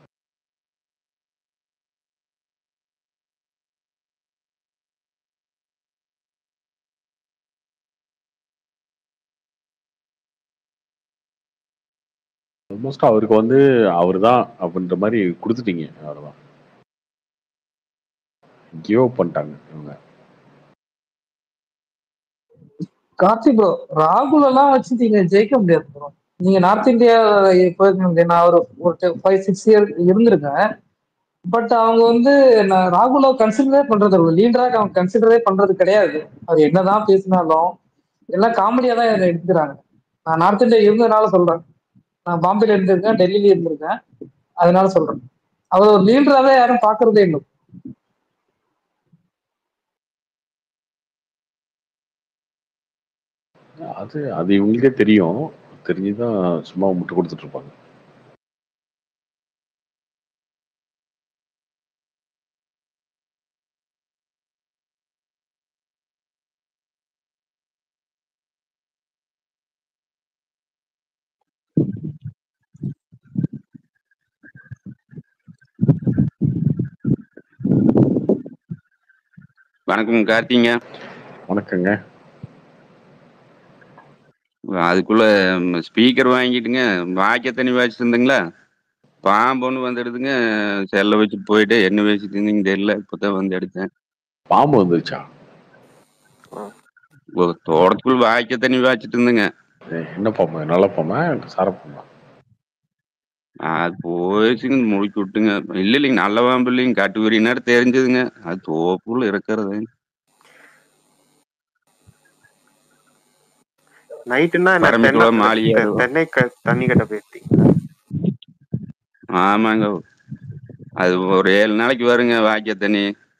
ஆல்மோஸ்ட் அவருக்கு வந்து அவர் தான் அப்படின்ற மாதிரி கொடுத்துட்டீங்க அவ்வளவுதான் கிவ் அப் பண்ணிட்டாங்க இவங்க கார்த்தி ப்ரோ ராகுல் எல்லாம் வச்சு நீங்க ஜெயிக்க முடியாது ப்ரோ நீங்க நார்த் இந்தியா போயிருக்கீங்க நான் ஒரு ஒரு ஃபைவ் சிக்ஸ் இயர் இருந்திருக்கேன் பட் அவங்க வந்து நான் ராகுல கன்சிடரே பண்றது இல்லை லீடராக அவங்க கன்சிடரே பண்றது கிடையாது அது என்னதான் பேசினாலும் எல்லாம் காமெடியா தான் இதை எடுத்துக்கிறாங்க நான் நார்த் இந்தியா இருந்ததுனால சொல்றேன் நான் பாம்பேல இருந்திருக்கேன் டெல்லியில இருந்திருக்கேன் அதனால சொல்றேன் அவர் ஒரு லீடராவே யாரும் பாக்குறதே இல்லை அது அது இவங்களுக்கே தெரியும் தெரிஞ்சுதான் சும்மா முட்டு கொடுத்துட்டு இருப்பாங்க வணக்கம் கார்த்திங்க வணக்கங்க அதுக்குள்ள ஸ்பீக்கர் வாங்கிட்டுங்க வாக்கிய தண்ணி வச்சுட்டு இருந்தீங்களா பாம்பு ஒன்று வந்துடுதுங்க செல்ல வச்சுட்டு போயிட்டு என்ன வச்சுட்டு இருந்தீங்க தெரியல இப்போதான் வந்து எடுத்தேன் பாம்பு வந்துருச்சா ஒரு தோட்டத்துக்குள்ள வாக்கிய தண்ணி வச்சுட்டு இருந்தேங்க ஏய், என்ன பாம்பு நல்ல பாம்பா சரப்பாம்பா அது போயிடுச்சுங்க முழுக்கி விட்டுங்க இல்லை இல்லைங்க நல்ல பாம்பு இல்லைங்க கட்டு வரினாரு தெரிஞ்சதுங்க அது தோப்புல இருக்கிறது நைட்டுன்னா என்ன பரமிக்குள்ள தென்னை மாளிகை தெ- தென்னை க- தண்ணி கட்ட போயிருக்கீங்களா ஆமாங்க அது ஒரு ஏழு நாளைக்கு வருங்க வாக்கிய தண்ணி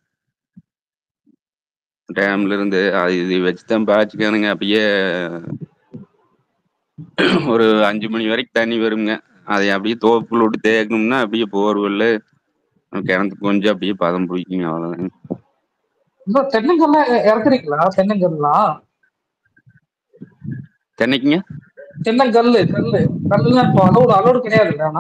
டேம்ல இருந்து அது இது வச்சு தான் பாய்ச்சிக்கானுங்க அப்படியே ஒரு அஞ்சு மணி வரைக்கும் தண்ணி வருங்க அதை அப்படியே தோப்புக்குள்ள விட்டு தேக்கணும்னா அப்படியே போர்வெல் கிணத்துக்கு கொஞ்சம் அப்படியே பதம் பிடிக்குங்க அவ்வளோதாங்க இந்த தென்னங்கல்லாம் இ- இறக்குறீங்களா தென்னங்கல்லாம் தென்னைக்குங்க தென்னங்கல்லு கல்லு கல்லுலாம் இப்போ அலோடு அலோடு கிடையாது ஆனா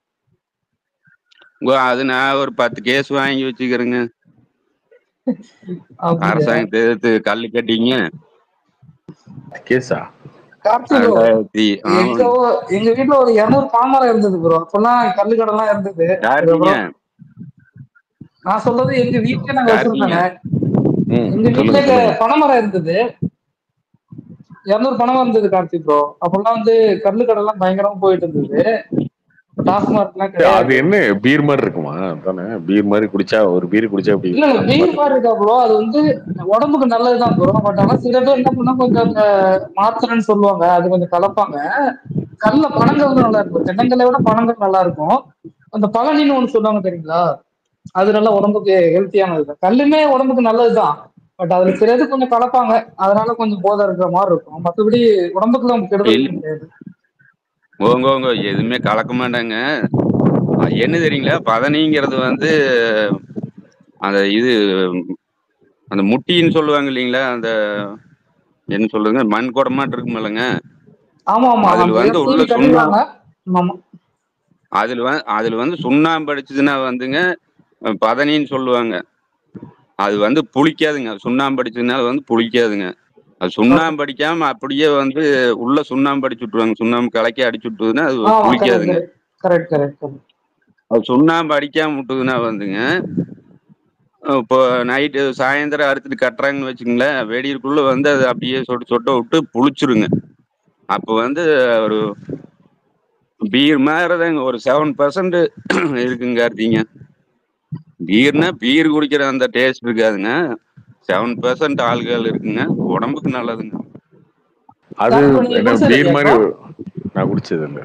உங்க அது நான் ஒரு பத்து கேஸ் வாங்கி வச்சுக்கிறேங்க அப்படியா அரசாங்கத்தை எதிர்த்து கல்லு கட்டிங்க கேஸா கார்த்தி bro, ரெண்டாயிரத்தி எங்க ஆமாங்க ஊ- எங்க வீட்டுல ஒரு இருநூறு பாமரம் இருந்தது ப்ரோ அப்பெல்லாம் கல்லு கடலாம் இருந்தது யாருங்க அதுக்கப்புறம் நான் சொல்றது எங்க வீட்டுல நாங்க யாருக்கீங்க வச்சிருந்தோங்க ம் எங்க சொல்லுங்க வீட்டுல சொல்லுங்க பனைமரம் இருந்தது இருநூறு பனைமரம் இருந்தது கார்த்தி ப்ரோ அப்பெல்லாம் வந்து கல்லு கடலாம் பயங்கரமா போயிட்டு இருந்தது டாஸ்மார்க்லாம் ஏய், அது கிடையாது என்ன பீர் மாதிரி இருக்குமா தானே பீர் மாதிரி குடிச்சா ஒரு பீர் குடிச்சா அப்படி இல்ல இல்ல அந்த பீர் மாதிரி மாதிரி இருக்கா ப்ரோ அது வந்து உடம்புக்கு நல்லதுதான் ப்ரோ பட் ஆனா சில பேர் என்ன பண்ணா கொஞ்சம் அந்த மாத்திரைன்னு சொல்லுவாங்க அது கொஞ்சம் கலப்பாங்க கல்ல பனங்கல் தான் நல்லா இருக்கும் தென்னங்கல்லை விட பனங்கல் நல்லா இருக்கும் அந்த பழனின்னு ஒண்ணு சொல்லுவாங்க தெரியுங்களா அது நல்லா உடம்புக்கு ஹெல்த்தியானது கல்லுமே உடம்புக்கு நல்லதுதான் பட் அதுல சில இது கொஞ்சம் கலப்பாங்க அதனால கொஞ்சம் போதை இருக்கிற மாதிரி இருக்கும் மத்தபடி உடம்புக்கு நம்ம கெடுதல் இல்ல கிடையாது ஓங்க ஓங்க எதுவுமே கலக்க மாட்டாங்க அது என்ன தெரியுங்களா பதனிங்கிறது வந்து அந்த இது அந்த முட்டின்னு சொல்லுவாங்க இல்லைங்களா அந்த என்ன சொல்றதுங்க மண் குடமாட்டு இருக்குமில்லங்க ஆமா ஆமா அதுல அந்த வந்து இதை உள்ள தூவி சுண்ணாம்பு கட்டிடுவாங்க ஆமா அதுல வந்து அதுல வந்து சுண்ணாம்பு அடிச்சதுன்னா வந்துங்க அஹ், பதனின்னு சொல்லுவாங்க அது வந்து புளிக்காதுங்க சுண்ணாம்பு அடிச்சதுனால வந்து புளிக்காதுங்க அது ஓகே சுண்ணாம்பு அடிக்காம அப்படியே வந்து உள்ள சுண்ணாம்பு அடிச்சு விட்டுருவாங்க சுண்ணாம்பு கலக்கி அடிச்சு விட்டுதுன்னா அது ஆமா கரெக்ட் புளிக்காதுங்க கரெக்ட் கரெக்ட் கரெக்ட் அது சுண்ணாம்பு அடிக்காம விட்டுதுன்னா வந்துங்க இப்போ நைட்டு சாயந்தரம் அறுத்துட்டு கட்டுறாங்கன்னு வச்சுங்களேன் வெடியிருக்குள்ள வந்து அது அப்படியே சொட்டு சொட்ட விட்டு புளிச்சிருங்க அப்போ வந்து ஒரு பீர் மாதிரிதாங்க ஒரு செவன் பர்சன்ட் இருக்குங்க கார்த்திங்க பீர்னா பீர் குடிக்கிற அந்த டேஸ்ட் இருக்காதுங்க செவன் பர்சன்ட் ஆல்கஹால் இருக்குங்க உடம்புக்கு நல்லதுங்க அது கார்த்தி நீங்க என்ன குடிச்சது பீர் இல்லையா மாதிரி இப்போ நான் குடிச்சது இல்லை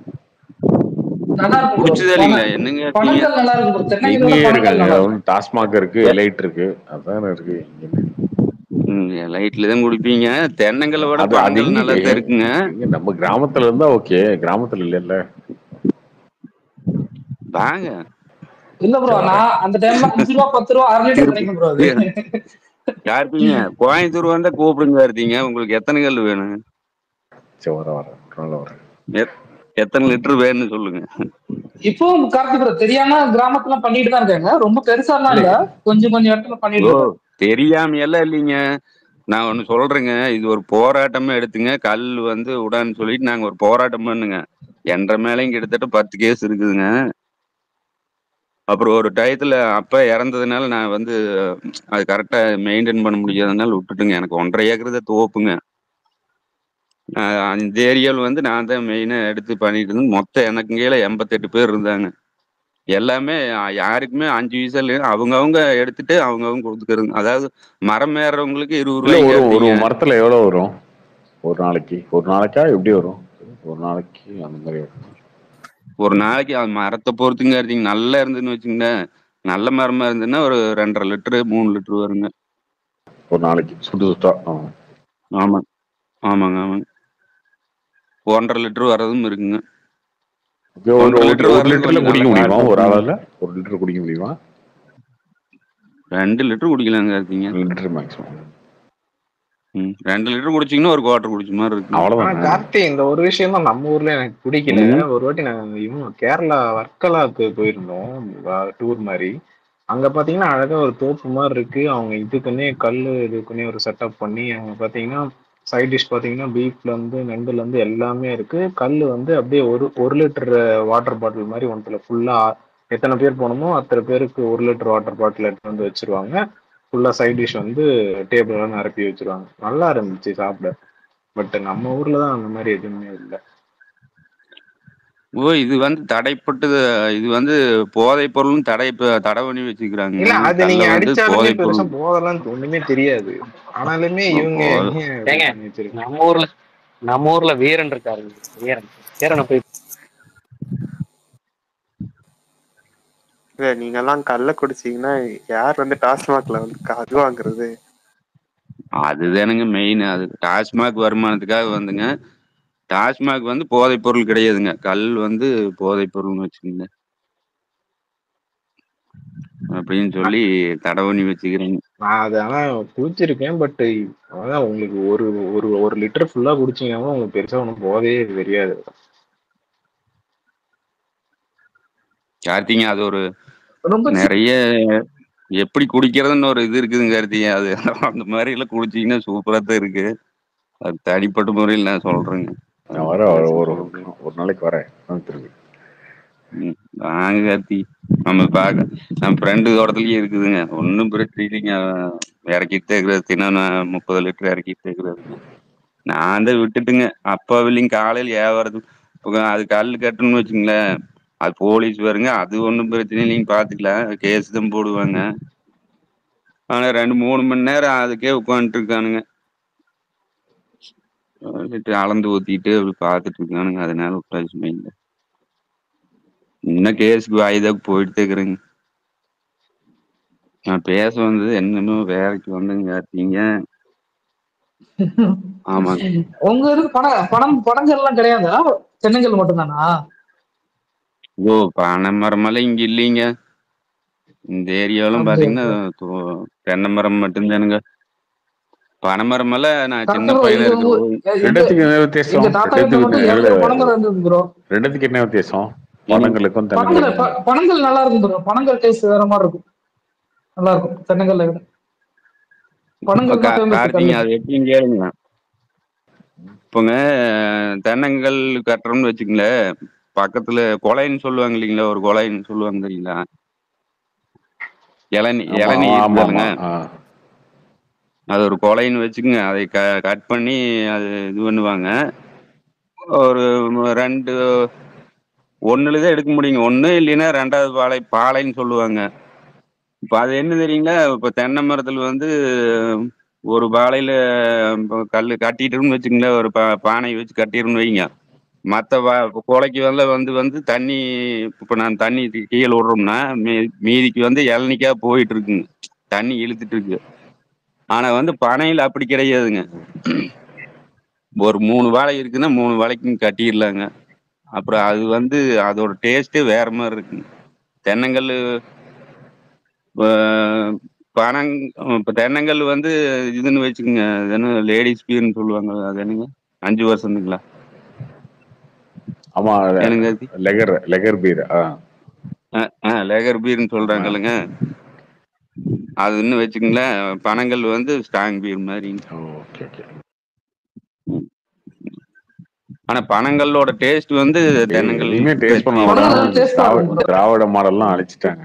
நல்லா இருக்கும் ப்ரோ குடிச்சதே பன இல்லைங்களா என்னங்க இருக்கீங்க பனங்கள் நல்லா இருக்கும் ப்ரோ தென்னங்கல்ல எங்கேயே பனங்கள் இருக்காங்க நல்லா ஒன்று இருக்கும் டாஸ்மாக் இருக்கு எலைட் இருக்கு அதானே இருக்கு இங்க லைட்ல தான் குடிப்பீங்க தென்னங்கல்லை விட அது அது பனங்கல் எங்க நல்லா தான் இருக்குங்க எங்க நம்ம கிராமத்துல இருந்தா ஓகே கிராமத்துல இல்லைல்ல வாங்க இல்ல ப்ரோ சரி வரேன் நான் அந்த டைம்ல அஞ்சு ரூபா பத்து ரூபா அரை லிட்டர் திருப்பி கிடைக்கும் ப்ரோ அது யாருப்பீங்க கோயம்புத்தூர் வந்தா கூப்பிடுங்க இருந்தீங்க உங்களுக்கு எத்தனை கல் வேணும் சரி வர வரேன் நல்லா வரேன் எத்- எத்தனை லிட்டர் வேணும்னு சொல்லுங்க இப்போ கார்த்தி ப்ரோ தெரியாம கிராமத்துல பண்ணிட்டு தான் இருக்காங்க ரொம்ப பெருசாலாம் இல்லை இல்ல கொஞ்சம் கொஞ்சம் இடத்துல பண்ணிட்டு ஓ இருக்காங்க தெரியாம எல்லாம் இல்லைங்க நான் ஒன்று சொல்றேங்க இது ஒரு போராட்டமா எடுத்துங்க கல் வந்து விடான்னு சொல்லிட்டு நாங்க ஒரு போராட்டம் பண்ணுங்க என்ற மேலேயும் கிட்டத்தட்ட பத்து கேஸ் இருக்குதுங்க அப்புறம் ஒரு டயத்துல அப்பா இறந்ததுனால நான் வந்து அது கரெக்டா மெயின்டைன் பண்ண முடியாதனால விட்டுட்டுங்க எனக்கு ஒன்றரை ஏக்கர் தான் தோப்புங்க ஆஹ் அந்த ஏரியாவில் வந்து நான் தான் மெயினாக எடுத்து பண்ணிட்டு இருந்தேன் மொத்தம் எனக்கு கீழே எண்பத்தெட்டு பேர் இருந்தாங்க எல்லாமே அஹ், யாருக்குமே அஞ்சு வயசு இல்லை அவங்க அவங்க எடுத்துட்டு அவங்க அவங்க கொடுத்துக்கிறதுங்க அதாவது மரம் ஏறுறவங்களுக்கு இருபது இல்ல ரூபாய்க்கு ஒரு ஒரு எடுத்தீங்க மரத்துல எவ்வளவு வரும் ஒரு நாளைக்கு ஒரு நாளைக்கா எப்படி வரும் ஒரு நாளைக்கு அந்த மாதிரி வரும் ஒரு நாளைக்கு அது மரத்தை பொறுத்துங்க எடுத்தீங்க நல்லா இருந்துன்னு வச்சுங்களேன் நல்ல மரமா இருந்ததுன்னா ஒரு ரெண்டரை லிட்டரு மூணு லிட்டரு வருங்க ஒரு நாளைக்கு சுட்டு சுட்டா ஆ. ஆமாங்க ஆமாங்க ஆமாங்க ஒன்றரை லிட்டர் வர்றதும் இருக்குங்க Okay, ஒரு ஒன்றரை ஒரு லிட்டர் ஒரு வர்றது லிட்டர்ல கொஞ்சம் குடிக்க நல்லா முடியுமா காட்டு ஒரு இருக்குங்க ஆளால ஒரு லிட்டர் குடிக்க முடியுமா ரெண்டு லிட்டர் குடிக்கலாங்க இருக்கீங்க லிட்டர் மேக்ஸிமம் ம் ரெண்டு லிட்டர் குடிச்சிங்கன்னா ஒரு குவார்டர் குடிச்ச மாதிரி இருக்குங்க ஆனா அவ்வளவுதானே கார்த்தி இந்த ஒரு விஷயம் தான் நம்ம ஊர்ல எனக்கு பிடிக்கல ம் ஒரு வாட்டி நாங்க இவங்க கேரளா வர்க்கலாக்கு போயிருந்தோம் டூர் மாதிரி அங்க பாத்தீங்கன்னா அழகா ஒரு தோப்பு மாதிரி இருக்கு அவங்க இதுக்குன்னே கல் இதுக்குன்னே ஒரு செட்டப் பண்ணி அவங்க பாத்தீங்கன்னா சைட் டிஷ் பாத்தீங்கன்னா பீஃப்ல இருந்து நண்டுல இருந்து எல்லாமே இருக்கு கல் வந்து அப்படியே ஒரு ஒரு லிட்டர் வாட்டர் பாட்டில் மாதிரி ஒன்றுல ஃபுல்லா எத்தனை பேர் போகணுமோ அத்தனை பேருக்கு ஒரு லிட்டர் வாட்டர் பாட்டில் எடுத்து வந்து வச்சிருவாங்க ஃபுல்லா சைட் டிஷ் வந்து டேபிள்லாம் நிரப்பி வச்சிருவாங்க நல்லா இருந்துச்சு சாப்பிட பட் நம்ம ஊர்ல தான் அந்த மாதிரி எதுவுமே இல்லை ஓ இது வந்து தடைப்பட்டு இது வந்து போதை பொருளும் தடை தடை பண்ணி வச்சுக்கிறாங்க இல்ல அது நீங்க கல்ல வந்து அடிச்சாலுமே போதை பெருசா பொருள் போதெல்லாம் ஒண்ணுமே தெரியாது ஆனாலுமே இவங்க போதை ஏன் இப்படி ஏங்க பண்ணி வச்சிருக்காங்க நம்ம ஊர்ல நம்ம ஊர்ல வீரன் இருக்காரு வீரன் வீரனை போய் இல்ல நீங்க எல்லாம் கல்ல குடிச்சீங்கன்னா யார் வந்து டாஸ்மாக்ல வந்து அது வாங்குறது அதுதானுங்க மெயின் அது டாஸ்மாக் வருமானத்துக்காக வந்துங்க டாஸ்மாக் வந்து போதைப் பொருள் கிடையாதுங்க கல் வந்து போதைப் பொருள்னு வச்சுக்கோங்க அப்படின்னு சொல்லி தடை பண்ணி வச்சுக்கிறேங்க நான் அது ஆனா குடிச்சிருக்கேன் பட் அதான் உங்களுக்கு ஒரு ஒரு ஒரு லிட்டர் ஃபுல்லா குடிச்சீங்கன்னா உங்களுக்கு பெருசா ஒன்றும் போதையே தெரியாது கார்த்திங்க அது ஒரு ரொம்ப சி- நிறைய எப்படி குடிக்கிறதுன்னு ஒரு இது இருக்குதுங்க கார்த்திங்க அது அந்த மாதிரி எல்லாம் குடிச்சீங்கன்னா சூப்பரா தான் இருக்கு அது தனிப்பட்ட முறையில் நான் சொல்றேங்க நான் வரேன் ஒரு ஒரு சொல்றது ஒரு நாளைக்கு வரேன் வந்து திரும்பி ம், வாங்க கார்த்தி நம்ம பார்க்க நம்ம ஃப்ரெண்டு தோட்டத்துலயே இருக்குதுங்க ஒன்றும் பிரச்சனை இல்லைங்க அவன் இறக்கிட்டு இருக்கிறது தினம் நான் முப்பது லிட்டர் இறக்கிட்டு இருக்கிறதுங்க நான் தான் விட்டுட்டுங்க அப்பாவிலையும் காலையில் வியாபாரத்து இப்போ அது கல் கட்டணும்னு வச்சுங்களேன் அது போலீஸ் வருங்க அது ஒன்றும் பிரச்சனை இல்லைங்க பார்த்துக்கலாம் கேஸ் தான் போடுவாங்க ஆனால் ரெண்டு மூணு மணி நேரம் அதுக்கே உட்காந்துட்டு இருக்கானுங்க வந்துட்டு அளந்து ஊத்திட்டு அப்படி பார்த்துட்டு இருக்கானுங்க அதனால விட்டாச்சு மைண்ட் இன்னும் கேஸுக்கு வாய்தாக்கு போயிட்டு இருக்கிறேங்க நான் பேச வந்தது என்னமோ வேலைக்கு வந்துங்க கார்த்திங்க ஆமாங்க உங்க இருக்கு பணம் பணம் பணங்கள் எல்லாம் கிடையாதா தென்னங்கல் மட்டும்தானா ஓ பனை மரமெல்லாம் இங்க இல்லைங்க இந்த ஏரியாவிலும் ஓகே பாத்தீங்கன்னா ஓகே தோ- தென்னை மரம் மட்டும்தானுங்க பனை மரமெல்லாம் நான் சின்ன கரெக்டா பையனா இது இருக்கிற ஊ- போது எங்க ரெண்டுத்துக்கு என்ன எங்க வித்தியாசம் தாத்தா வீட்டுல மட்டும் ரெண்டுத்துக்கு இருநூறு பணங்கள் இருந்தது ப்ரோ ரெண்டுத்துக்கு என்ன வித்தியாசம் எனக்கு பழங்களுக்கும் பணங்கள் தென்னங்களுக்கும் ப- பணங்கள் நல்லா இருக்கும் ப்ரோ பணங்கள் டேஸ்ட் வேற மாதிரி இருக்கும் நல்லா இருக்கும் தென்னங்கல்ல விட இப்ப பணங்கள் கா தான் ஃபேமஸ் கார்த்திங்க கல்லுக்கு அது எப்படின்னு கேளுங்க இப்போங்க தென்னங்கள் கட்டுறோம்னு வச்சுங்களேன் பக்கத்துல கொலைன்னு சொல்லுவாங்க இல்லைங்களா ஒரு கொலைன்னு சொல்லுவாங்க தெரியுங்களா இளநீ ஆமா இளநீ ஆமா இருக்குதுங்க ஆமா ஆ அது ஒரு கொலைன்னு வச்சுக்கோங்க அதை க கட் பண்ணி அது இது பண்ணுவாங்க ஒரு ம- ரெண்டு ஒண்ணுல தான் எடுக்க முடியுங்க ஒண்ணு இல்லைன்னா ரெண்டாவது பாலை பாலைன்னு சொல்லுவாங்க இப்ப அது என்ன தெரியுங்களா இப்ப தென்னை மரத்துல வந்து ஒரு பாலையில இப்ப கல்லு கட்டிட்டோம்னு வச்சுங்களேன் ஒரு பா பானை வச்சு கட்டிடணும்னு வைங்க மற்ற வா குலைக்கு வந்து வந்து வந்து தண்ணி இப்போ நான் தண்ணி கீ- கீழே விடுறோம்னா மீ மீதிக்கு வந்து இளநிக்கா போயிட்டு இருக்குங்க தண்ணி இழுத்துட்டு இருக்கு ஆனா வந்து பனையில் அப்படி கிடையாதுங்க ஒரு மூணு வாழை இருக்குன்னா மூணு வாழைக்கும் கட்டிடலாங்க அப்புறம் அது வந்து அதோட டேஸ்ட்டே வேற மாதிரி இருக்குங்க தென்னங்கல் பனங் இப்போ தென்னங்கல் வந்து இதுன்னு வச்சுக்கோங்க அது என்ன லேடிஸ் பீர்னு சொல்லுவாங்க அது என்னங்க அஞ்சு வருஷத்துங்களா ஆமா என்னங்க அது லெகர் லெகர் பீர் ஆ ஆ லேகர் பீர்னு ஆ சொல்றாங்கல்லுங்க அது இன்னும் வச்சுக்கோங்களேன் பனங்கல் வந்து ஸ்ட்ராங் பீர் மாதிரி ஓகே ஓகே ஆனா பனங்கல்லோட டேஸ்ட் வந்து தென்னங்கல் எதையுமே டேஸ்ட் பண்ண பிரச்சனை விடாம பனங்கல் டேஸ்டா திராவிட இருக்கும் ப்ரோ திராவிட மாடல்லாம் அழிச்சிட்டாங்க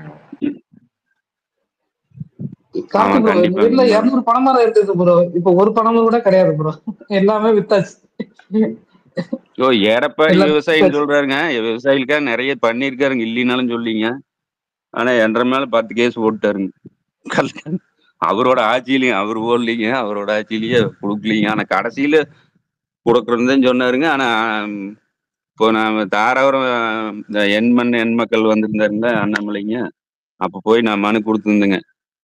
ஆமா கார்த்தி ப்ரோ எங்க கண்டிப்பாங்க வீட்டுல இருநூறு பனைமரம் இருந்தது ப்ரோ இப்ப ஒரு பனமரம் கூட கிடையாது ப்ரோ எல்லாமே வித்தாச்சு ஓ எடப்பாடி எல்லாம் விவசாயின்னு வித்தாச்சு சொல்றாருங்க விவசாயிகளுக்காக நிறைய பண்ணியிருக்காருங்க இல்லைனாலும் சொல்லிங்க ஆனா என்ற மேல பத்து கேஸ் போட்டாருங்க கல்- அவரோட ஆட்சியிலையும் அவர் போடலீங்க அவரோட ஆட்சியிலேயே கொடுக்கலீங்க ஆனா கடைசியில கொடுக்குறேன்னு தான் சொன்னாருங்க ஆனா ம், இப்போ நான் தாராபுரம் இந்த எண்மண் எண் மக்கள் வந்திருந்தாருங்க அண்ணாமலைங்க அப்ப போய் நான் மனு கொடுத்துருந்தேங்க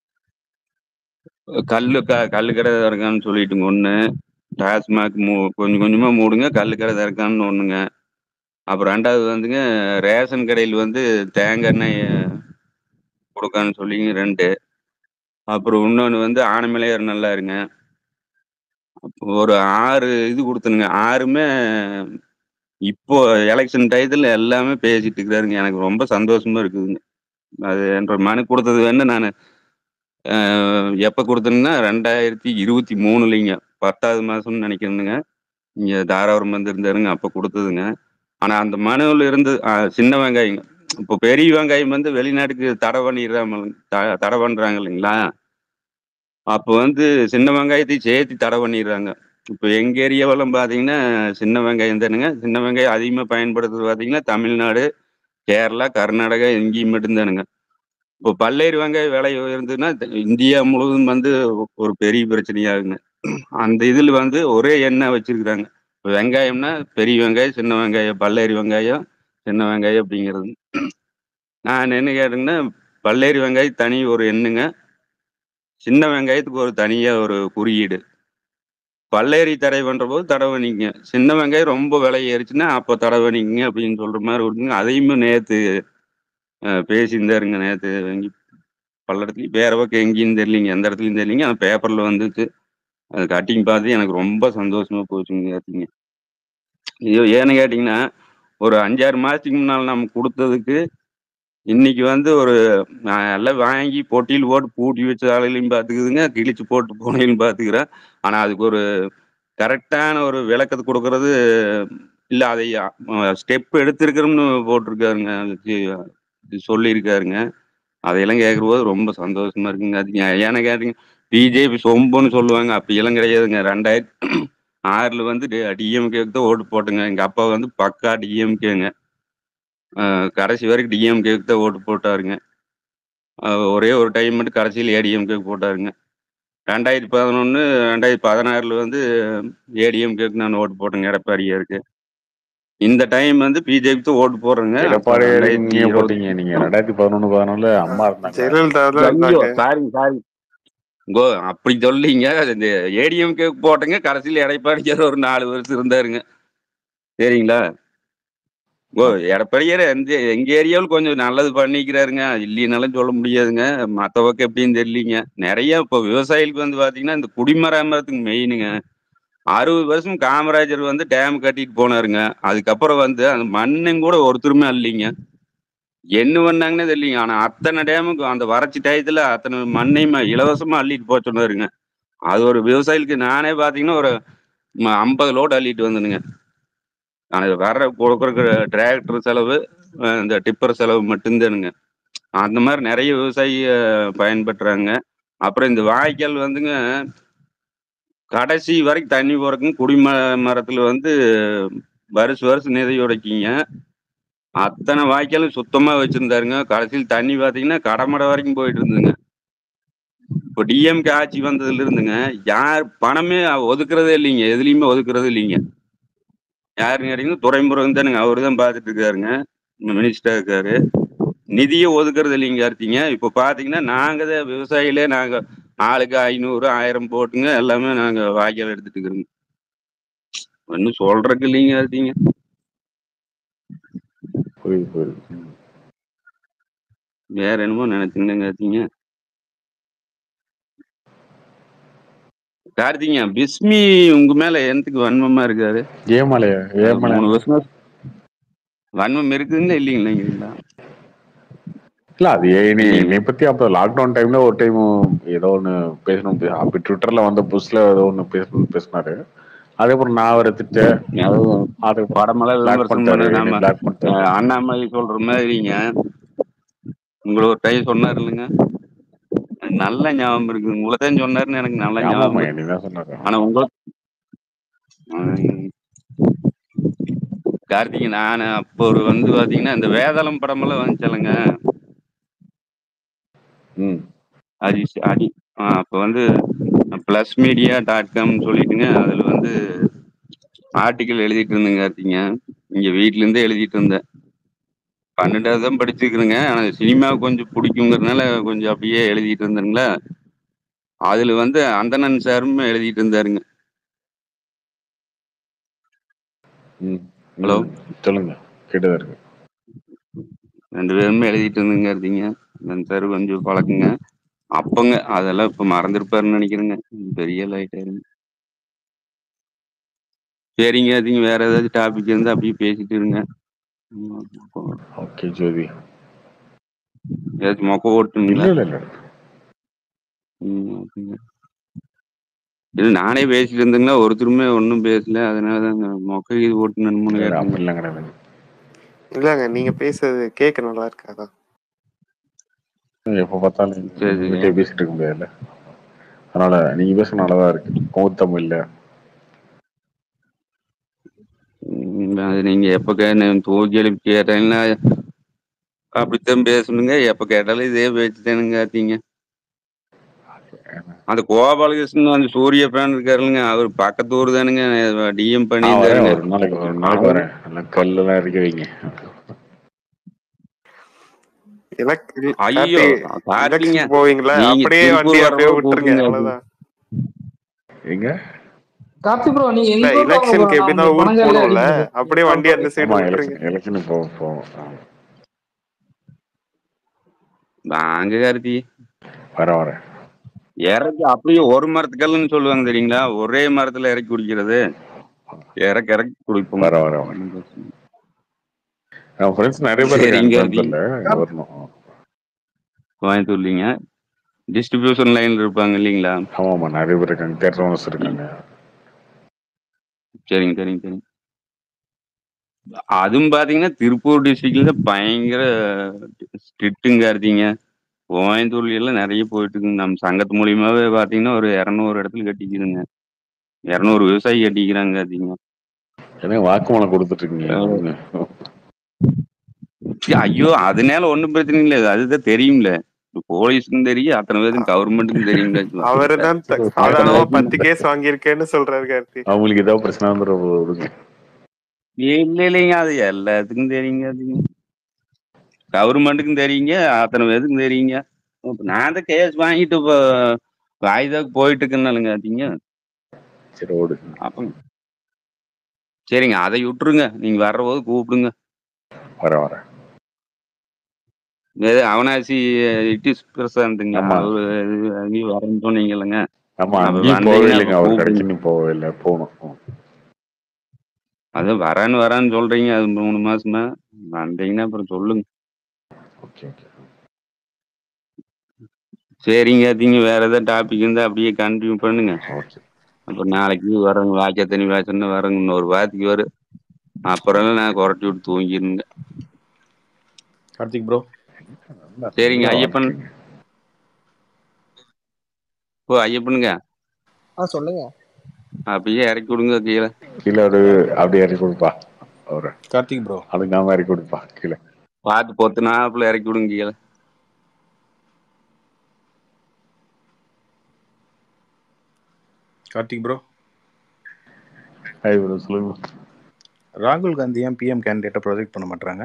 கல்லு க கல்லு கடை இருக்கான்னு சொல்லிட்டுங்க ஒண்ணு டாஸ்மாக் மூ கொஞ்சம் கொஞ்சமா மூடுங்க கல்லு கடை திறக்கான்னு ஒண்ணுங்க அப்புறம் ரெண்டாவது வந்துங்க ரேஷன் கடையில் வந்து தேங்காய் எண்ணெய் கொடுக்கான்னு சொல்லிங்க ரெண்டு அப்புறம் இன்னொன்று வந்து ஆனமலையார் நல்லா இருங்க அப்போ ஒரு ஆறு இது கொடுத்தனுங்க ஆறுமே இப்போ எலெக்ஷன் டயத்தில் எல்லாமே பேசிட்டு இருக்கிறாருங்க எனக்கு ரொம்ப சந்தோஷமா இருக்குதுங்க அது என்ற மனு கொடுத்தது வந்து நான் எப்போ கொடுத்தேன்னா ரெண்டாயிரத்தி இருபத்தி மூணுலிங்க பத்தாவது மாதம்னு நினைக்கிறேனுங்க இங்கே தாராபுரம் வந்து இருந்தாருங்க அப்போ கொடுத்ததுங்க ஆனால் அந்த மனுவில் இருந்து ஆ, சின்ன வெங்காயங்க இப்போ பெரிய வெங்காயம் வந்து வெளிநாட்டுக்கு தடை பண்ணிடுறாம த- தடை பண்ணுறாங்க இல்லைங்களா அப்போ வந்து சின்ன வெங்காயத்தையும் சேர்த்து தடை பண்ணிடுறாங்க இப்போ எங்கள் ஏரியாவெல்லாம் பார்த்தீங்கன்னா சின்ன வெங்காயம் தானுங்க சின்ன வெங்காயம் அதிகமாக பயன்படுத்துறது பார்த்தீங்கன்னா தமிழ்நாடு கேரளா கர்நாடகா எங்கேயும் மட்டும்தானுங்க இப்போ பல்லேரி வெங்காயம் விலை உயர்ந்ததுன்னா இந்தியா முழுவதும் வந்து ஒரு பெரிய பிரச்சனையாகுங்க அந்த இதில் வந்து ஒரே எண்ணெய் வச்சிருக்கிறாங்க இப்போ வெங்காயம்னா பெரிய வெங்காயம் சின்ன வெங்காயம் பல்லேரி வெங்காயம் சின்ன வெங்காயம் அப்படிங்கிறது நான் என்ன கேட்டேங்கன்னா பல்லேரி வெங்காயம் தனி ஒரு எண்ணுங்க சின்ன வெங்காயத்துக்கு ஒரு தனியாக ஒரு குறியீடு பல்லேரி தடை பண்ணுற போது தடை பண்ணிக்கங்க சின்ன வெங்காயம் ரொம்ப விலை ஏறிச்சுன்னா அப்போ தடை பண்ணிக்கங்க அப்படின்னு சொல்கிற மாதிரி இருக்குங்க அதையுமே நேற்று பேசியிருந்தாருங்க நேற்று எங்கே பல்லடத்துலையும் வேற பக்கம் எங்கேயும் தெரியலிங்க எந்த இடத்துலையும் தெரியலிங்க அந்த பேப்பரில் வந்துச்சு அது கட்டிங் பார்த்து எனக்கு ரொம்ப சந்தோஷமா போச்சுங்க கேட்டிங்க ஐயோ ஏன்னு கேட்டிங்கன்னா ஒரு அஞ்சாறு மாதத்துக்கு முன்னால் நம்ம கொடுத்ததுக்கு இன்னைக்கு வந்து ஒரு நான் எல்லாம் வாங்கி பொட்டியில் போட்டு பூட்டி வச்ச ஆளுகளையும் பார்த்துக்குதுங்க கிழிச்சு போட்டு போனையும் பார்த்துக்கிறேன் ஆனால் அதுக்கு ஒரு கரெக்டான ஒரு விளக்கத்தை கொடுக்கறது இல்லை அதை ஸ்டெப் எடுத்திருக்கிறோம்னு போட்டிருக்காருங்க இது சொல்லியிருக்காருங்க அதையெல்லாம் கேட்குற போது ரொம்ப சந்தோஷமா இருக்குங்க அது ஏன் ஏன்னு கேட்டீங்க பிஜேபி சொம்புன்னு சொல்லுவாங்க அப்படியெல்லாம் கிடையாதுங்க ரெண்டாயிரத்தி ஆறில் வந்து டிஎம்கேக்கு தான் ஓட்டு போட்டுங்க எங்கள் அப்பா வந்து பக்கா டிஎம்கேங்க கடைசி வரைக்கும் டிஎம்கேக்கு தான் ஓட்டு போட்டாருங்க அஹ் ஒரே ஒரு டைம் மட்டும் கடைசியில் ஏடிஎம்கேக்கு போட்டாருங்க ரெண்டாயிரத்தி பதினொன்று ரெண்டாயிரத்தி பதினாறில் வந்து ஏடிஎம்கேக்கு நான் ஓட்டு போட்டேங்க எடப்பாடியாருக்கு இந்த டைம் வந்து பிஜேபி தான் ஓட்டு போடுறேங்க அப்போ எடப்பாடி ரெண்டாயிரத்தி நீங்க இருபத்தி போட்டீங்க நீங்க ரெண்டாயிரத்தி பதினொன்னு பதினொன்னுல அம்மா இருந்தாங்க ஜெயலலிதா தான் ஐயோ இருந்தாங்க சாரிங்க சாரி கோ அப்படி சொல்லிங்க இந்த ஏடிஎம்கே போட்டங்க கடைசியில் எடப்பாடியார் ஒரு நாலு வருஷம் இருந்தாருங்க சரிங்களா ஓ எடப்பாடியார் எந்த எங்க ஏரியாவில் கொஞ்சம் நல்லது பண்ணிக்கிறாருங்க இல்லைனாலும் சொல்ல முடியாதுங்க மற்ற பக்கம் எப்படின்னு தெரியலீங்க நிறைய இப்போ விவசாயிகளுக்கு வந்து பார்த்தீங்கன்னா இந்த குடிமராமத்துக்கு மெயினுங்க அறுபது வருஷம் காமராஜர் வந்து டேம் கட்டிட்டு போனாருங்க அதுக்கப்புறம் வந்து அந்த மண்ணும் கூட ஒருத்தருமே இல்லைங்க என்ன பண்ணாங்கன்னே தெரியலீங்க ஆனா அத்தனை டேமுக்கு அந்த வறட்சி டயத்துல அத்தனை மண்ணையும் இலவசமா அள்ளிட்டு போக சொன்னாருங்க அது ஒரு விவசாயிகளுக்கு நானே பாத்தீங்கன்னா ஒரு ஐம்பது லோடு அள்ளிட்டு வந்தனுங்க ஆனா வர்ற கொடுக்குற டிராக்டர் செலவு அஹ் இந்த டிப்பர் செலவு மட்டும்தானுங்க அந்த மாதிரி நிறைய விவசாயி அஹ், பயன்பெற்றாங்க அப்புறம் இந்த வாய்க்கால் வந்துங்க கடைசி வரைக்கும் தண்ணி போறதுக்கும் குடிம மரத்துல வந்து வருஷம் வருஷம் நிதி உடைக்கிங்க அத்தனை வாய்க்காலும் சுத்தமா வச்சிருந்தாருங்க கடைசியில் தண்ணி பாத்தீங்கன்னா கடமடை வரைக்கும் போயிட்டு இருந்துங்க இப்போ டிஎம்கே ஆட்சி வந்ததுல இருந்துங்க யார் பணமே ஒதுக்குறதே இல்லைங்க எதுலையுமே ஒதுக்குறதே இல்லைங்க யாருன்னு கேட்டீங்கன்னா துறைமுருகன் தானுங்க அவரு தான் பார்த்துட்டு இருக்காருங்க மினிஸ்டர் இருக்காரு நிதியை ஒதுக்குறது இல்லைங்க இருத்தீங்க இப்போ பார்த்தீங்கன்னா நாங்கள் தான் விவசாயிகளே நாங்கள் ஆளுக்கு ஐநூறு ஆயிரம் போட்டுங்க எல்லாமே நாங்கள் வாய்க்கால் எடுத்துட்டு இருக்கிறோங்க ஒன்றும் சொல்றதுக்கு இல்லைங்க இருத்தீங்க புரியுது புரியுது ம். வேற என்னமோ நினைச்சுங்க இருத்தீங்க கார்த்திங்க பிஸ்மி உங்க மேல எந்தக்கு வன்மமா இருக்காரு ஏமாலையா அது ஏமாலை மூணு வருஷமா வன்மம் இருக்குங்களா இல்லைங்களா இல்ல அது என்னை இல்லைங்க என்னை பத்தி அப்ப லாக்டவுன் டைம்ல ஒரு டைம் ஏதோ ஒண்ணு பேசணும் பே- அப்ப ட்விட்டர்ல வந்த புதுசுல ஏதோ ஒண்ணு பேசணும்னு பேசினாரு அதுக்கப்புறம் நான் அவரை திட்ட அது அது படமெல்லாம் பிளாக் விமர்சனம் பண்ணிட்டாரு பண்ண என்னை நாம பிளாக் பண்ணிட்டாரு அஹ், அண்ணாமலை சொல்ற மாதிரிங்க உங்களை ஒரு டைம் சொன்னார் இல்லைங்க நல்ல ஞாபகம் இருக்கு உங்களை தான் சொன்னாருன்னு எனக்கு நல்ல ஆமாமா ஞாபகம் இருக்கு என்னை தான் சொன்னாரு ஆனா உங்களுக்கு உம், கார்த்திகை நான் அப்போ ஒரு வந்து பாத்தீங்கன்னா இந்த வேதாளம் படமெல்லாம் வந்துச்சலங்க ம் அது ஸ்- அடி ஆ, அப்போ வந்து ப்ளஸ் மீடியா டாட் காம்னு சொல்லிட்டுங்க அதில் வந்து ஆர்டிக்கல் எழுதிட்டு இருந்தேங்க கார்த்திங்க இங்கே வீட்டிலேருந்தே எழுதிட்டு இருந்தேன் பன்னெண்டாவது தான் படிச்சுக்கிறேங்க ஆனால் சினிமா கொஞ்சம் பிடிக்குங்கிறதுனால கொஞ்சம் அப்படியே எழுதிட்டு இருந்தேங்களா அதில் வந்து அந்தணன் சாரும் எழுதிட்டு இருந்தாருங்க ம் ஹலோ ம் சொல்லுங்க கேட்டுதான் இருக்கு ரெண்டு பேருமே எழுதிட்டு இருந்துங்க இருந்தீங்க அந்த சார் கொஞ்சம் பழக்குங்க அப்பங்க அதெல்லாம் இப்போ மறந்துருப்பாருன்னு நினைக்கிறேங்க பெரிய லைட்டாருங்க சரிங்க அதுங்க வேற ஏதாச்சும் டாபிக் இருந்தால் அப்படியே பேசிட்டு இருங்க ம், ஓகே ஜோதி ஏதாச்சும் மொக்க இல்ல ஓட்டுங்களா இல்ல இல்ல ம், ஓகேங்க. இல்ல நானே பேசிட்டு இருந்தேங்களா ஒருத்தருமே ஒன்றும் பேசல அதனால தாங்க மொக்க இது ஓட்டுணும்னு இல்ல கேட்டேங்க அப்படிலாம் கிடையாது இல்லங்க நீங்க பேசுறது கேட்க நல்லா இருக்காதா எப்ப பார்த்தாலும் சரி நம்ம சரிங்க வீட்டை பேசிட்டு இருக்க முடியாதுல்ல அதனால நீங்க பேச நல்லாதான் இருக்கு கௌதமில்ல ம், அது நீங்க எப்ப கே தூக்கி எழுப்பி கேட்டீங்கன்னா அப்படித்தான் பேசணுங்க எப்ப கேட்டாலும் இதே பேச்சு தானுங்க ஆத்தீங்க அந்த கோபாலகிருஷ்ணன் அந்த சூரிய ஃபேன் இருக்காருங்க அவர் பக்கத்து ஊர் தானுங்க டிஎம் நான் வரேன் பண்ணியிருந்தாருங்க ஒரு நாளைக்கு ஒரு நாளைக்கு அவர் வரேன் எல்லாம் கல்லெல்லாம் இறக்கி வைங்க எலக்- ஐயோ கார்த்தி காட்டிங்க எலெக்ஷன் போவீங்களா நீங்க அப்படியே திருப்பூர் வண்டி அப்படியே வரப்போ விட்டுருங்க கூப்பிடுங்க அவ்வளவுதான் எங்க கார்த்தி ப்ரோ நீங்க இல்ல எங்க ஊருக்கு வாங்க ப்ரோ எலெக்ஷனுக்கு நான் எப்படின்னா உங்களுக்கு ஊருக்கு பணங்காலே போகணும்ல அடிக்கிறது அப்படியே வண்டி அந்த சைடு ஆமா விட்டுருங்க எலெக்ஷன் எலெக்ஷனுக்கு போவோம் போவோம் ஆ. வாங்க கார்த்தி வரேன் வரேன் இறக்கி அப்படியே ஒரு மரத்துக்கல்லுன்னு சொல்லுவாங்க தெரியுங்களா ஒரே மரத்துல இறக்கி குடிக்கிறது இறக்கி இறக்கி குடிப்போம் வரேன் வரேன் வரேன் ஒண்ணும் பிரச்சனை இல்ல. என் ஃப்ரெண்ட்ஸ் நிறைய பேர் சரிங்க இருக்காங்க கார்த்தி கோயம்புத்தூர்ல வரணும் கோயம்புத்தூர்லிங்க டிஸ்ட்ரிபியூஷன் லைன்ல இருப்பாங்க இல்லைங்களா ஆமாமா நிறைய பேர் இருக்காங்க தேட்டர் ஓனர்ஸ் இருக்காங்க சரிங்க சரிங்க சரிங்க அதுவும் பாத்தீங்கன்னா திருப்பூர் டிஸ்ட்ரிக்ட்ல பயங்கர ஸ்ட்ரிக்ட்டுங்க இருந்தீங்க கோயம்புத்தூர்ல எல்லாம் நிறைய போயிட்டு இருக்குங்க நம்ம சங்கத்து மூலியமாவே பாத்தீங்கன்னா ஒரு இரநூறு இடத்துல கட்டிக்குதுங்க இரநூறு விவசாயி கட்டிக்கிறாங்க அதிகமா ஏன்னா வாக்குமூலம் கொடுத்துட்டு இருக்கீங்க விடுங்க ஐயோ அதனால ஒண்ணும் பிரச்சனை இல்லை அதுதான் தெரியும்ல போலீஸுக்கும் தெரியும் அத்தனை பேருக்கும் கவர்மெண்ட்டுக்கும் தெரியும்ல அவருதான் த- சரி, சாதாரணமா பார்க்கலாம். பத்து கேஸ் வாங்கியிருக்கேன்னு சொல்றாரு கார்த்தி அவங்களுக்கு ஏதாவது பிரச்சனை வந்துடும் விடுங்க இல்ல இல்லைங்க அது எல்லாத்துக்கும் தெரியுங்க அதுங்க கவர்மெண்ட்டுக்கும் தெரியுங்க அத்தனை பேருக்கும் தெரியுங்க இப்ப நான் தான் கேஸ் வாங்கிட்டு இப்போ வாய்தாக்கு போயிட்டு இருக்கேன்னாலுங்க அதிங்க சரி ஓடு அப்ப சரிங்க அதை விட்டுருங்க நீங்க வர்ற போது கூப்பிடுங்க வரேன் வரேன் ஏதோ அவனாசி இட்டிஸ் பிரசாந்துங்க ஆமா. அவரு இது அங்கேயும் வரேன்னு சொன்னீங்க இல்லைங்க ஆமா அப்ப அங்கேயும் போகவே வந்தீங்கன்னா இல்லைங்க அப்ப அவர் கூப்பிடுங்க. கடைக்கு இன்னும் போகவே இல்லை போகணும் ம். அது வரான்னு வரான்னு சொல்றீங்க அது மூணு மாசமா வந்தீங்கன்னா அப்புறம் சொல்லுங்க ஓகே ஓகே சரிங்க அதிங்க வேற ஏதாவது டாபிக் இருந்தா அப்படியே கண்டினியூ பண்ணுங்க ஓகே அப்புறம் நாளைக்கு வரங்க வாக்கிய தண்ணி வாசன்னு வரங்க இன்னொரு வாரத்துக்கு வரும் அப்புறம் நான் குறைச்சி விட்டு தூங்கிருங்க கார்த்திக் ப்ரோ நல்லா சரிங்க, நல்லா ஐயப்பன். வாழ்க்கைங்க. ஓ ஐயப்பனுங்க ஆ சொல்லுங்க அப்படியே இறக்கி விடுங்க கீழே கீழே ஒரு அப்படியே இறக்கி கொடுப்பா அவரை கார்த்திக் ப்ரோ அதுக்கு நாம இறக்கி கொடுப்பா கீழே பார்த்து பொத்து நாப்புல இறக்கி விடுங்க கீழே கார்த்திக் ப்ரோ ஹாய் ப்ரோ சொல்லுங்க ராகுல் காந்தி ஏன் பிஎம் கேண்டிடேட்டை ப்ரொஜெக்ட் பண்ண மாட்டாங்க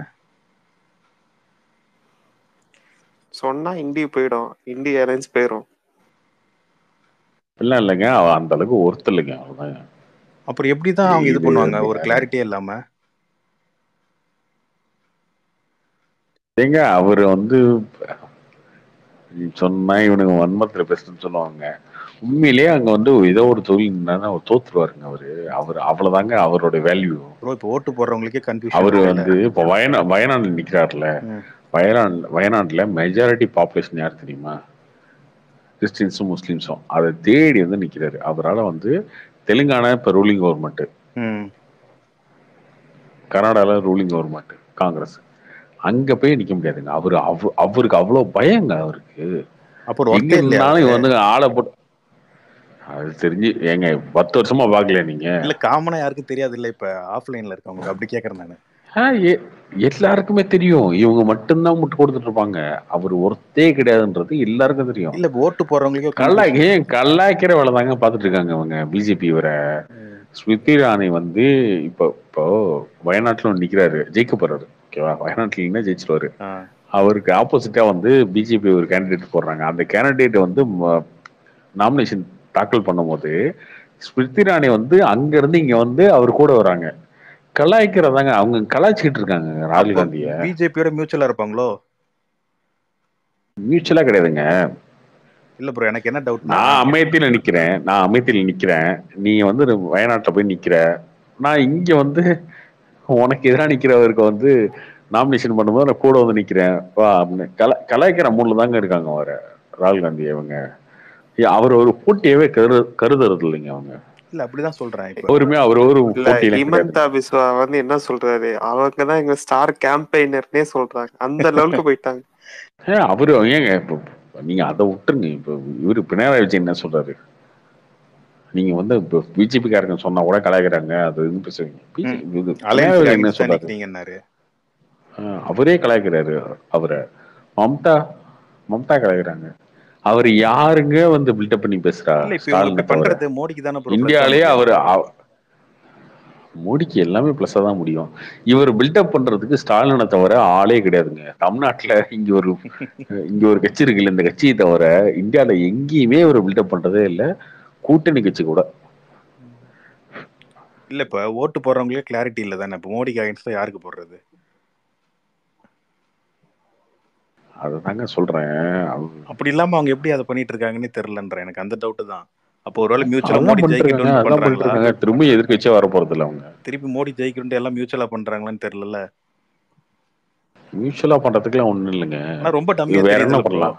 சொன்னா இண்டி போயிடும் இண்டி ஏர்லைன்ஸ் போயிடும் இல்லை இல்லைங்க அவ அந்த அளவுக்கு ஒருத்தர் இல்லைங்க அவ்வளோதான் அப்புறம் எப்படி தான் அவங்க இது இது பண்ணுவாங்க வந்து ஒரு கிளாரிட்டியே இல்லாம ஏங்க அவர் வந்து சொன்னா இவனுங்க வன்மத்துல பேசுறேன்னு சொல்லுவாங்க உண்மையிலேயே அங்க வந்து ஏதோ ஒரு தொழில் இருந்தா அவர் தோத்துருவாருங்க அவரு அவர் அவ்வளவுதாங்க அவரோட வேல்யூ ப்ரோ இப்போ ஓட்டு போடுறவங்களுக்கே கன்ஃபியூஷன் அவரு வந்து இப்போ வயநா வயநாடு நிக்கிறாருல வயநாடு வயநாட்டுல மெஜாரிட்டி பாப்புலேஷன் யார் தெரியுமா கிறிஸ்டின்ஸும் முஸ்லீம்ஸும் அதை தேடி வந்து நிக்கிறாரு அவரால் வந்து தெலுங்கானா இப்போ ரூலிங் கவர்மெண்ட் ம் கர்நாடகால ரூலிங் கவர்மெண்ட் காங்கிரஸ் அங்க போய் நிக்க முடியாதுங்க அவரு அவ அவருக்கு அவ்வளவு பயங்க அவருக்கு அப்போ ஒரு எங்க ஒர்க்கே இல்லையா இருந்தாலும் அவருக்கு? இவன் வந்து ஆளை போட்டு அது தெரிஞ்சு ஏங்க பத்து வருஷமா பாக்கல நீங்க இல்ல காமனா யாருக்கும் தெரியாது இல்ல இப்ப ஆஃப்லைன்ல இருக்கவங்க அப்படி கேக்குறேன் நானு ஆ, எ- எல்லாருக்குமே தெரியும் இவங்க மட்டும்தான் முட்டு கொடுத்துட்டு இருப்பாங்க அவர் ஒருத்தே கிடையாதுன்றது எல்லாருக்கும் தெரியும் இல்ல இப்ப ஓட்டு போடுறவங்களுக்கே கல்லா confusion. ஏன் கல்லாய்க்கிற வேலை தாங்க பார்த்துட்டு இருக்காங்க அவங்க பிஜேபி வர ஸ்மிருதி இரானி வந்து இப்போ இப்போ வயநாட்டுல ஒண்ணு நிக்கிறாரு ஜெயிக்க போறாரு ஓகேவா வயநாட்டுல இல்லைன்னா ஜெயிச்சிருவாரு ஆ. அவருக்கு ஆப்போசிட்டா வந்து பிஜேபி ஒரு கேண்டிடேட் போடுறாங்க அந்த கேண்டிடேட் வந்து நாமினேஷன் தாக்கல் பண்ணும்போது ஸ்மிருதி இரானி வந்து அங்க இருந்து இங்க வந்து அவர் கூட வராங்க கலாய்க்கிறதாங்க அவங்க கலாய்ச்சிட்டு இருக்காங்க ராகுல் காந்திய பிஜேபியோட மியூச்சுவலா இருப்பாங்களோ மியூச்சுவலா கிடையாதுங்க இல்ல ப்ரோ எனக்கு என்ன டவுட் நான் அமேத்தியில நிக்கிறேன் நான் அமேத்தியில நிக்கிறேன் நீ வந்து வயநாட்டுல போய் நிக்கிற நான் இங்க வந்து உனக்கு எதிராக நிக்கிறவருக்கு வந்து நாமினேஷன் பண்ணும்போது நான் கூட வந்து நிக்கிறேன் வா அப்படின்னு கல கலாய்க்கிற மூணுல தாங்க இருக்காங்க அவரை ராகுல் காந்தி அவங்க ஏ, அவர் ஒரு போட்டியவே கரு கருதுறது இல்லைங்க அவங்க இல்ல அப்படிதான் சொல்றேன் இப்ப அவருமே அவர் ஒரு இல்ல போட்டியில கிடையாது ஹிமந்தா பிஸ்வா வந்து என்ன சொல்றாரு அவங்க தான் எங்க ஸ்டார் கேம்பெயினர்னே சொல்றாங்க அந்த லெவலுக்கு போயிட்டாங்க ஏன் அவரு ஏங்க இப்போ நீங்க அதை விட்டுருங்க இப்போ இவரு பினராயி விஜயன் என்ன சொல்றாரு நீங்க வந்து இப்போ பிஜேபி காரங்க சொன்னா கூட கலாய்க்கிறாங்க அது இது பேசுவீங்க BJP இது பினராயி அலையன்ஸ் விஜயன் என்ன அகைன்ஸ்டா சொல்றாரு நிக்கிறீங்கன்னாரு ஆஹ் அவரே கலாய்க்கிறாரு அவரை மம்தா மம்தா கலாய்க்கிறாங்க அவர் யாருங்க வந்து பில்டப் பண்ணி பேசுறா இல்ல இப்ப இவங்க ஸ்டாலினை இப்படி தவிர பண்றது மோடிக்கு தானே ப்ரோ இந்தியாலேயே அவர் மோடிக்கு எல்லாமே பிளஸ்ஸா தான் முடியும் இவர் பில்டப் பண்றதுக்கு ஸ்டாலினை தவிர ஆளே கிடையாதுங்க தமிழ்நாட்டுல இங்க ஒரு இங்க ஒரு கட்சி இருக்குல்ல இந்த கட்சியை தவிர இந்தியால எங்கேயுமே ஒரு பில்டப் பண்றதே இல்ல கூட்டணி கட்சி கூட இல்ல இப்ப ஓட்டு போடுறவங்களே கிளாரிட்டி இல்ல தானே இப்ப மோடிக்கு அகைன்ஸ்டா யாருக்கு போடுறது அதுதாங்க சொல்றேன் அவ- அப்படி இல்லாம அவங்க எப்படி அதை பண்ணிட்டு இருக்காங்கன்னு தெரியலன்ற எனக்கு அந்த டவுட் தான் அப்போ ஒருவேளை மியூச்சுவலா அதான் மோடி பண்ணிட்டு இருக்காங்க ஜெயிக்கட்டும்னு அதான் பண்ணிட்டு பண்றாங்களா இருக்காங்க திரும்ப எதிர்க்கட்சியே வர போறது இல்ல அவங்க திருப்பி மோடி ஜெயிக்கணும்னு எல்லாம் மியூச்சுவலா பண்றாங்களான்னு தெரியல மியூச்சுவலா பண்றதுக்குலாம் ஒண்ணும் இல்லைங்க ஆனா ரொம்ப இது டம்மியா வேற என்ன தெரியுதுல்ல ப்ரோ பண்ணலாம்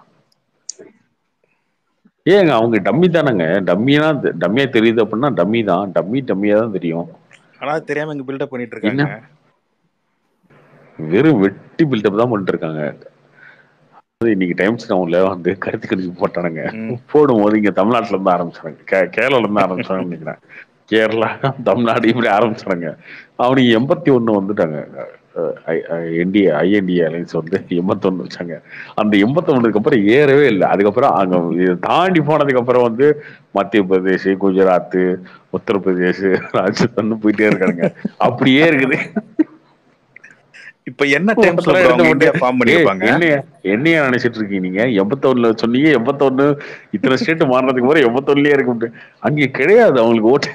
ஏங்க அவங்க டம்மி தானங்க டம்மியா டம்மியா தெரியுது அப்படின்னா டம்மி தான் டம்மி டம்மியா தான் தெரியும் ஆனா அது தெரியாம இங்க பில்டப் பண்ணிட்டு என்ன இருக்காங்க வெறும் வெட்டி பில்டப் தான் பண்ணிட்டு இருக்காங்க அது இன்னைக்கு டைம்ஸ் டவுன்ல வந்து கருத்து கணிப்பு போட்டானுங்க ம். போடும்போது இங்க தமிழ்நாட்டுல இருந்து ஆரம்பிச்சாங்க கே- கேரளால இருந்து ஆரம்பிச்சாங்கன்னு நினைக்கிறேன் கேரளா தமிழ்நாடு இப்படி ஆரம்பிச்சாங்க அவனுக்கு எண்பத்தி ஒண்ணு வந்துட்டாங்க என்டிஏ ஐஎன்டிஏ அலைன்ஸ் வந்து எண்பத்தொன்னு வச்சாங்க அந்த எண்பத்தொன்னுக்கு அப்புறம் ஏறவே இல்லை அதுக்கப்புறம் அங்க இதை தாண்டி போனதுக்கு அப்புறம் வந்து மத்திய பிரதேஷ் குஜராத் உத்தரப்பிரதேஷ் ராஜஸ்தான் போயிட்டே இருக்காங்க அப்படியே இருக்குது இப்ப என்ன டைம்ஸ்ல ஒருத்தரை ப்ரோ எடுத்து அவங்க போட்டு இந்தியா ஃபார்ம் ஏய் பண்ணிருப்பாங்க என்னைய என்னைய நினைச்சிட்டு இருக்கீங்க நீங்க எண்பத்தொன்னுல சொன்னீங்க எண்பத்தொன்னு இத்தனை ஸ்டேட் மாறினதுக்கு அப்புறம் எண்பத்தொன்னுலயே இருக்கு அங்கே கிடையாது அவங்களுக்கு ஓட்டு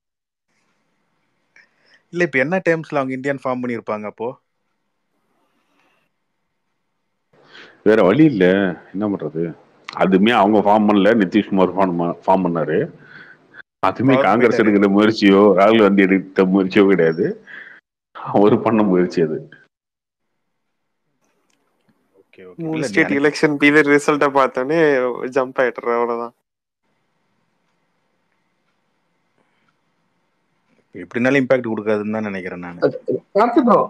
இல்ல இப்ப என்ன டைம்ஸ்ல அவங்க இந்தியன் ஃபார்ம் பண்ணிருப்பாங்க அப்போ வேற வழி இல்ல என்ன பண்றது அதுமே அவங்க ஃபார்ம் பண்ணல நிதிஷ்குமார் ஃபார்ம் ஃபார்ம் பண்ணாரு அதுமே அவர் காங்கிரஸ் போயிட்டாரு எடுக்கிற முயற்சியோ ராகுல் காந்தி எடுத்த முயற்சியோ கிடையாது அவர் பண்ண முயற்சி அது ஓகே ஓகே மூணு இல்ல ஸ்டேட் எனக்கு எலெக்ஷன் பீரியட் ரிசல்ட்டை பார்த்தோன்னே ஜம்ப் ஆயிட்டுற அவ்வளவுதான் எப்படினாலும் இம்பாக்ட் கொடுக்காதுன்னு தான் நினைக்கிறேன் நான் கார்த்தி ப்ரோ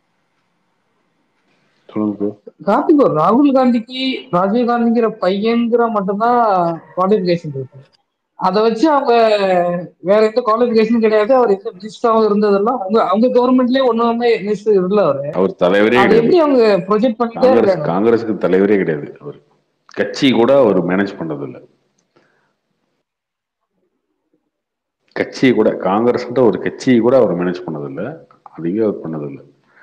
சொல்லுங்க bro. கார்த்தி ப்ரோ ராகுல் காந்திக்கு ராஜீவ் காந்திங்கிற பையன்கிற மட்டும்தான் குவாலிபிகேஷன் இருக்கு அதை வச்சு அவங்க வேற எந்த குவாலிபிகேஷனும் கிடையாது அவர் எந்த மினிஸ்டராகவும் இருந்ததெல்லாம் அவங்க அவங்க கவர்மெண்ட்லயே ஒண்ணுமே மினிஸ்டர் இல்ல அவரு அவர் தலைவரே அதை கிடையாது எப்படி அவங்க ப்ரொஜெக்ட் பண்ணிட்டே காங்கிரஸ் இருக்காங்க காங்கிரஸுக்கு தலைவரே கிடையாது அவர் கட்சி கூட அவர் மேனேஜ் பண்ணது இல்ல கட்சி கூட காங்கிரஸ்ன்ற ஒரு கட்சியை கூட அவர் மேனேஜ் பண்ணது இல்ல அதையும் அவர் பண்ணது இல்ல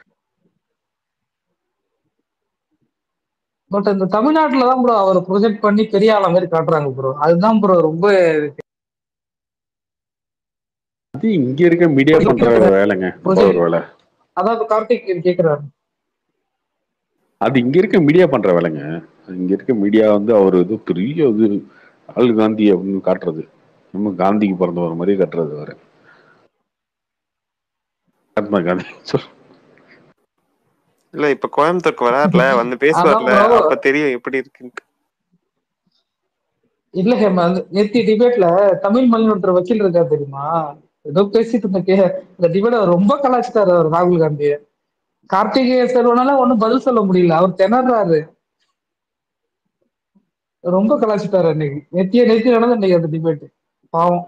பட் இந்த தமிழ்நாட்டுல தான் ப்ரோ அவரை ப்ரொஜெக்ட் பண்ணி பெரிய ஆள மாதிரி காட்டுறாங்க ப்ரோ அதுதான் ப்ரோ ரொம்ப அது இங்க இருக்க மீடியா பண்ற வேலைங்க ஒரு வேலை அதாவது கார்த்திக் கேக்குறாரு அது இங்க இருக்க மீடியா பண்ற வேலைங்க இங்க இருக்க மீடியா வந்து அவர் இது பெரிய இது ராகுல் காந்தி அப்படின்னு காட்டுறது நம்ம காந்திக்கு பிறந்தவர் மாதிரி காட்டுறது வேற மகாத்மா காந்தி சொல் இல்ல இப்ப கோயம்புத்தூருக்கு வராருல வந்து பேசுவார்ல அதான் bro. அப்ப தெரியும் எப்படி இருக்குன்ட்டு இல்ல ஹேமந்த் நேத்தி டிபேட்ல தமிழ் மொழி ஒருத்தர் வக்கீல் இருக்கா தெரியுமா ஏதோ பேசிட்டு இருந்த கே இந்த டிபேட் ரொம்ப கலாச்சிட்டாரு அவர் ராகுல் காந்தி கார்த்திகேய செல்வனால ஒண்ணும் பதில் சொல்ல முடியல அவர் திணறாரு ரொம்ப கலாச்சிட்டாரு அன்னைக்கு நெத்திய நெத்தி நடந்து இன்னைக்கு அந்த டிபேட் பாவம்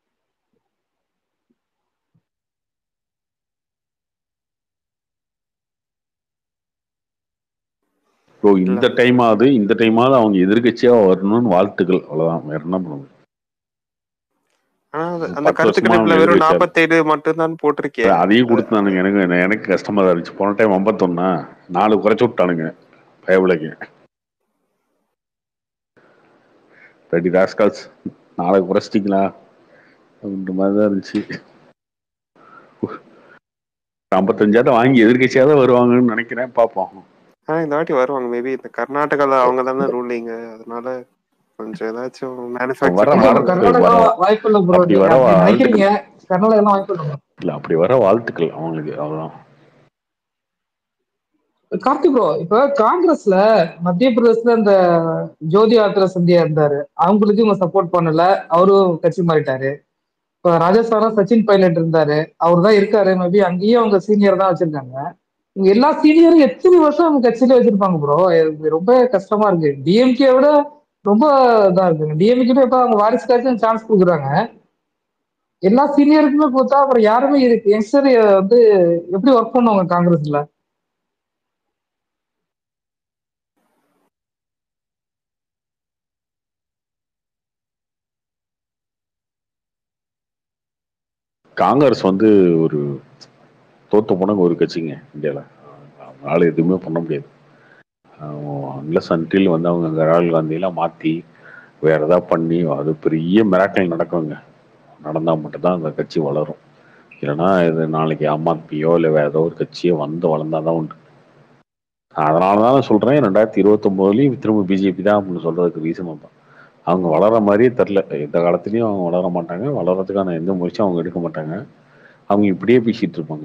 ஸோ இந்த டைமாவது இந்த டைமாவது அவங்க எதிர்கட்சியா வரணும்னு வாழ்த்துக்கள் அவ்வளவுதான் வேற என்ன பண்ண முடியும் ஆனா அந்த- அந்த பத்து கருத்து வருஷமா கணிப்புல அவங்க வெறும் எதிர்க்கட்சியா நாற்பத்தேழு மட்டும்தான் போட்டிருக்கேன் அதையும் கொடுத்தானுங்க எனக்கு எனக்கு கஷ்டமா தான் இருந்துச்சு போன டைம் ஐம்பத்தொன்னா நாலு குறைச்சு விட்டானுங்க பயவிலைக்கு ரெடி ராஸ்கால்ஸ் நாளை குறைச்சிட்டிங்களா அப்படின்ற மாதிரி தான் இருந்துச்சு ஐம்பத்தஞ்சாயிரம் வாங்கி எதிர்கட்சியாக தான் வருவாங்கன்னு நினைக்கிறேன் பார்ப்போம் ஆனா இந்த வாட்டி வருவாங்க மேபி இந்த கர்நாடகால அவங்க தானே ரூலிங் அதனால கொஞ்சம் ஏதாச்சும் வர மேனுஃபேக்சர் இல்ல வர bro, கர்நாடகா வர- வாய்ப்பு இல்ல ப்ரோ அப்படி நீங்க வர அப்படி வாழ்த்துக்கள் நினைக்கிறீங்க கர்நாடகா எல்லாம் வாய்ப்பு இல்ல bro. இல்ல அப்படி வர வாழ்த்துக்கள் அவங்களுக்கு அவ்வளவுதான் கார்த்திக் ப்ரோ இப்ப காங்கிரஸ்ல மத்திய பிரதேசல இந்த ஜோதி ஆத்திர சிந்தியா இருந்தாரு அவங்களுக்கு இவங்க சப்போர்ட் பண்ணல அவரும் கட்சி மாறிட்டாரு இப்ப ராஜஸ்தான்ல சச்சின் பைலட் இருந்தாரு அவர் தான் இருக்காரு மேபி அங்கேயும் அவங்க சீனியர் தான் வச்சிருக்காங்க இவங்க எல்லா சீனியரும் எத்தனை வருஷம் அவங்க கட்சியில வச்சிருப்பாங்க ப்ரோ ரொம்ப கஷ்டமா இருக்கு டிஎம்கே விட ரொம்ப இதா இருக்குங்க டிஎம்கே இப்ப அவங்க வாரிசுக்காச்சும் சான்ஸ் கொடுக்குறாங்க எல்லா சீனியருக்குமே கொடுத்தா அப்புறம் யாருமே இருக்கு யங்ஸ்டர் வந்து எப்படி ஒர்க் பண்ணுவாங்க காங்கிரஸ்ல காங்கிரஸ் வந்து ஒரு தோத்து போனவங்க ஒரு கட்சிங்க இந்தியாவில் அவங்களால எதுவுமே பண்ண முடியாது அன்லஸ் அன்டில் வந்து அவங்க ராகுல் காந்தியெல்லாம் மாற்றி வேற ஏதாவது பண்ணி அது பெரிய மிராக்கள் நடக்குங்க நடந்தால் மட்டும்தான் அந்த கட்சி வளரும் இல்லைன்னா இது நாளைக்கு ஆம் ஆத்மியோ இல்லை வேற ஏதோ ஒரு கட்சியோ வந்து வளர்ந்தாதான் உண்டு அதனால தான் சொல்கிறேன் ரெண்டாயிரத்தி இருபத்தொம்போதுலேயும் திரும்ப பிஜேபி தான் அப்படின்னு சொல்கிறதுக்கு ரீசன் தான் அவங்க வளர மாதிரியே தெரில எந்த காலத்துலேயும் அவங்க வளர மாட்டாங்க வளர்கிறதுக்கான எந்த முயற்சியும் அவங்க எடுக்க மாட்டாங்க அவங்க இப்படியே பேசிட்டு இருப்பாங்க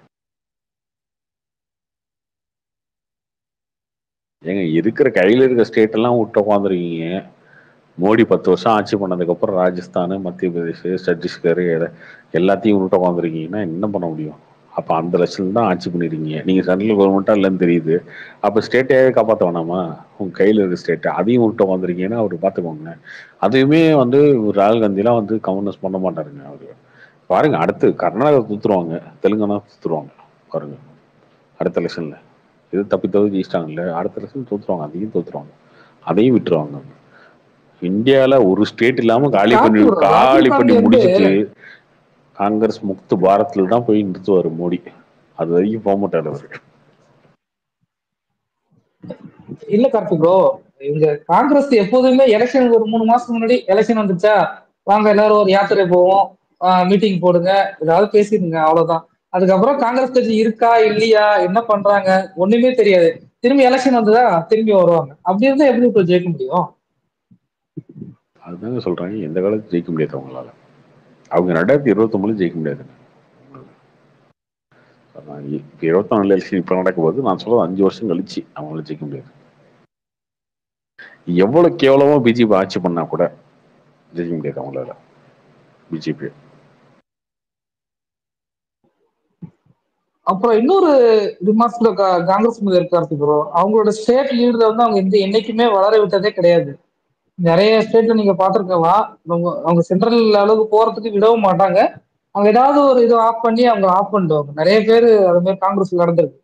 ஏங்க இருக்கிற கையில் இருக்கிற ஸ்டேட் எல்லாம் விட்டு உட்காந்துருக்கீங்க மோடி பத்து வருஷம் ஆட்சி பண்ணதுக்கப்புறம் ராஜஸ்தான் மத்திய பிரதேஷ் சத்தீஸ்கர் எத- எல்லாத்தையும் விட்டு உட்காந்துருக்கீங்கன்னா என்ன பண்ண முடியும் அப்போ அந்த லட்சம் தான் ஆட்சி பண்ணிருக்கீங்க நீங்கள் சென்ட்ரல் கவர்மெண்ட்டாக இல்லைன்னு தெரியுது அப்போ ஸ்டேட்டையே காப்பாற்ற வேணாமா உங்கள் கையில் இருக்க ஸ்டேட்டை அதையும் விட்டு உட்காந்துருக்கீங்கன்னா அவர் பார்த்துக்கோங்க அதுவுமே வந்து ராகுல் காந்திலாம் வந்து கவர்னஸ் பண்ண மாட்டாருங்க அவர் பாருங்க அடுத்து கர்நாடகா தூத்துருவாங்க தெலுங்கானா தூத்துருவாங்க பாருங்க அடுத்த எலெக்ஷன்ல இது தப்பி தவிர ஜெயிச்சிட்டாங்கல்ல அடுத்த எலெக்ஷன் தோத்துருவாங்க அதையும் தோத்துருவாங்க அதையும் விட்டுருவாங்க இந்தியால ஒரு ஸ்டேட் இல்லாம காலி பண்ணி கார்த்திக் bro, காலி ராகுல் பண்ணி காந்தி வந்து முடிச்சிட்டு காங்கிரஸ் முக்து பாரத்ல தான் போய் நிறுத்துவாரு மோடி அது வரைக்கும் போக மாட்டாரு அவரு இல்ல கார்த்திக் ப்ரோ இங்க காங்கிரஸ் எப்போதுமே எலெக்ஷன் ஒரு மூணு மாசத்துக்கு முன்னாடி எலெக்ஷன் வந்துச்சா வாங்க எல்லாரும் ஒரு யாத்திரை போவோம் மீட்டிங் போடுங்க ஏதாவது பேசிடுங்க அவ்வளவுதான் அதுக்கப்புறம் காங்கிரஸ் கட்சி இருக்கா இல்லையா என்ன பண்றாங்க ஒண்ணுமே தெரியாது திரும்பி எலெக்ஷன் வந்ததா திரும்பி வருவாங்க அப்படி இருந்தா எப்படி இப்போ ஜெயிக்க முடியும் அதுதாங்க சொல்றாங்க எந்த காலத்துல ஜெயிக்க முடியாது அவங்களால அவங்க ரெண்டாயிரத்தி இருபத்தொன்பதுல ஜெயிக்க முடியாது இருபத்தி நாலு எலெக்ஷன் இப்ப நடக்கும் போது நான் சொல்றது அஞ்சு வருஷம் கழிச்சு அவங்களால ஜெயிக்க முடியாது எவ்வளவு கேவலமா பிஜேபி ஆட்சி பண்ணா கூட ஜெயிக்க முடியாது அவங்களால பிஜேபி அப்புறம் இன்னொரு ரிமார்க்ஸ்ல காங்கிரஸ் மீது இருக்காரு ப்ரோ அவங்களோட ஸ்டேட் லீடர் வந்து அவங்க எந்த என்னைக்குமே வளர விட்டதே கிடையாது நிறைய ஸ்டேட்ல நீங்க பாத்திருக்கலாம் அவங்க அவங்க சென்ட்ரல் அளவுக்கு போறதுக்கு விடவும் மாட்டாங்க அவங்க ஏதாவது ஒரு இது ஆஃப் பண்ணி அவங்க ஆஃப் பண்ணிடுவாங்க நிறைய பேர் அது மாதிரி காங்கிரஸ் நடந்திருக்கு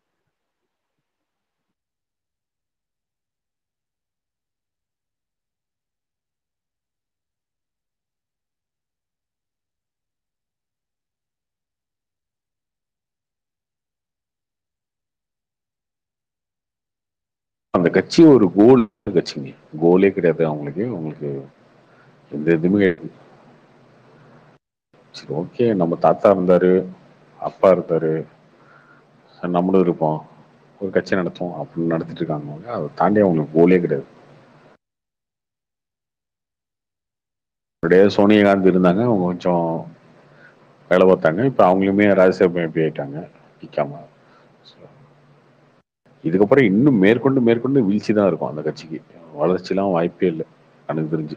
அந்த கட்சி ஒரு கோல் கட்சிங்க கோலே கிடையாது அவங்களுக்கு அவங்களுக்கு எந்த இதுவுமே கிடையாது. சரி ஓகே நம்ம தாத்தா இருந்தாரு அப்பா இருந்தாரு சரி, நம்மளும் இருப்போம் ஒரு கட்சி நடத்துவோம் அப்படின்னு நடத்திட்டு இருக்காங்க அவங்க. அதை தாண்டி அவங்களுக்கு கோலே கிடையாது அப்படியே சோனியா காந்தி இருந்தாங்க அவங்க கொஞ்சம் வேலை பார்த்தாங்க இப்போ அவங்களுமே ராஜ்யசபா எம்பி ஆயிட்டாங்க நிற்காம இதுக்கப்புறம் இன்னும் மேற்கொண்டு மேற்கொண்டு வீழ்ச்சி தான் இருக்கும் அந்த கட்சிக்கு வளர்ச்சிலாம் வாய்ப்பே இல்லை எனக்கு தெரிஞ்சு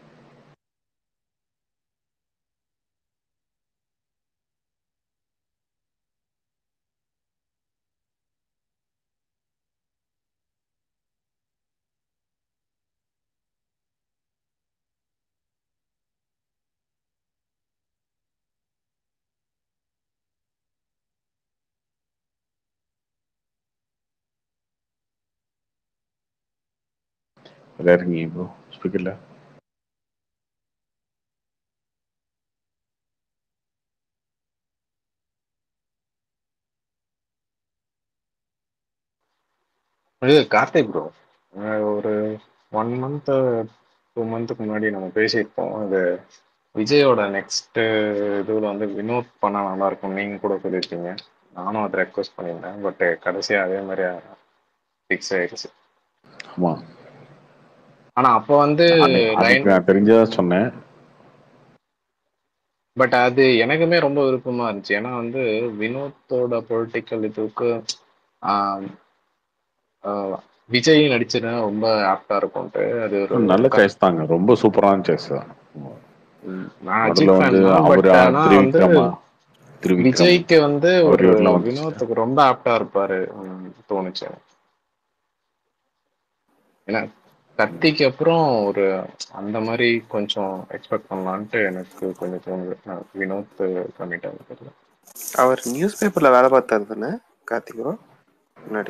வேற இருக்கீங்க ப்ரோ ஸ்பீக்கர்ல இது கார்த்திக் ப்ரோ ஒரு ஒன் மந்த் டூ மந்த்துக்கு முன்னாடி நம்ம பேசியிருப்போம் இது விஜயோட நெக்ஸ்ட் இதுல வந்து வினோத் பண்ணா நல்லா இருக்கும் நீங்க கூட சொல்லியிருக்கீங்க நானும் அதை ரெக்வஸ்ட் பண்ணியிருந்தேன் பட் கடைசியா அதே மாதிரி ஃபிக்ஸ் ஆயிடுச்சு ஆமா ஆனா அப்போ வந்து நானு- லைன் அதுக்கு நான் தெரிஞ்சதா சொன்னேன் பட் அது எனக்குமே ரொம்ப விருப்பமா இருந்துச்சு ஏன்னா வந்து வினோத்தோட பொலிட்டிக்கல் இதுக்கு ஆஹ், ஆஹ் விஜய் நடிச்சதுன்னா ரொம்ப ஆப்டா இருக்கும்ட்டு அது ஒரு நல்ல க- சாய்ஸ் தாங்க ரொம்ப சூப்பரான சாய்ஸ் தான் ம், நான் முதல்ல அஜித் வந்து ஃபேன் தான் அவரு பட் ஆனா வந்து திருவிக்ரமா திருவிக்ரம் விஜய்க்கு வந்து அவர் ஒரு இவரெல்லாம் வந்து வினோத்துக்கு ரொம்ப ஆப்டா இருப்பாரு ம், தோணுச்சு ஏன்னா கத்திக்கு அப்புறம் ஒரு அந்த மாதிரி கொஞ்சம் எக்ஸ்பெக்ட் பண்ணலான்ட்டு எனக்கு கொஞ்சம் தோணுது நான் வினோத் பண்ணிட்டாங்க தெரியல அவர் நியூஸ் பேப்பர்ல வேலை பார்த்தாரு தானே கார்த்திக் bro? முன்னாடி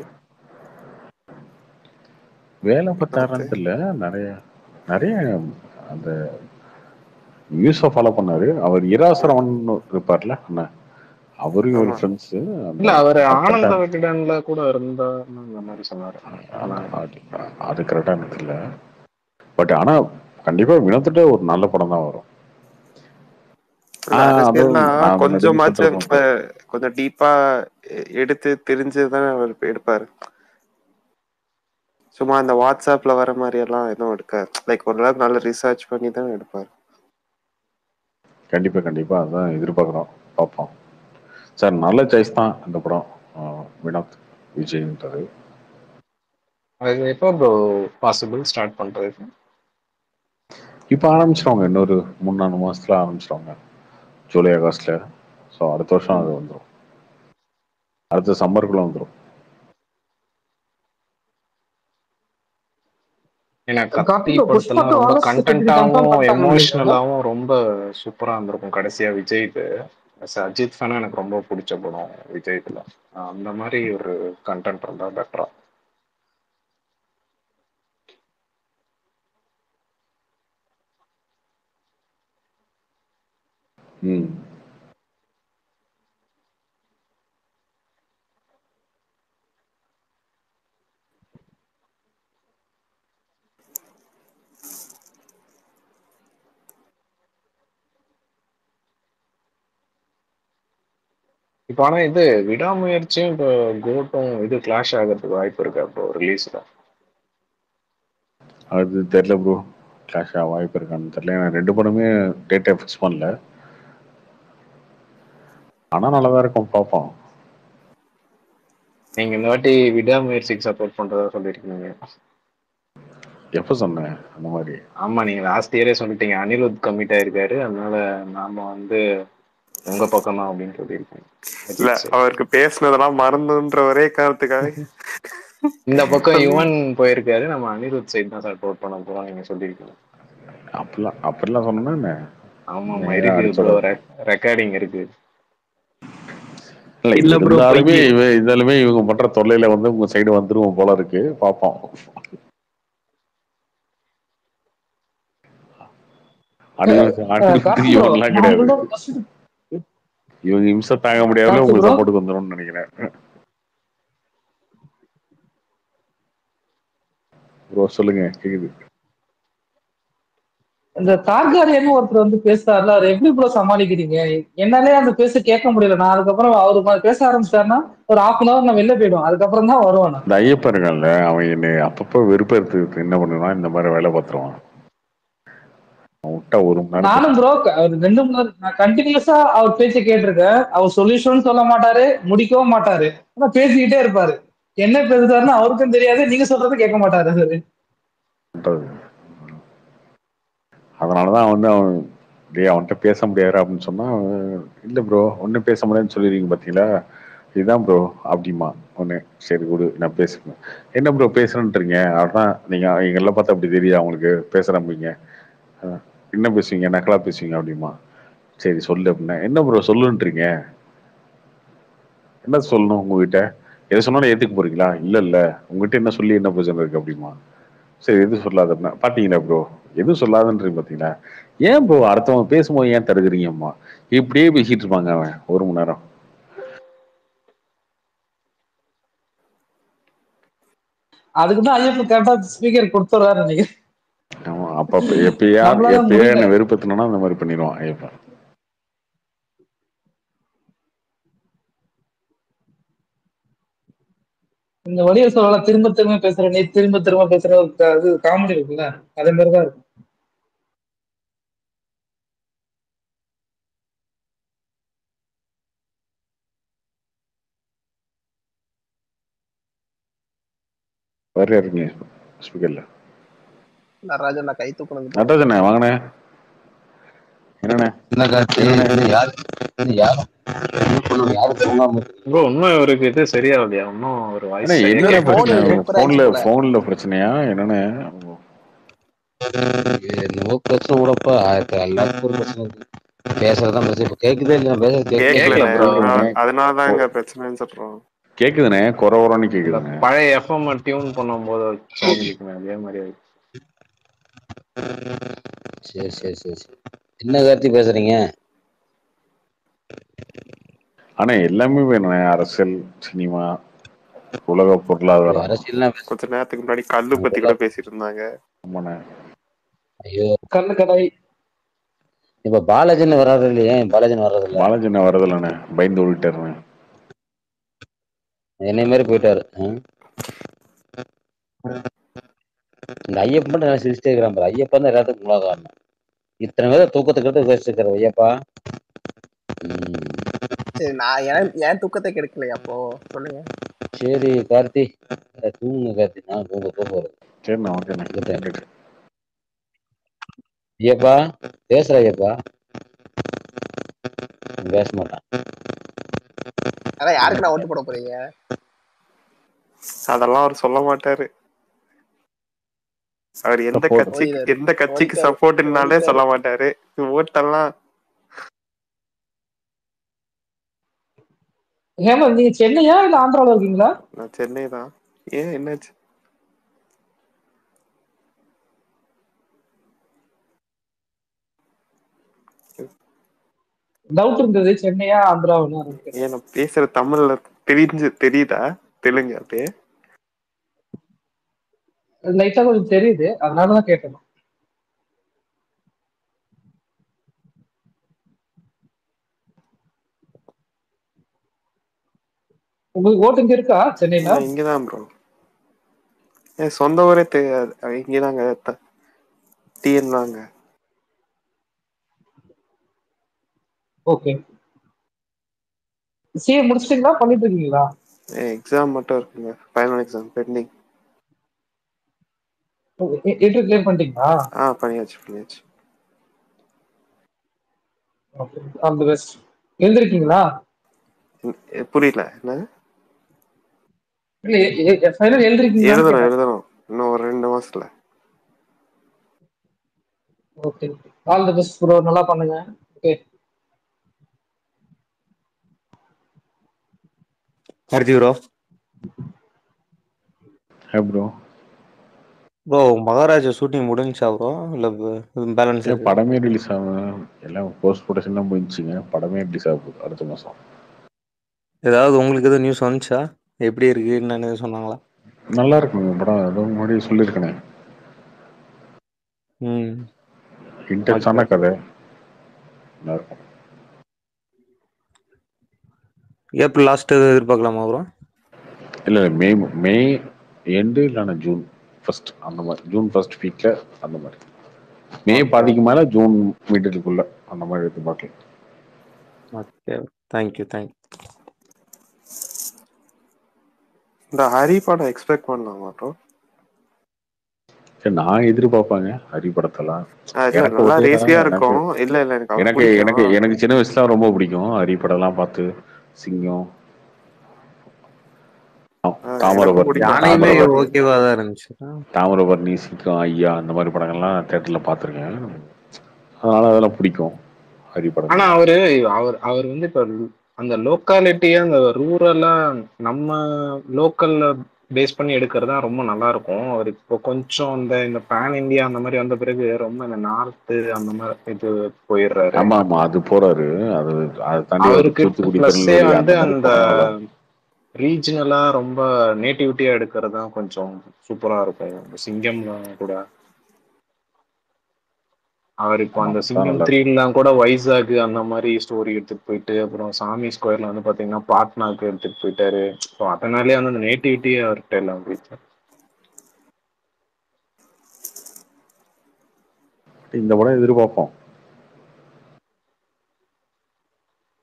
வேலை பார்த்தாருன்னு தெரியல நிறைய நிறைய அந்த நியூஸை ஃபாலோ பண்ணாரு அவர் இராசரவன் இருப்பார்ல அண்ணா அவரும் ஒரு ஆமா. ஃப்ரெண்ட்ஸ் இல்ல அவரு ஆனந்த விகடன்ல கூட இருந்தாருன்னு அந்த மாதிரி சொன்னாரு ஆனா அது கரெக்டா எனக்கு தெரியல பட் ஆனா கண்டிப்பா வினோத்திட்ட ஒரு நல்ல படம் தான் வரும் இல்ல, ஆஹ் அரசியல்னா அதுவும் நான் கொஞ்சமாச்சும் முன்னாடி சொல்றது அஹ், கொஞ்சம் டீப்பா எடுத்து தெரிஞ்சுதானே அவர் எடுப்பாரு சும்மா இந்த வாட்ஸ்அப்ல வர மாதிரி எல்லாம் எதுவும் எடுக்காது லைக் ஓரளவுக்கு நல்ல ரிசர்ச் பண்ணி தான் எடுப்பாரு கண்டிப்பா கண்டிப்பா அதான் எதிர்பார்க்குறோம் பார்ப்போம் சார் நல்ல சாய்ஸ் தான் இந்த படம் ஆஹ் வினோத் விஜய்ன்றது அது எப்போ ப்ரோ பாசிபிள் ஸ்டார்ட் பண்றது இப்போ ஆரம்பிச்சிருவாங்க இன்னொரு மூணு நாலு மாசத்துல ஆரம்பிச்சிருவாங்க ஜூலை ஆகஸ்ட்ல ஸோ அடுத்த வருஷம் அது வந்துடும் அடுத்த சம்மருக்குள்ள வந்துடும் ஏன்னா கத்தி கார்த்திக் bro, படத்தெல்லாம் புஷ்பா ரொம்ப two August க்கு confirm கண்டென்ட்டாவும் பண்ணிட்டாங்க எமோஷனலாவும் ரொம்ப சூப்பரா இருந்திருக்கும் கடைசியா விஜய்க்கு As a அஜித் ஃபேனா எனக்கு ரொம்ப பிடிச்ச படம் விஜய்ல அந்த மாதிரி ஒரு கண்டென்ட் இருந்தா பெட்டரா ம் இப்போ ஆனா இது விடாமுயற்சியும் இப்போ கோட்டும் இது கிளாஷ் ஆகிறதுக்கு வாய்ப்பு இருக்கு அப்போ ரிலீஸ்ல அது தெரில ப்ரோ கிளாஷ் ஆக வாய்ப்பு இருக்கான்னு தெரியல ஏன்னா ரெண்டு படமே டேட்டை ஃபிக்ஸ் பண்ணல ஆனால் நல்லா தான் இருக்கும் பார்ப்போம் நீங்க இந்த வாட்டி விடாமுயற்சிக்கு சப்போர்ட் பண்றதா சொல்லிருக்கீங்க எப்போ சொன்னேன் அந்த மாதிரி ஆமா நீங்க லாஸ்ட் இயரே சொல்லிட்டீங்க அனிருத் கமிட் ஆயிருக்காரு அதனால நாம வந்து உங்க பக்கம் தான் அப்படின்னு சொல்லியிருக்கேன் இல்ல அஜித் side. அவருக்கு பேசுனதெல்லாம் மறந்துன்ற ஒரே காரணத்துக்காக இந்த பக்கம் யுவன் போயிருக்காரு நம்ம அனிருத் சைடு தான் சப்போர்ட் பண்ண போறோம் நீங்க சொல்லியிருக்கீங்க அப்படிலாம் அப்படிலாம் சொன்னா என்ன ஆமா ஆமா நீங்க இருக்கு அடிச்ச ப்ரோ ரெக்கார்டிங் இருக்கு இல்ல இல்ல bro, இருந்தாலுமே பைத்தியம். இவ இருந்தாலுமே இவங்க பண்ற தொல்லையில வந்து உங்க சைடு வந்துருவோம் போல இருக்கு பார்ப்போம் அனிருத் அனிருத் கார்த்திக் bro, இவங்கெல்லாம் நான் கிடையாது உங்களோட first- இவங்க இம்சை தாங்க முடியாமலே கார்த்திக் உங்க bro. சப்போர்ட்டுக்கு வந்துரும்னு நினைக்கிறேன் ப்ரோ சொல்லுங்க கேக்குது இந்த தார்காரியன்னு ஒருத்தர் வந்து பேசுறாருல அவர் எப்படி ப்ரோ சமாளிக்கிறீங்க என்னாலே அந்த பேச கேட்க முடியல நான் அதுக்கப்புறம் அவரு மாதிரி பேச ஆரம்பிச்சிட்டாருன்னா ஒரு ஹாஃப் அன் அவர் நான் வெளில போயிடுவேன் அதுக்கப்புறம் தான் வருவேன் நான் இந்த ஐயப்பன் இருக்கான்ல அவன் என்னை அப்பப்போ வெறுப்பெடுத்து என்ன பண்ணுவான் இந்த மாதிரி வேலை பார்த்துருவான் அவன் விட்டா ஒரு மணி நேரம் நானும் ப்ரோ ரெண்டு மூணு நாள் நான் கண்டினியூஸா அவர் பேச்ச கேட்டிருக்கேன் அவர் சொல்யூஷன் சொல்ல மாட்டாரு முடிக்கவும் மாட்டாரு ஆனா பேசிக்கிட்டே இருப்பாரு என்ன பேசுறாருன்னு அவருக்கும் தெரியாது நீங்க சொல்றதை கேட்க மாட்டாரு அவரு. பண்றது அதனாலதான் வந்து அவன் டேய் அவன்கிட்ட பேச முடியாது அப்படின்னு சொன்னா அவன், இல்ல ப்ரோ ஒன்னும் பேச முடியாதுன்னு சொல்லிருக்கீங்க பாத்தீங்களா இதுதான் ப்ரோ அப்படிமா ஒன்னு சரி கொடு நான் பேசுறேன் என்ன ப்ரோ பேசுறேன்றீங்க அதான் நீங்க எங்கெல்லாம் பார்த்தா அப்படி தெரியுது அவங்களுக்கு பேசுறம்பீங்க அஹ், என்ன பேசுவீங்க நக்கலா பேசுவீங்க அப்படிமா சரி சொல்லு அப்படின்னா என்ன ப்ரோ சொல்லுன்றீங்க என்ன சொல்லணும் உங்ககிட்ட எதை சொன்னாலும் ஏத்துக்க போறீங்களா இல்ல இல்ல உங்ககிட்ட என்ன சொல்லி என்ன பிரச்சனை இருக்கு அப்படிமா சரி எதுவும் சொல்லாத அப்படின்னா பாத்தீங்களா ப்ரோ எதுவும் சொல்லாதன்றீங்க பாத்தீங்களா ஏன் ப்ரோ அடுத்தவங்க பேசும்போது ஏன் தடுக்கிறீங்கம்மா இப்படியே பேசிட்டு இருப்பாங்க அவன் ஒரு மணி நேரம் அதுக்கு தான் ஐயப்பன் கரெக்டா ஸ்பீக்கர் கொடுத்துறாரு நினைக்கிறேன் ஆமா அப்ப எப்பயா நம்மளால எப்பயா முடியல. என்ன வெறுப்பத்தினா அந்த மாதிரி பண்ணிடுவான் ஐயப்பன் இந்த வழியை சொல்லலாம் திரும்ப திரும்ப பேசுற நீ திரும்ப திரும்ப பேசுற ஒரு க- இது காமெடி இருக்குல்ல அதே மாதிரிதான் இருக்கும் வேற யாருங்க ஸ்பீக்கர்ல நடராஜன் நான் கை தூக்கணும் நடராஜண்ணே வாங்கண்ணே என்னண்ணே என்ன கார்த்தி இன்னும் யாரு இன்னும் யாரு என்ன பண்ணுங்க யாரும் தூங்காம ப்ரோ இன்னும் இவருக்கு இது சரியாகலையா இன்னும் ஒரு வாய்ஸ் அண்ணே என்ன phone பிரச்சனை super போன்ல ஆயிடுச்சு போல. போன்ல பிரச்சனையா என்னண்ணே என்னவோ பிரச்சனை கூடப்பா ஆயிரத்தி எல்லாத்துக்கும் ஒரு பிரச்சனை இருக்கு பேசுறதுதான் பிரச்சனை இப்ப கேக்குதே இல்ல நான் பேசுறது கேட்கல கேட்கல bro. அதனாலதான் இங்க பிரச்சனைன்னு சொல்றோம் கேக்குதுண்ணே குறை குறைன்னு இந்த கேக்குதுண்ணே பழைய எஃப்எம் டியூன் பண்ணும்போது சவுண்ட் இருக்குமே அதே மாதிரி ஆயிடுச்சு. சரி சரி சரி சரி என்ன கார்த்தி பேசுறீங்க ஆனா எல்லாமே வேணுண்ணே அரசியல் சினிமா உலக பொருளாதாரம் அரசியல்லாம் பேச- கொஞ்ச நேரத்துக்கு முன்னாடி கல்லு பத்தி கூட பேசிட்டு இருந்தாங்க ஆமாண்ணே ஐயோ கண்ணு கடை இப்ப பாலாஜின்னு வர்றது இல்லையே பாலாஜின்னு வர்றது இல்ல பாலாஜி என்ன வரதில்லண்ணே பயந்து ஓடிட்டாருண்ணே என்னை மாதிரி போயிட்டாரு ம். இந்த ஐயப்பன் மட்டும் நல்லா சிரிச்சிட்டே இருக்கிறான் பாரு ஐயப்பா தான் எல்லாத்துக்கும் மூலாதாரம் இத்தனை பேர் தூக்கத்துக்கு எடுத்து பேசிட்டு ஐயப்பா ம். சரி நான் ஏன் ஏன் தூக்கத்தை கெடுக்கலையா அப்போ சொல்லுங்க சரி கார்த்தி அஹ் தூங்குங்க கார்த்தி நான் தூங்க தூங்க வருது சரிண்ணே ஓகேண்ணே Good night. நன்றி. ஐயப்பா பேசுற ஐயப்பா பேச மாட்டான் அதான் யாருக்கு நான் ஓட்டு போட போறீங்க அதெல்லாம் அவர் சொல்ல மாட்டாரு அவர் எந்த Support. கட்சிக்கு எந்த கட்சிக்கு ஓட்டு- சப்போர்ட்னாலே ஓட்டு- சொல்ல மாட்டாரு ஓட்டெல்லாம் ஹேமந்த் நீங்க சென்னையா இல்ல ஆந்திரால இருக்கீங்களா நான் சென்னை தான் ஏன் என்னாச்சு டவுட் இருந்தது சென்னையா ஆந்திராவுன்னு ஏன் நான் பேசுற தமிழ்ல தெரிஞ்சு தெரியுதா தெலுங்கு அப்படியே லைட்டா கொஞ்சம் தெரியுது அதனாலதான் கேட்டேன் உங்களுக்கு ஓட்டு இங்க இருக்கா சென்னையில நான் இங்கதான் ப்ரோ என் சொந்த ஊரே தெரியாது இங்கதாங்க டிஎன் தாங்க ஓகே சிஏ முடிச்சிட்டீங்களா பண்ணிட்டு இருக்கீங்களா எக்ஸாம் மட்டும் இருக்குங்க final exam pending inter clear பண்ணிட்டீங்களா ஆ பண்ணியாச்சு பண்ணியாச்சு ஓகே ஆல் தி பெஸ்ட் எழுந்திருக்கீங்களா எ- புரியல என்ன இல்ல ஃபைனல் எழுந்திருக்கீங்களா எழுதணும் எழுதணும் இன்னும் ஒரு ரெண்டு மாசத்துல okay all the best bro நல்லா பண்ணுங்க okay Karthi bro hey bro bro Maharaja shooting முடிஞ்சா ப்ரோ இல்ல பேலன்ஸ் ஏன் படமே ரிலீஸ் ஆகும் எல்லாம் போஸ்ட் ப்ரொடக்ஷன்லாம் போயிடுச்சுங்க படமே ரிலீஸ் ஆக போகுது அடுத்த மாதம் ஏதாவது உங்களுக்கு எதுவும் நியூஸ் வந்துச்சா எப்படி இருக்கு என்னன்னு எதுவும் சொன்னாங்களா நல்லா இருக்குங்க படம் அதுவும் முன்னாடி சொல்லியிருக்கேனே ம் இன்டென்ஸான கதை நல்லா இருக்கும் ஏப்ரல் லாஸ்ட் எதிர்பார்க்கலாமா ப்ரோ இல்லை இல்லை மே மே எண்டு இல்லைன்னா ஜூன் ஃபர்ஸ்ட் அந்த மாதிரி ஜூன் ஃபர்ஸ்ட் வீக்ல அந்த மாதிரி மே பாதிக்கு மேல ஜூன் மீட்டருக்குள்ள அந்த மாதிரி எதிர்பார்க்கலாம் ஓகே தேங்க்யூ தேங்க்யூ இந்த ஹரி படம் எக்ஸ்பெக்ட் பண்ணலாமா ப்ரோ சரி நான் எதிர்பார்ப்பாங்க ஹரி படத்தெல்லாம் எனக்கு நல்லா okay தான். ரேசியா எனக்கு- இருக்கும் இல்ல இல்ல எனக்கு அவர் எனக்கு பிடிக்கும். எனக்கு எனக்கு சின்ன வயசுல ரொம்ப பிடிக்கும் ஹரி படம்லாம் பார்த்து சிங்கம் ஆ, தாமிரபரணி எனக்கும் பிடிக்கும். யானையுமே தாமிரபரணி ஓகேவா தான் இருந்துச்சு தாமிரபரணி சிங்கம் ஐயா அந்த மாதிரி படங்கள்லாம் தேட்டர்ல பார்த்துருக்கேன் அதனால அதெல்லாம் பிடிக்கும் ஹரி படம் ஆனா அவரு அவர் அவர் வந்து இப்ப அந்த லோக்காலிட்டியா அந்த ரூரலா நம்ம லோக்கல்ல பேஸ் பண்ணி எடுக்கிறது தான் ரொம்ப நல்லா இருக்கும் அவர் இப்போ கொஞ்சம் இந்த இந்த பேன் இந்தியா அந்த மாதிரி வந்த பிறகு ரொம்ப இந்த நார்த் அந்த மாதிரி இது போயிடுறாரு ஆமா ஆமா அது போறாரு அது அதை தாண்டி அவர் அவருக்கு தூத்துக்குடி பிளஸ்ஸே திருநெல்வேலி வந்து அந்த அந்த மாதிரி படங்கள்லாம் ரீஜனலா ரொம்ப நேட்டிவிட்டியா எடுக்கிறது தான் கொஞ்சம் சூப்பரா இருக்கும் இந்த சிங்கம்லாம் கூட அவர் இப்போ ஆமா அந்த அதான் சிங்கம் நல்லா த்ரீலாம் கூட வைசாக் அந்த மாதிரி ஸ்டோரி எடுத்துட்டு போயிட்டு அப்புறம் சாமி ஸ்கொயர்ல வந்து பாத்தீங்கன்னா பாட்னாக்கு எடுத்துட்டு போயிட்டாரு ஸோ அதனாலே வந்து அந்த நேட்டிவிட்டி அவர்கிட்ட எல்லாம் போயிடுச்சு இந்த படம் எதிர்பார்ப்போம்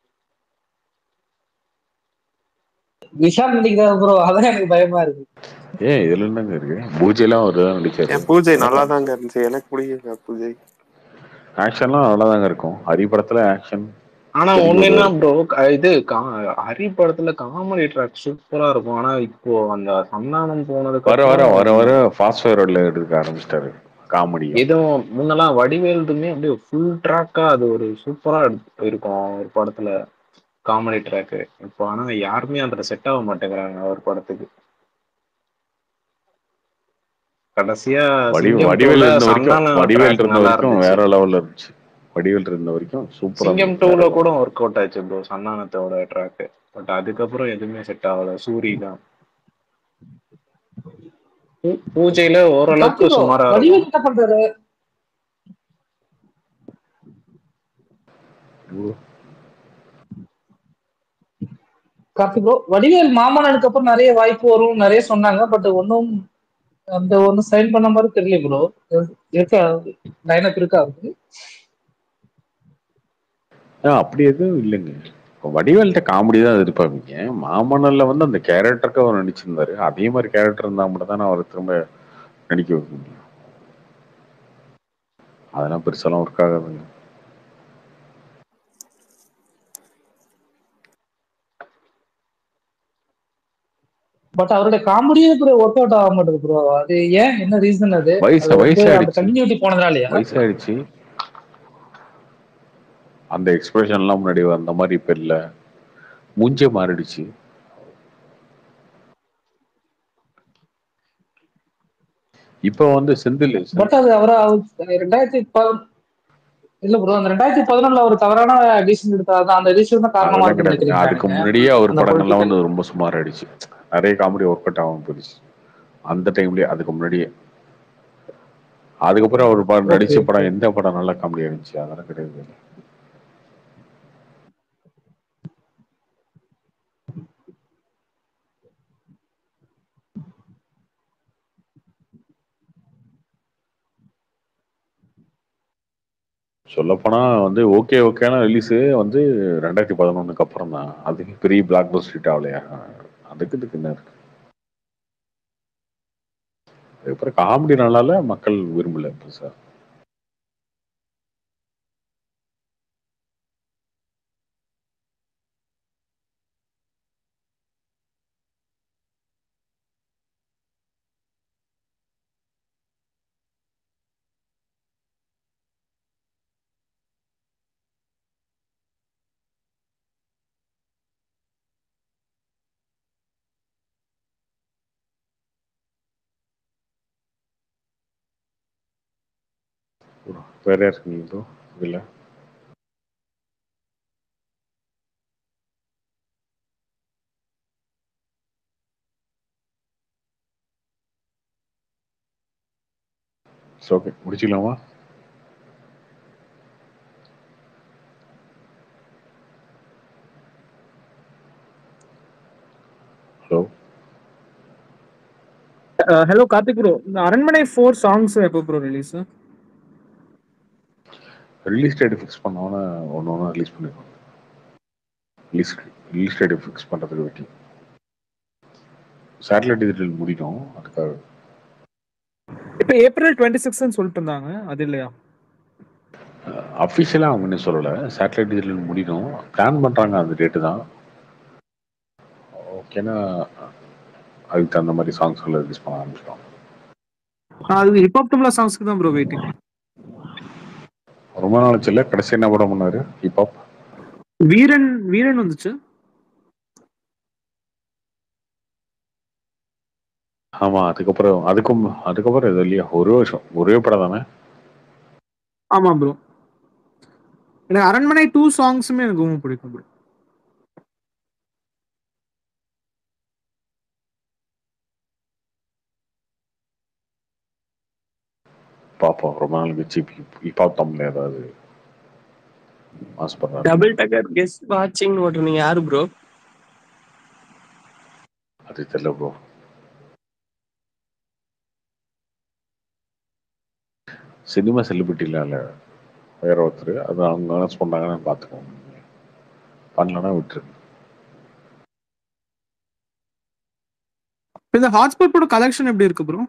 விஷால் நடிக்கிறார் ப்ரோ அதான் எனக்கு பயமா இருக்கு ஏன் இதுல என்னங்க இருக்கு பூஜைலாம் அவர் தான் நடிச்சாரு என் பூஜை நல்லா தாங்க இருந்துச்சு எனக்கு பிடிக்குங்க பூஜை ஆக்ஷன்லாம் நல்லா தாங்க இருக்கும் ஹரி படத்துல ஆக்ஷன் ஆனா ஒண்ணு என்ன ப்ரோ இது கா- ஹரி படத்துல காமெடி ட்ராக் சூப்பரா இருக்கும் ஆனா இப்போ அந்த சந்தானம் போனதுக்கு வர வர அப்புறம் வர வர ஃபாஸ்ட் ஃபார்வர்ட்ல எடுக்க ஆரம்பிச்சிட்டாரு காமெடி எதுவும் முன்னெல்லாம் வடிவேல்துமே அப்படியே ஃபுல் ட்ராக்கா அது ஒரு சூப்பரா இருக்கும் ஒரு படத்துல காமெடி ட்ராக் இப்போ ஆனா யாருமே அதுல செட் ஆக மாட்டேங்கிறாங்க ஒரு படத்துக்கு கடைசியா வடி சிங்கம் வடிவேல் டூல இருந்த வரைக்கும் சந்தானம் வடிவேல் track இருந்த நல்லா வரைக்கும் இருந்துச்சு. வேற லெவல்ல இருந்துச்சு வடிவேல் இருந்த வரைக்கும் சூப்பரா சிங்கம் டூல கூட ஒர்க் அவுட் ஆச்சு ப்ரோ சந்தானத்தோட ட்ராக் பட் அதுக்கப்புறம் எதுவுமே செட் ஆகல சூரி தான் பூ- பூஜையில ஓரளவுக்கு கார்த்திகோ, சுமாரா இருக்கும் வடிவேல் என்ன பண்றாரு கார்த்திகோ வடிவேல் மாமன்னனுக்கு அப்புறம் நிறைய வாய்ப்பு வரும் நிறைய சொன்னாங்க பட் ஒன்னும் அந்த ஒன்னும் சைன் பண்ண மாதிரி தெரியல ப்ரோ இருக்கா லைனப் இருக்கா அவருக்கு ஆ, அப்படி எதுவும் இல்லைங்க இப்போ வடிவேல்கிட்ட காமெடி தான் எதிர்பார்ப்பீங்க மாமன்னல்ல வந்து அந்த கேரக்டருக்கு அவர் நடிச்சிருந்தாரு அதே மாதிரி கேரக்டர் இருந்தா மட்டும் தானே அவர் திரும்ப நடிக்க வைக்க முடியும் அதெல்லாம் பெருசாலாம் ஒர்க் ஆகாதுங்க பட் அவருடைய காமெடியே ப்ரோ ஒர்க் அவுட் ஆக மாட்டேங்குது ப்ரோ அது ஏன் என்ன ரீசன் அது வயசு அது வந்து அந்த வயசாயிடுச்சு கண்டினியூட்டி போனதுனாலயா வயசாயிடுச்சு அந்த எக்ஸ்பிரஷன்லாம் முன்னாடி அந்த மாதிரி இப்ப இல்ல மூஞ்சே மாறிடுச்சு இப்ப வந்து செந்தில் பட் அது அவரை அவர் ரெண்டாயிரத்தி ப- இல்ல ப்ரோ அந்த ரெண்டாயிரத்தி பதினொன்னுல அவர் தவறான டிசிஷன் எடுத்தாரு அந்த டிசிஷன் தான் காரணமா அதெல்லாம் இருக்குன்னு கிடையாது நினைக்கிறீங்களா அதுக்கு நீங்க முன்னாடியே அவர் அந்த படங்கள்லாம் பொலிட்டிக்கல் வந்து ரொம்ப சுமார் ஆயிடுச்சு நிறைய காமெடி ஒர்க் அவுட் ஆகாம போயிடுச்சு அந்த டைம்லயே அதுக்கு முன்னாடியே அதுக்கப்புறம் அவர் படம் ஓகே நடிச்ச ஓகே படம் எந்த படம் நல்ல காமெடியா இருந்துச்சு அதெல்லாம் கிடையாது சொல்லப்போனா வந்து ஓகே ஓகேன ரிலீஸ் வந்து ரெண்டாயிரத்தி பதினொன்னுக்கு அப்புறம் தான் அதுக்கு பெரிய பிளாக் பஸ்ட் ஹிட் ஆகலையா அதுக்கு இதுக்கு என்ன இருக்கு அதுக்கப்புறம் காமெடி நல்லால மக்கள் விரும்பல பெருசா வேற யார் இருக்கீங்க ப்ரோ இதுல ஓகே முடிச்சுக்கலாமா ஹலோ ஹலோ கார்த்திக் ப்ரோ இந்த அரண்மனை ஃபோர் சாங்ஸ் எப்போ bro release release date fix பண்ணோன்னு ஒன்று ஒன்று ரிலீஸ் பண்ணிடுவோம் ரிலீஸ் ரிலீஸ் டேட் ஃபிக்ஸ் பண்ணுறதுக்கு வெயிட்டிங் சேட்டலைட் டிஜிட்டல் முடிக்கும் அதுக்காக இப்போ ஏப்ரல் டுவெண்ட்டி சிக்ஸ்ன்னு சொல்லிட்டு இருந்தாங்க அது இல்லையா அஃபிஷியலாக அவங்க இன்னும் சொல்லலை சேட்டலைட் டிஜிட்டல் முடிக்கும் பிளான் பண்ணுறாங்க அந்த டேட்டு தான் ஓகேன்னா அதுக்கு தகுந்த மாதிரி சாங்ஸ்களை ரிலீஸ் பண்ண ஆரம்பிச்சிடும் அது ஹிப்ஹாப் தமிழா சாங்ஸ்க்கு தான் ப்ரோ வெயிட்டிங் ரொம்ப நாள் இல்லை கடைசி என்ன படம் பண்ணாரு ஹிப்ஹாப் வீரன் வீரன் வந்துச்சு ஆமாம் அதுக்கப்புறம் அதுக்கும் அதுக்கப்புறம் இது இல்லையா ஒரே வருஷம் ஒரே படம் தானே ஆமா ப்ரோ எனக்கு அரண்மனை டூ சாங்ஸுமே எனக்கு ரொம்ப பிடிக்கும் ப்ரோ பார்ப்போம் ரொம்ப நாள் கழிச்சு ஹிப்ஹாப் தமிழ் ஏதாவது மாஸ் பண்ணாரு டபுள் டக்கர் கெஸ்ட் வாட்சிங் ஓட்டுனீங்க யாரு ப்ரோ அது தெரியல ப்ரோ சினிமா செலிபிரிட்டில இல்ல வேற ஒருத்தர் அது அவங்க அனௌன்ஸ் பண்ணாங்கன்னா பார்த்துக்கோங்க பண்ணலன்னா விட்டுரு இப்ப இந்த ஹாட்ஸ்பாட் போட கலெக்ஷன் எப்படி இருக்கு ப்ரோ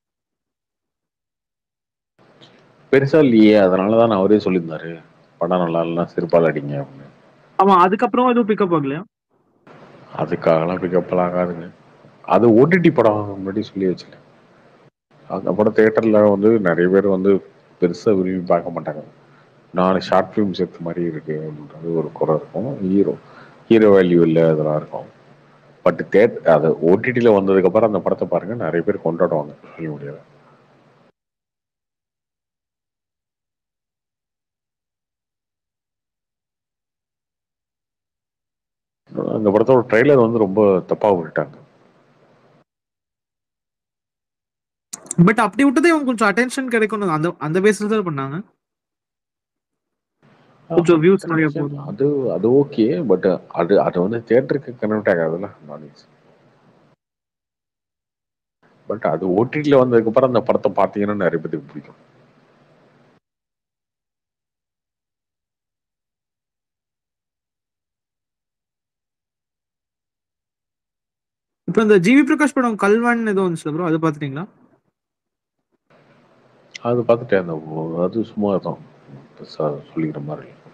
பெருசா இல்லையே அதனாலதான் நான் அவரே சொல்லியிருந்தாரு படம் நல்லா இல்லைனா செருப்பால் அடிங்க அப்படின்னு ஆமா அதுக்கப்புறம் எதுவும் பிக்கப் ஆகலையா அதுக்காகலாம் பிக்கப்லாம் ஆகாதுங்க அது ஓடிடி படம் முன்னாடி சொல்லி வச்சுட்டேன் அந்த படம் தேட்டரில் வந்து நிறைய பேர் வந்து பெருசாக விரும்பி பார்க்க மாட்டாங்க நாலு ஷார்ட் ஃபிலிம்ஸ் எடுத்த மாதிரி இருக்கு அப்படின்றது ஒரு குறை இருக்கும் ஹீரோ ஹீரோ வேல்யூ இல்லை அதெல்லாம் இருக்கும் பட் தேட் அது ஓடிடியில் வந்ததுக்கப்புறம் அந்த படத்தை பாருங்க நிறைய பேர் கொண்டாடுவாங்க சோஷியல் மீடியாவில் அந்த படத்தோட ட்ரெய்லர் வந்து ரொம்ப தப்பா விட்டுட்டாங்க பட் அப்படி விட்டதே அவங்க கொஞ்சம் அட்டென்ஷன் கிடைக்கணும் அந்த அந்த பேஸ்ல தான் பண்ணாங்க கொஞ்சம் வியூஸ் நிறைய போதும் அது அது ஓகே பட் அது அது வந்து தியேட்டருக்கு கனெக்ட் ஆகாதுல்ல ஆடியன்ஸ் பட் அது ஓடிடியில் வந்ததுக்கு அப்புறம் அந்த படத்தை பார்த்தீங்கன்னா நிறைய பேருக்கு பிடிக்கும் இப்போ இந்த ஜிவி பிரகாஷ் படம் கல்வன் ஏதோ வந்துச்சு ப்ரோ அது பாத்துட்டீங்களா அது பார்த்துட்டேன் அந்த அது சும்மா தான் பெருசா சொல்லிக்கிற மாதிரி இல்லை